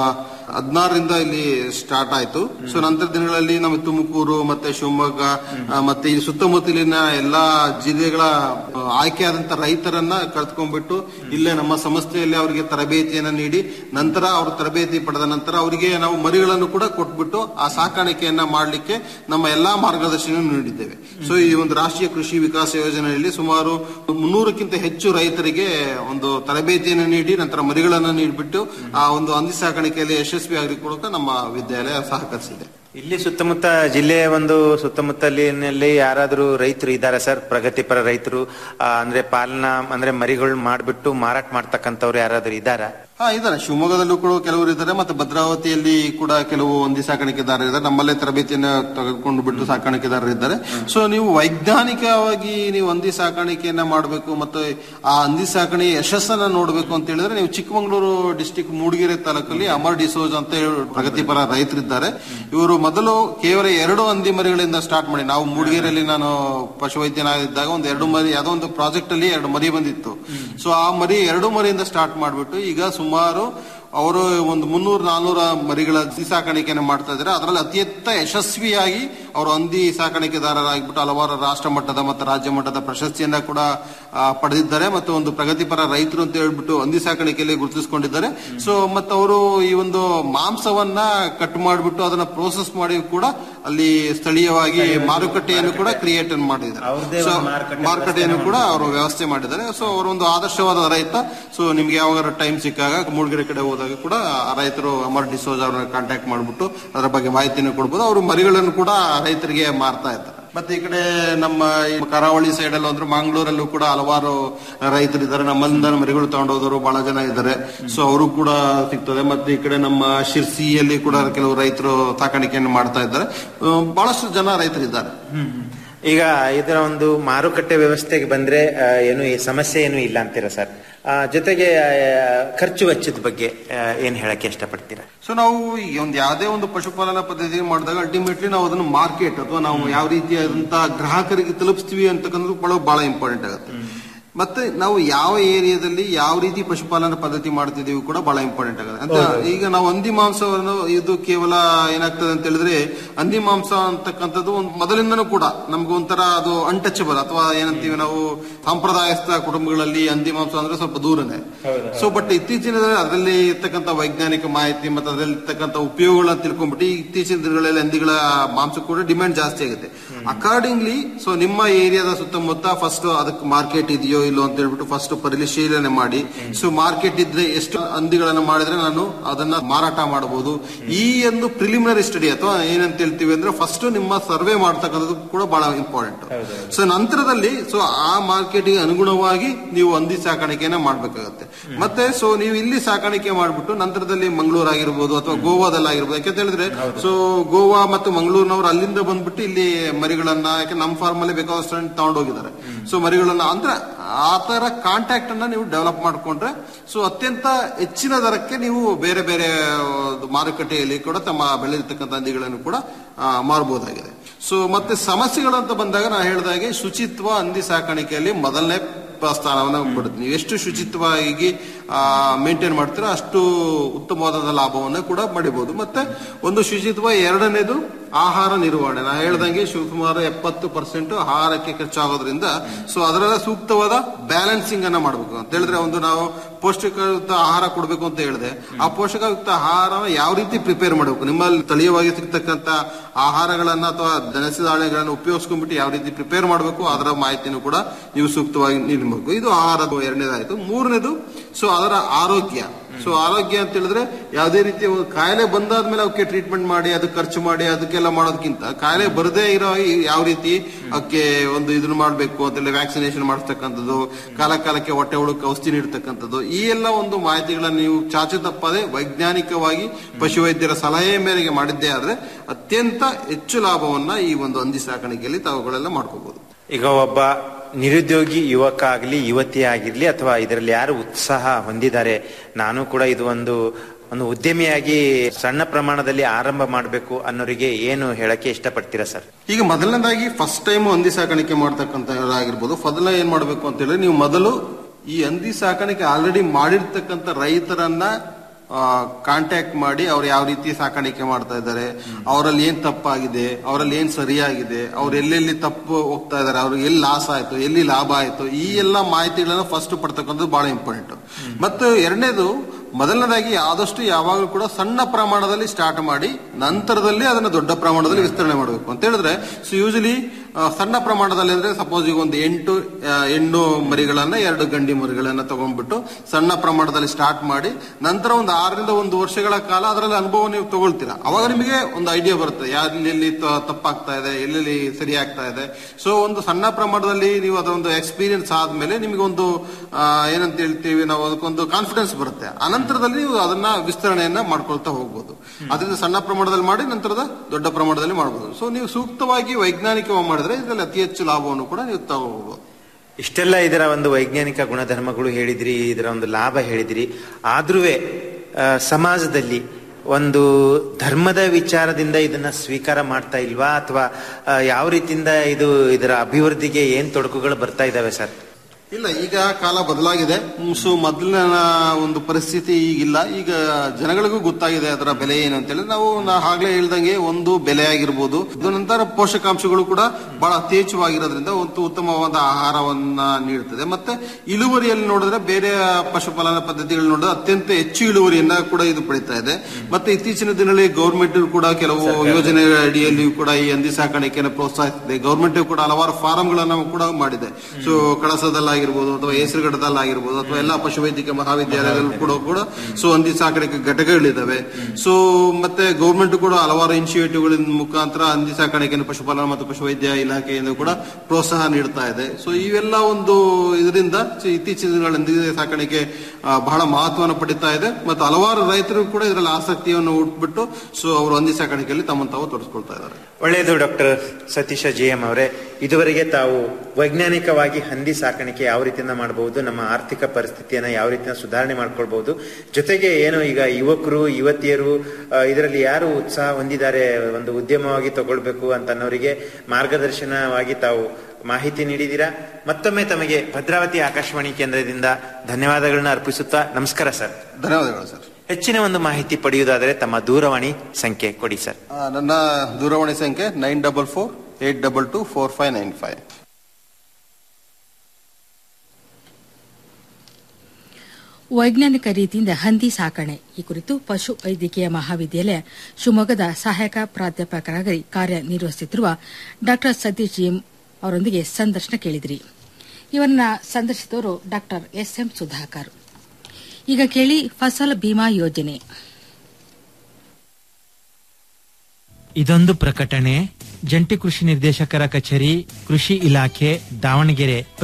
Speaker 10: ಹದಿನಾರರಿಂದ ಇಲ್ಲಿ ಸ್ಟಾರ್ಟ್ ಆಯ್ತು ಸೊ ನಂತರ ದಿನಗಳಲ್ಲಿ ನಮ್ಮ ತುಮಕೂರು ಮತ್ತೆ ಶಿವಮೊಗ್ಗ ಆ, ಮತ್ತೆ ಈ ಸುತ್ತಮುತ್ತಲಿನ ಎಲ್ಲಾ ಜಿಲ್ಲೆಗಳ ಆ, ಆಯ್ಕೆಯಾದಂತ ರೈತರನ್ನ ಕರೆದುಕೊಂಡ್ಬಿಟ್ಟು ಇಲ್ಲೇ ನಮ್ಮ ಸಂಸ್ಥೆಯಲ್ಲಿ ಅವರಿಗೆ ತರಬೇತಿಯನ್ನ ನೀಡಿ ನಂತರ ಅವರು ತರಬೇತಿ ಪಡೆದ ನಂತರ ಅವರಿಗೆ ನಾವು ಮರಿಗಳನ್ನು ಕೂಡ ಕೊಟ್ಬಿಟ್ಟು ಆ ಸಾಕಾಣಿಕೆಯನ್ನ ಮಾಡಲಿಕ್ಕೆ ನಮ್ಮ ಎಲ್ಲಾ ಮಾರ್ಗದರ್ಶನ ನೀಡಿದ್ದೇವೆ ಸೊ ಈ ಒಂದು ರಾಷ್ಟ್ರೀಯ ಕೃಷಿ ವಿಕಾಸ ಯೋಜನೆಯಲ್ಲಿ ಸುಮಾರು ಮುನ್ನೂರಕ್ಕಿಂತ ಹೆಚ್ಚು ರೈತರಿಗೆ ಒಂದು ತರಬೇತಿಯನ್ನು ನೀಡಿ ನಂತರ ಮರಿಗಳನ್ನು ನೀಡಿಬಿಟ್ಟು ಆ ಒಂದು ಹಂದಿ ಸಾಕಾಣಿಕೆಯಲ್ಲಿ ಯಶಸ್ವಿ ಆಗಲಿಕ್ಕೆ ನಮ್ಮ ವಿದ್ಯಾಲಯ ಸಹಕರಿಸಿದೆ
Speaker 3: ಇಲ್ಲಿ ಸುತ್ತಮುತ್ತ ಜಿಲ್ಲೆಯ ಒಂದು ಸುತ್ತಮುತ್ತಲಿನಲ್ಲಿ ಯಾರಾದರೂ ರೈತರು ಇದ್ದಾರೆ ಸರ್ ಪ್ರಗತಿಪರ ರೈತರು ಆ, ಅಂದ್ರೆ ಪಾಲನಾ ಅಂದ್ರೆ ಮರಿಗಳು ಮಾಡ್ಬಿಟ್ಟು ಮಾರಾಟ ಮಾಡ್ತಕ್ಕಂಥವ್ರು ಯಾರಾದರೂ ಇದ್ದಾರಾ
Speaker 10: ಹಾ ಇದ್ದಾರೆ ಶಿವಮೊಗ್ಗದಲ್ಲೂ ಕೂಡ ಕೆಲವರು ಇದ್ದಾರೆ ಮತ್ತೆ ಭದ್ರಾವತಿಯಲ್ಲಿ ಕೂಡ ಕೆಲವು ಹಂದಿ ಸಾಕಾಣಿಕೆದಾರರು ಇದ್ದಾರೆ ನಮ್ಮಲ್ಲೇ ತರಬೇತಿಯನ್ನ ತೆಗೆದುಕೊಂಡು ಬಿಟ್ಟು ಸಾಕಾಣಿಕೆದಾರರು ಇದ್ದಾರೆ ಸೊ ನೀವು ವೈಜ್ಞಾನಿಕವಾಗಿ ನೀವು ಹಂದಿ ಸಾಕಾಣಿಕೆಯನ್ನ ಮಾಡಬೇಕು ಮತ್ತೆ ಆ ಹಂದಿ ಸಾಕಣೆ ಯಶಸ್ಸನ್ನ ನೋಡಬೇಕು ಅಂತ ಹೇಳಿದ್ರೆ ನೀವು ಚಿಕ್ಕಮಗಳೂರು ಡಿಸ್ಟಿಕ್ ಮೂಡಿಗೆರೆ ತಾಲೂಕಲ್ಲಿ ಅಮರ್ ಡಿಸೋಜ್ ಅಂತ ಹೇಳಿ ಪ್ರಗತಿಪರ ರೈತರಿದ್ದಾರೆ ಇವರು ಮೊದಲು ಕೇವಲ ಎರಡು ಹಂದಿ ಮರಿಗಳಿಂದ ಸ್ಟಾರ್ಟ್ ಮಾಡಿ ನಾವು ಮೂಡಿಗೆರೆಯಲ್ಲಿ ನಾನು ಪಶುವೈದ್ಯನಾಗಿದ್ದಾಗ ಒಂದು ಎರಡು ಮರಿ ಯಾವುದೋ ಒಂದು ಪ್ರಾಜೆಕ್ಟ್ ಅಲ್ಲಿ ಎರಡು ಮರಿ ಬಂದಿತ್ತು ಸೊ ಆ ಮರಿ ಎರಡು ಮರಿಯಿಂದ ಸ್ಟಾರ್ಟ್ ಮಾಡ್ಬಿಟ್ಟು ಈಗ ಸುಮಾರು ಅವರು ಒಂದು ಮುನ್ನೂರ ನಾನ್ನೂರ ಮರಿಗಳ ಹಂದಿ ಸಾಕಾಣಿಕೆಯನ್ನು ಮಾಡ್ತಾ ಇದ್ದಾರೆ ಅದರಲ್ಲಿ ಅತಿ ಹೆಚ್ಚ ಯಶಸ್ವಿಯಾಗಿ ಅವರು ಹಂದಿ ಸಾಕಾಣಿಕೆದಾರರಾಗಿಬಿಟ್ಟು ಹಲವಾರು ರಾಷ್ಟ್ರ ಮಟ್ಟದ ಮತ್ತು ರಾಜ್ಯ ಮಟ್ಟದ ಪ್ರಶಸ್ತಿಯನ್ನ ಕೂಡ ಆ, ಪಡೆದಿದ್ದಾರೆ ಮತ್ತು ಒಂದು ಪ್ರಗತಿಪರ ರೈತರು ಅಂತ ಹೇಳ್ಬಿಟ್ಟು ಹಂದಿ ಸಾಕಾಣಿಕೆಯಲ್ಲಿ ಗುರುತಿಸಿಕೊಂಡಿದ್ದಾರೆ ಸೊ ಮತ್ತು ಅವರು ಈ ಒಂದು ಮಾಂಸವನ್ನ ಕಟ್ ಮಾಡಿಬಿಟ್ಟು ಅದನ್ನ ಪ್ರೋಸೆಸ್ ಮಾಡಿ ಕೂಡ ಅಲ್ಲಿ ಸ್ಥಳೀಯವಾಗಿ ಮಾರುಕಟ್ಟೆಯನ್ನು ಕೂಡ ಕ್ರಿಯೇಟ್ ಮಾಡಿದ್ದಾರೆ ಸೊ ಮಾರುಕಟ್ಟೆಯನ್ನು ಕೂಡ ಅವರು ವ್ಯವಸ್ಥೆ ಮಾಡಿದ್ದಾರೆ ಸೊ ಅವರು ಒಂದು ಆದರ್ಶವಾದ ರೈತ ಸೊ ನಿಮ್ಗೆ ಯಾವಾಗ ಟೈಮ್ ಸಿಕ್ಕಾಗ ಮೂಡಿಗೆರೆ ಕಡೆ ಹೋದಾಗ ಕೂಡ ಆ ರೈತರು ಅಮರ್ ಡಿಸೋಜ್ ಅವ್ರನ್ನ ಕಾಂಟ್ಯಾಕ್ಟ್ ಮಾಡ್ಬಿಟ್ಟು ಅದರ ಬಗ್ಗೆ ಮಾಹಿತಿಯನ್ನು ಕೊಡ್ಬೋದು ಅವರು ಮರಿಗಳನ್ನು ಕೂಡ ರೈತರಿಗೆ ಮಾರ್ತಾ ಇದ್ದಾರೆ ಮತ್ತೆ ಈ ಕಡೆ ನಮ್ಮ ಈ ಕರಾವಳಿ ಸೈಡ್ ಅಲ್ಲಿ ಅಂದ್ರೆ ಮಂಗಳೂರಲ್ಲೂ ಕೂಡ ಹಲವಾರು ರೈತರು ಇದ್ದಾರೆ ನಮ್ಮಲ್ಲಿಂದ ಮರಿಗಳು ತಗೊಂಡೋದವರು ಬಹಳ ಜನ ಇದ್ದಾರೆ ಸೊ ಅವರು ಕೂಡ ಸಿಗ್ತದೆ ಮತ್ತೆ ಈ ಕಡೆ ನಮ್ಮ ಶಿರ್ಸಿಯಲ್ಲಿ ಕೂಡ ಕೆಲವು ರೈತರು ಸಾಕಾಣಿಕೆಯನ್ನು ಮಾಡ್ತಾ ಇದ್ದಾರೆ ಆ, ಬಹಳಷ್ಟು ಜನ ರೈತರಿದ್ದಾರೆ
Speaker 3: ಈಗ ಇದರ ಒಂದು ಮಾರುಕಟ್ಟೆ ವ್ಯವಸ್ಥೆಗೆ ಬಂದ್ರೆ ಆ, ಏನು ಈ ಸಮಸ್ಯೆ ಏನು ಇಲ್ಲ ಅಂತೀರಾ ಸರ್ ಆ, ಜೊತೆಗೆ ಆ, ಖರ್ಚು ವೆಚ್ಚದ ಬಗ್ಗೆ ಆ, ಏನ್ ಹೇಳಕ್ಕೆ ಇಷ್ಟಪಡ್ತೀರಾ
Speaker 10: ಸೊ ನಾವು ಈ ಒಂದು ಯಾವುದೇ ಒಂದು ಪಶುಪಾಲನಾ ಪದ್ಧತಿ ಮಾಡಿದಾಗ ಅಲ್ಟಿಮೇಟ್ಲಿ ನಾವು ಅದನ್ನು ಮಾರ್ಕೆಟ್ ಅಥವಾ ನಾವು ಯಾವ ರೀತಿಯಾದಂತಹ ಗ್ರಾಹಕರಿಗೆ ತಲುಪಿಸ್ತೀವಿ ಅಂತಕ್ಕಂಥದ್ದು ಬಹಳ ಬಹಳ ಇಂಪಾರ್ಟೆಂಟ್ ಆಗುತ್ತೆ ಮತ್ತೆ ನಾವು ಯಾವ ಏರಿಯಾದಲ್ಲಿ ಯಾವ ರೀತಿ ಪಶುಪಾಲನಾ ಪದ್ಧತಿ ಮಾಡ್ತಿದೀವಿ ಕೂಡ ಬಹಳ ಇಂಪಾರ್ಟೆಂಟ್ ಆಗುತ್ತೆ ಅಂತ ಈಗ ನಾವು ಹಂದಿ ಮಾಂಸವನ್ನು ಇದು ಕೇವಲ ಏನಾಗ್ತದೆ ಅಂತ ಹೇಳಿದ್ರೆ ಹಂದಿ ಮಾಂಸ ಅಂತಕ್ಕಂಥದ್ದು ಒಂದು ಮೊದಲಿಂದನೂ ಕೂಡ ನಮ್ಗೆ ಒಂಥರ ಅದು ಅನ್ಟಚಬಲ್ ಅಥವಾ ಏನಂತೀವಿ ನಾವು ಸಾಂಪ್ರದಾಯಸ್ಥ ಕುಟುಂಬಗಳಲ್ಲಿ ಹಂದಿ ಮಾಂಸ ಅಂದ್ರೆ ಸ್ವಲ್ಪ ದೂರನೇ ಸೊ ಬಟ್ ಇತ್ತೀಚಿನ ದಿನಗಳಲ್ಲಿ ಅದರಲ್ಲಿ ಇರ್ತಕ್ಕಂಥ ವೈಜ್ಞಾನಿಕ ಮಾಹಿತಿ ಮತ್ತೆ ಅದರಲ್ಲಿ ಇರ್ತಕ್ಕಂಥ ಉಪಯೋಗಗಳನ್ನ ತಿಳ್ಕೊಂಡ್ಬಿಟ್ಟು ಈ ಇತ್ತೀಚಿನ ದಿನಗಳಲ್ಲಿ ಹಂದಿಗಳ ಮಾಂಸ ಕೂಡ ಡಿಮ್ಯಾಂಡ್ ಜಾಸ್ತಿ ಆಗುತ್ತೆ ಅಕಾರ್ಡಿಂಗ್ಲಿ ಸೊ ನಿಮ್ಮ ಏರಿಯಾದ ಸುತ್ತಮುತ್ತ ಫಸ್ಟ್ ಅದಕ್ಕೆ ಮಾರ್ಕೆಟ್ ಇದೆಯೋ ಇಲ್ಲೋ ಅಂತ ಹೇಳ್ಬಿಟ್ಟು ಫಸ್ಟ್ ಪರಿಶೀಲನೆ ಮಾಡಿ ಸೊ ಮಾರ್ಕೆಟ್ ಇದ್ರೆ ಎಷ್ಟು ಹಂದಿಗಳನ್ನ ಮಾಡಿದ್ರೆ ನಾನು ಅದನ್ನ ಮಾರಾಟ ಮಾಡಬಹುದು ಈ ಒಂದು ಪ್ರಿಲಿಮಿನರಿ ಸ್ಟಡಿ ಅಥವಾ ಏನಂತ ಹೇಳ್ತೀವಿ ಅಂದ್ರೆ ಫಸ್ಟ್ ನಿಮ್ಮ ಸರ್ವೆ ಮಾಡ್ತಕ್ಕಂಥದ್ದು ಕೂಡ ಬಹಳ ಇಂಪಾರ್ಟೆಂಟ್ ಸೊ ನಂತರದಲ್ಲಿ ಸೊ ಆ ಮಾರ್ಕೆಟ್ಗೆ ಅನುಗುಣವಾಗಿ ನೀವು ಹಂದಿ ಸಾಕಾಣಿಕೆಯನ್ನ ಮಾಡ್ಬೇಕಾಗತ್ತೆ ಮತ್ತೆ ಸೊ ನೀವು ಇಲ್ಲಿ ಸಾಕಾಣಿಕೆ ಮಾಡ್ಬಿಟ್ಟು ನಂತರದಲ್ಲಿ ಮಂಗಳೂರು ಆಗಿರ್ಬೋದು ಅಥವಾ ಗೋವಾದಲ್ಲಿ ಆಗಿರ್ಬೋದು ಯಾಕೆ ಹೇಳಿದ್ರೆ ಸೊ ಗೋವಾ ಮತ್ತು ಮಂಗಳೂರಿನವರು ಅಲ್ಲಿಂದ ಬಂದ್ಬಿಟ್ಟು ಇಲ್ಲಿ ಮರಿಗಳನ್ನ ಯಾಕೆ ನಮ್ಮ ಫಾರ್ಮ್ ಅಲ್ಲಿ ಬೇಕಾದಷ್ಟು ತಗೊಂಡೋಗಿದ್ದಾರೆ ಸೊ ಮರಿಗಳನ್ನ ಅಂದ್ರೆ ಆ ತರ ಕಾಂಟ್ಯಾಕ್ಟ್ ಅನ್ನ ನೀವು ಡೆವಲಪ್ ಮಾಡ್ಕೊಂಡ್ರೆ ಸೊ ಅತ್ಯಂತ ಹೆಚ್ಚಿನ ದರಕ್ಕೆ ನೀವು ಬೇರೆ ಬೇರೆ ಒಂದು ಮಾರುಕಟ್ಟೆಯಲ್ಲಿ ಕೂಡ ತಮ್ಮ ಬೆಳೆದಿರ್ತಕ್ಕಂಥ ಹಂದಿಗಳನ್ನು ಕೂಡ ಆ, ಮಾರಬಹುದಾಗಿದೆ ಸೊ ಮತ್ತೆ ಸಮಸ್ಯೆಗಳು ಅಂತ ಬಂದಾಗ ನಾ ಹೇಳಿದಾಗೆ ಶುಚಿತ್ವ ಹಂದಿ ಸಾಕಾಣಿಕೆಯಲ್ಲಿ ಮೊದಲನೇ ಸ್ಥಾನವನ್ನು ಬಿಡುತ್ತೆ ನೀವು ಎಷ್ಟು ಶುಚಿತ್ವವಾಗಿ ಮೇಂಟೈನ್ ಮಾಡ್ತೀರೋ ಅಷ್ಟು ಉತ್ತಮವಾದ ಲಾಭವನ್ನು ಕೂಡ ಪಡಿಬಹುದು ಮತ್ತೆ ಒಂದು ಶುಚಿತ್ವ ಎರಡನೇದು ಆಹಾರ ನಿರ್ವಹಣೆ ನಾ ಹೇಳ್ದಂಗೆ ಶು- ಸುಮಾರು ಎಪ್ಪತ್ತು ಪರ್ಸೆಂಟ್ ಆಹಾರಕ್ಕೆ ಖರ್ಚಾಗೋದ್ರಿಂದ ಸೊ ಅದರ ಸೂಕ್ತವಾದ ಬ್ಯಾಲೆನ್ಸಿಂಗ್ ಅನ್ನ ಮಾಡಬೇಕು ಅಂತ ಹೇಳಿದ್ರೆ ಒಂದು ನಾವು ಪೌಷ್ಟಿಕಯುಕ್ತ ಆಹಾರ ಕೊಡಬೇಕು ಅಂತ ಹೇಳಿದೆ ಆ ಪೋಷಕಯುಕ್ತ ಆಹಾರನ ಯಾವ ರೀತಿ ಪ್ರಿಪೇರ್ ಮಾಡಬೇಕು ನಿಮ್ಮಲ್ಲಿ ಸ್ಥಳೀಯವಾಗಿ ಸಿಗ್ತಕ್ಕಂತ ಆಹಾರಗಳನ್ನ ಅಥವಾ ದನಸಿದಾಳೆಗಳನ್ನು ಉಪಯೋಗಿಸ್ಕೊಂಡ್ಬಿಟ್ಟು ಯಾವ ರೀತಿ ಪ್ರಿಪೇರ್ ಮಾಡಬೇಕು ಅದರ ಮಾಹಿತಿನೂ ಕೂಡ ನೀವು ಸೂಕ್ತವಾಗಿ ನೀಡಬೇಕು ಇದು ಆಹಾರದ ಎರಡನೇದಾಯ್ತು ಮೂರನೇದು ಸೊ ಅದರ ಆರೋಗ್ಯ ಸೊ ಆರೋಗ್ಯ ಅಂತ ಹೇಳಿದ್ರೆ ಯಾವುದೇ ರೀತಿಯ ಒಂದು ಕಾಯಿಲೆ ಬಂದಾದ್ಮೇಲೆ ಅವಕ್ಕೆ ಟ್ರೀಟ್ಮೆಂಟ್ ಮಾಡಿ ಅದಕ್ಕೆ ಖರ್ಚು ಮಾಡಿ ಅದಕ್ಕೆಲ್ಲ ಮಾಡೋದಕ್ಕಿಂತ ಕಾಯಿಲೆ ಬರದೇ ಇರೋ ಈ ಯಾವ ರೀತಿ ಅವಕ್ಕೆ ಒಂದು ಇದನ್ನ ಮಾಡಬೇಕು ಅಂತೇಳಿ ವ್ಯಾಕ್ಸಿನೇಷನ್ ಮಾಡಿಸ್ತಕ್ಕಂಥದ್ದು ಕಾಲ ಕಾಲಕ್ಕೆ ಹೊಟ್ಟೆ ಹುಡುಕ ಔಷಧಿ ನೀಡ್ತಕ್ಕಂಥದ್ದು ಈ ಎಲ್ಲ ಒಂದು ಮಾಹಿತಿಗಳನ್ನ ನೀವು ಚಾಚು ತಪ್ಪದೆ ವೈಜ್ಞಾನಿಕವಾಗಿ ಪಶುವೈದ್ಯರ ಸಲಹೆ ಮೇರೆಗೆ ಮಾಡಿದ್ದೇ ಆದ್ರೆ ಅತ್ಯಂತ ಹೆಚ್ಚು ಲಾಭವನ್ನ ಈ ಒಂದು ಹಂದಿ ಸಾಕಾಣಿಕೆಯಲ್ಲಿ ತಾವುಗಳೆಲ್ಲ ಮಾಡ್ಕೋಬಹುದು
Speaker 3: ಈಗ ಒಬ್ಬ ನಿರುದ್ಯೋಗಿ ಯುವಕ ಆಗಲಿ ಯುವತಿ ಆಗಿರ್ಲಿ ಅಥವಾ ಇದರಲ್ಲಿ ಯಾರು ಉತ್ಸಾಹ ಹೊಂದಿದ್ದಾರೆ ನಾನು ಕೂಡ ಇದು ಒಂದು ಒಂದು ಉದ್ಯಮಿಯಾಗಿ ಸಣ್ಣ ಪ್ರಮಾಣದಲ್ಲಿ ಆರಂಭ ಮಾಡಬೇಕು ಅನ್ನೋರಿಗೆ ಏನು ಹೇಳಕ್ಕೆ ಇಷ್ಟಪಡ್ತೀರಾ ಸರ್
Speaker 10: ಈಗ ಮೊದಲನೇದಾಗಿ ಫಸ್ಟ್ ಟೈಮ್ ಹಂದಿ ಸಾಕಾಣಿಕೆ ಮಾಡ್ತಕ್ಕಂಥ ಆಗಿರ್ಬೋದು ಮೊದಲ ಏನ್ ಮಾಡ್ಬೇಕು ಅಂತ ಹೇಳಿದ್ರೆ ನೀವು ಮೊದಲು ಈ ಹಂದಿ ಸಾಕಾಣಿಕೆ ಆಲ್ರೆಡಿ ಮಾಡಿರ್ತಕ್ಕಂಥ ರೈತರನ್ನ ಕಾಂಟ್ಯಾಕ್ಟ್ ಮಾಡಿ ಅವ್ರು ಯಾವ ರೀತಿ ಸಾಕಾಣಿಕೆ ಮಾಡ್ತಾ ಇದ್ದಾರೆ ಅವರಲ್ಲಿ ಏನ್ ತಪ್ಪಾಗಿದೆ ಅವರಲ್ಲಿ ಏನ್ ಸರಿಯಾಗಿದೆ ಅವ್ರು ಎಲ್ಲೆಲ್ಲಿ ತಪ್ಪು ಹೋಗ್ತಾ ಇದ್ದಾರೆ ಅವ್ರಿಗೆ ಎಲ್ಲಿ ಲಾಸ್ ಆಯ್ತು ಎಲ್ಲಿ ಲಾಭ ಆಯ್ತು ಈ ಎಲ್ಲ ಮಾಹಿತಿಗಳನ್ನ ಫಸ್ಟ್ ಪಡ್ತಕ್ಕಂಥದ್ದು ಬಹಳ ಇಂಪಾರ್ಟೆಂಟ್ ಮತ್ತು ಎರಡನೇದು ಮೊದಲನೇದಾಗಿ ಆದಷ್ಟು ಯಾವಾಗಲೂ ಕೂಡ ಸಣ್ಣ ಪ್ರಮಾಣದಲ್ಲಿ ಸ್ಟಾರ್ಟ್ ಮಾಡಿ ನಂತರದಲ್ಲಿ ಅದನ್ನ ದೊಡ್ಡ ಪ್ರಮಾಣದಲ್ಲಿ ವಿಸ್ತರಣೆ ಮಾಡಬೇಕು ಅಂತ ಹೇಳಿದ್ರೆ ಸೊ ಯೂಶಲಿ ಸಣ್ಣ ಪ್ರಮಾಣದಲ್ಲಿ ಅಂದ್ರೆ ಸಪೋಸ್ ಈಗ ಒಂದು ಎಂಟು ಆ, ಹೆಣ್ಣು ಮರಿಗಳನ್ನ ಎರಡು ಗಂಡಿ ಮರಿಗಳನ್ನ ತಗೊಂಡ್ಬಿಟ್ಟು ಸಣ್ಣ ಪ್ರಮಾಣದಲ್ಲಿ ಸ್ಟಾರ್ಟ್ ಮಾಡಿ ನಂತರ ಒಂದು ಆರರಿಂದ ಒಂದು ವರ್ಷಗಳ ಕಾಲ ಅದರಲ್ಲಿ ಅನುಭವ ನೀವು ತಗೊಳ್ತೀರಾ ಅವಾಗ ನಿಮಗೆ ಒಂದು ಐಡಿಯಾ ಬರುತ್ತೆ ಎಲ್ಲೆಲ್ಲಿ ತ- ತಪ್ಪಾಗ್ತಾ ಇದೆ ಎಲ್ಲೆಲ್ಲಿ ಸರಿ ಆಗ್ತಾ ಇದೆ ಸೊ ಒಂದು ಸಣ್ಣ ಪ್ರಮಾಣದಲ್ಲಿ ನೀವು ಅದೊಂದು ಎಕ್ಸ್ಪೀರಿಯನ್ಸ್ ಆದ್ಮೇಲೆ ನಿಮಗೆ ಒಂದು ಆ, ಏನಂತ ಹೇಳ್ತೀವಿ ನಾವು ಅದಕ್ಕೊಂದು ಕಾನ್ಫಿಡೆನ್ಸ್ ಬರುತ್ತೆ ಅನಂತರದಲ್ಲಿ ನೀವು ಅದನ್ನ ವಿಸ್ತರಣೆಯನ್ನ ಮಾಡ್ಕೊಳ್ತಾ ಹೋಗ್ಬೋದು ಅದರಿಂದ ಸಣ್ಣ ಪ್ರಮಾಣದಲ್ಲಿ ಮಾಡಿ ನಂತರದ ದೊಡ್ಡ ಪ್ರಮಾಣದಲ್ಲಿ ಮಾಡಬಹುದು ಸೊ ನೀವು ಸೂಕ್ತವಾಗಿ ವೈಜ್ಞಾನಿಕವಾಗಿ ಮಾಡಿದ್ರೆ ಇದರಲ್ಲಿ ಅತಿ ಹೆಚ್ಚು ಲಾಭವನ್ನು ಕೂಡ ನೀವು ತಗೋಬಹುದು
Speaker 3: ಇಷ್ಟೆಲ್ಲ ಇದರ ಒಂದು ವೈಜ್ಞಾನಿಕ ಗುಣಧರ್ಮಗಳು ಹೇಳಿದ್ರಿ ಇದರ ಒಂದು ಲಾಭ ಹೇಳಿದ್ರಿ ಆದ್ರೂ ಸಮಾಜದಲ್ಲಿ ಒಂದು ಧರ್ಮದ ವಿಚಾರದಿಂದ ಇದನ್ನ ಸ್ವೀಕಾರ ಮಾಡ್ತಾ ಇಲ್ವಾ ಅಥವಾ ಯಾವ ರೀತಿಯಿಂದ ಇದು ಇದರ ಅಭಿವೃದ್ಧಿಗೆ ಏನ್ ತೊಡಕುಗಳು ಬರ್ತಾ ಇದಾವೆ ಸರ್
Speaker 10: ಇಲ್ಲ ಈಗ ಕಾಲ ಬದಲಾಗಿದೆ ಸೊ ಮೊದಲಿನ ಒಂದು ಪರಿಸ್ಥಿತಿ ಈಗಿಲ್ಲ ಈಗ ಜನಗಳಿಗೂ ಗೊತ್ತಾಗಿದೆ ಅದರ ಬೆಲೆ ಏನು ಅಂತ ಹೇಳಿ ನಾವು ನಾ ಆಗ್ಲೇ ಹೇಳ್ದಂಗೆ ಒಂದು ಬೆಲೆ ಆಗಿರ್ಬೋದು ಇದು ನಂತರ ಪೋಷಕಾಂಶಗಳು ಕೂಡ ಬಹಳ ಯಥೇಚ್ಛವಾಗಿರೋದ್ರಿಂದ ಒಂದು ಉತ್ತಮವಾದ ಆಹಾರವನ್ನ ನೀಡುತ್ತದೆ ಮತ್ತೆ ಇಳುವರಿಯಲ್ಲಿ ನೋಡಿದ್ರೆ ಬೇರೆ ಪಶುಪಾಲನಾ ಪದ್ಧತಿಗಳು ನೋಡಿದ್ರೆ ಅತ್ಯಂತ ಹೆಚ್ಚು ಇಳುವರಿಯನ್ನ ಕೂಡ ಇದು ಪಡಿತಾ ಇದೆ ಮತ್ತೆ ಇತ್ತೀಚಿನ ದಿನಗಳಲ್ಲಿ ಗೌರ್ಮೆಂಟ್ ಕೂಡ ಕೆಲವು ಯೋಜನೆಗಳ ಅಡಿಯಲ್ಲಿ ಕೂಡ ಈ ಹಂದಿ ಸಾಕಾಣಿಕೆಯನ್ನು ಪ್ರೋತ್ಸಾಹಿಸಿದೆ ಗೌರ್ಮೆಂಟ್ ಕೂಡ ಹಲವಾರು ಫಾರಂಗಳನ್ನ ಕೂಡ ಮಾಡಿದೆ ಸೊ ಕಳಸದಲ್ಲಾಗಿರ್ಬೋದು ಅಥವಾ ಹೆಸರುಗಡದಲ್ಲಾಗಿರ್ಬೋದು ಅಥವಾ ಎಲ್ಲಾ ಪಶುವೈದ್ಯಕೀಯ ಮಹಾವಿದ್ಯಾಲಯಗಳು ಕೂಡ ಕೂಡ ಸೊ ಹಂದಿ ಸಾಕಾಣಿಕೆ ಘಟಕಗಳಿದಾವೆ ಸೊ ಮತ್ತೆ ಗೌರ್ಮೆಂಟ್ ಕೂಡ ಹಲವಾರು ಇನಿಷಿಯೇಟಿವ್ಗಳ ಮುಖಾಂತರ ಹಂದಿ ಸಾಕಾಣಿಕೆಯನ್ನು ಪಶುಪಾಲನಾ ಮತ್ತು ಪಶುವೈದ್ಯ ಇಲಾಖೆಯಿಂದ ಕೂಡ ಪ್ರೋತ್ಸಾಹ ನೀಡ್ತಾ ಇದೆ ಸೊ ಇವೆಲ್ಲ ಒಂದು ಇದರಿಂದ ಸೊ ಇತ್ತೀಚಿನ ದಿನಗಳ ಹಂದಿ ಸಾಕಾಣಿಕೆ ಆ, ಬಹಳ ಮಹತ್ವವನ್ನು ಪಡಿತಾ ಇದೆ ಮತ್ತು ಹಲವಾರು ರೈತರು ಕೂಡ ಇದರಲ್ಲಿ ಆಸಕ್ತಿಯನ್ನು ಹುಟ್ಬಿಟ್ಟು ಸೊ ಅವರು ಹಂದಿ ಸಾಕಾಣಿಕೆಯಲ್ಲಿ ತಮ್ಮನ್ನು ತಾವು ತೊಡಸ್ಕೊಳ್ತಾ ಇದ್ದಾರೆ
Speaker 3: ಒಳ್ಳೆಯದು ಡಾಕ್ಟರ್ ಸತೀಶ ಜಿ ಎಂ ಅವರೇ ಇದುವರೆಗೆ ತಾವು ವೈಜ್ಞಾನಿಕವಾಗಿ ಹಂದಿ ಸಾಕಾಣಿಕೆ ಯಾವ ರೀತಿಯಿಂದ ಮಾಡಬಹುದು ನಮ್ಮ ಆರ್ಥಿಕ ಪರಿಸ್ಥಿತಿಯನ್ನ ಯಾವ ರೀತಿಯಿಂದ ಸುಧಾರಣೆ ಮಾಡ್ಕೊಳ್ಬಹುದು ಜೊತೆಗೆ ಏನು ಈಗ ಯುವಕರು ಯುವತಿಯರು ಆ, ಇದರಲ್ಲಿ ಯಾರು ಉತ್ಸಾಹ ಹೊಂದಿದ್ದಾರೆ ಒಂದು ಉದ್ಯಮವಾಗಿ ತಗೊಳ್ಬೇಕು ಅಂತ ಅನ್ನೋರಿಗೆ ಮಾರ್ಗದರ್ಶನವಾಗಿ ತಾವು ಮಾಹಿತಿ ನೀಡಿದ್ದೀರಾ ಮತ್ತೊಮ್ಮೆ ತಮಗೆ ಭದ್ರಾವತಿ ಆಕಾಶವಾಣಿ ಕೇಂದ್ರದಿಂದ ಧನ್ಯವಾದಗಳನ್ನ ಅರ್ಪಿಸುತ್ತಾ ನಮಸ್ಕಾರ ಸರ್
Speaker 10: ಧನ್ಯವಾದಗಳು ಸರ್
Speaker 3: ಹೆಚ್ಚಿನ ಒಂದು ಮಾಹಿತಿ ಪಡೆಯುವುದಾದರೆ ತಮ್ಮ ದೂರವಾಣಿ ಸಂಖ್ಯೆ ಕೊಡಿ ಸರ್
Speaker 10: ಆ, ನನ್ನ ದೂರವಾಣಿ ಸಂಖ್ಯೆ nine double four eight double two four five nine five
Speaker 2: ವೈಜ್ಞಾನಿಕ ರೀತಿಯಿಂದ ಹಂದಿ ಸಾಕಣೆ ಈ ಕುರಿತು ಪಶು ವೈದ್ಯಕೀಯ ಮಹಾವಿದ್ಯಾಲಯ ಶಿವಮೊಗ್ಗದ ಸಹಾಯಕ ಪ್ರಾಧ್ಯಾಪಕರಾಗಿ ಕಾರ್ಯನಿರ್ವಹಿಸುತ್ತಿರುವ ಡಾ ಸತೀಶ್ ಜಿಎಂ ಅವರೊಂದಿಗೆ ಸಂದರ್ಶನ ಕೇಳಿದ್ರಿ ಇವರನ್ನ ಸಂದರ್ಶಿಸಿದವರು ಡಾ ಎಸ್ ಎಂ ಸುಧಾಕರ್ ಈಗ ಕೇಳಿ ಫಸಲ್ ಬಿಮಾ ಯೋಜನೆ
Speaker 11: ಇದೊಂದು ಪ್ರಕಟಣೆ ಜಂಟಿ ಕೃಷಿ ನಿರ್ದೇಶಕರ ಕಚೇರಿ ಕೃಷಿ ಇಲಾಖೆ ದಾವಣಗೆರೆ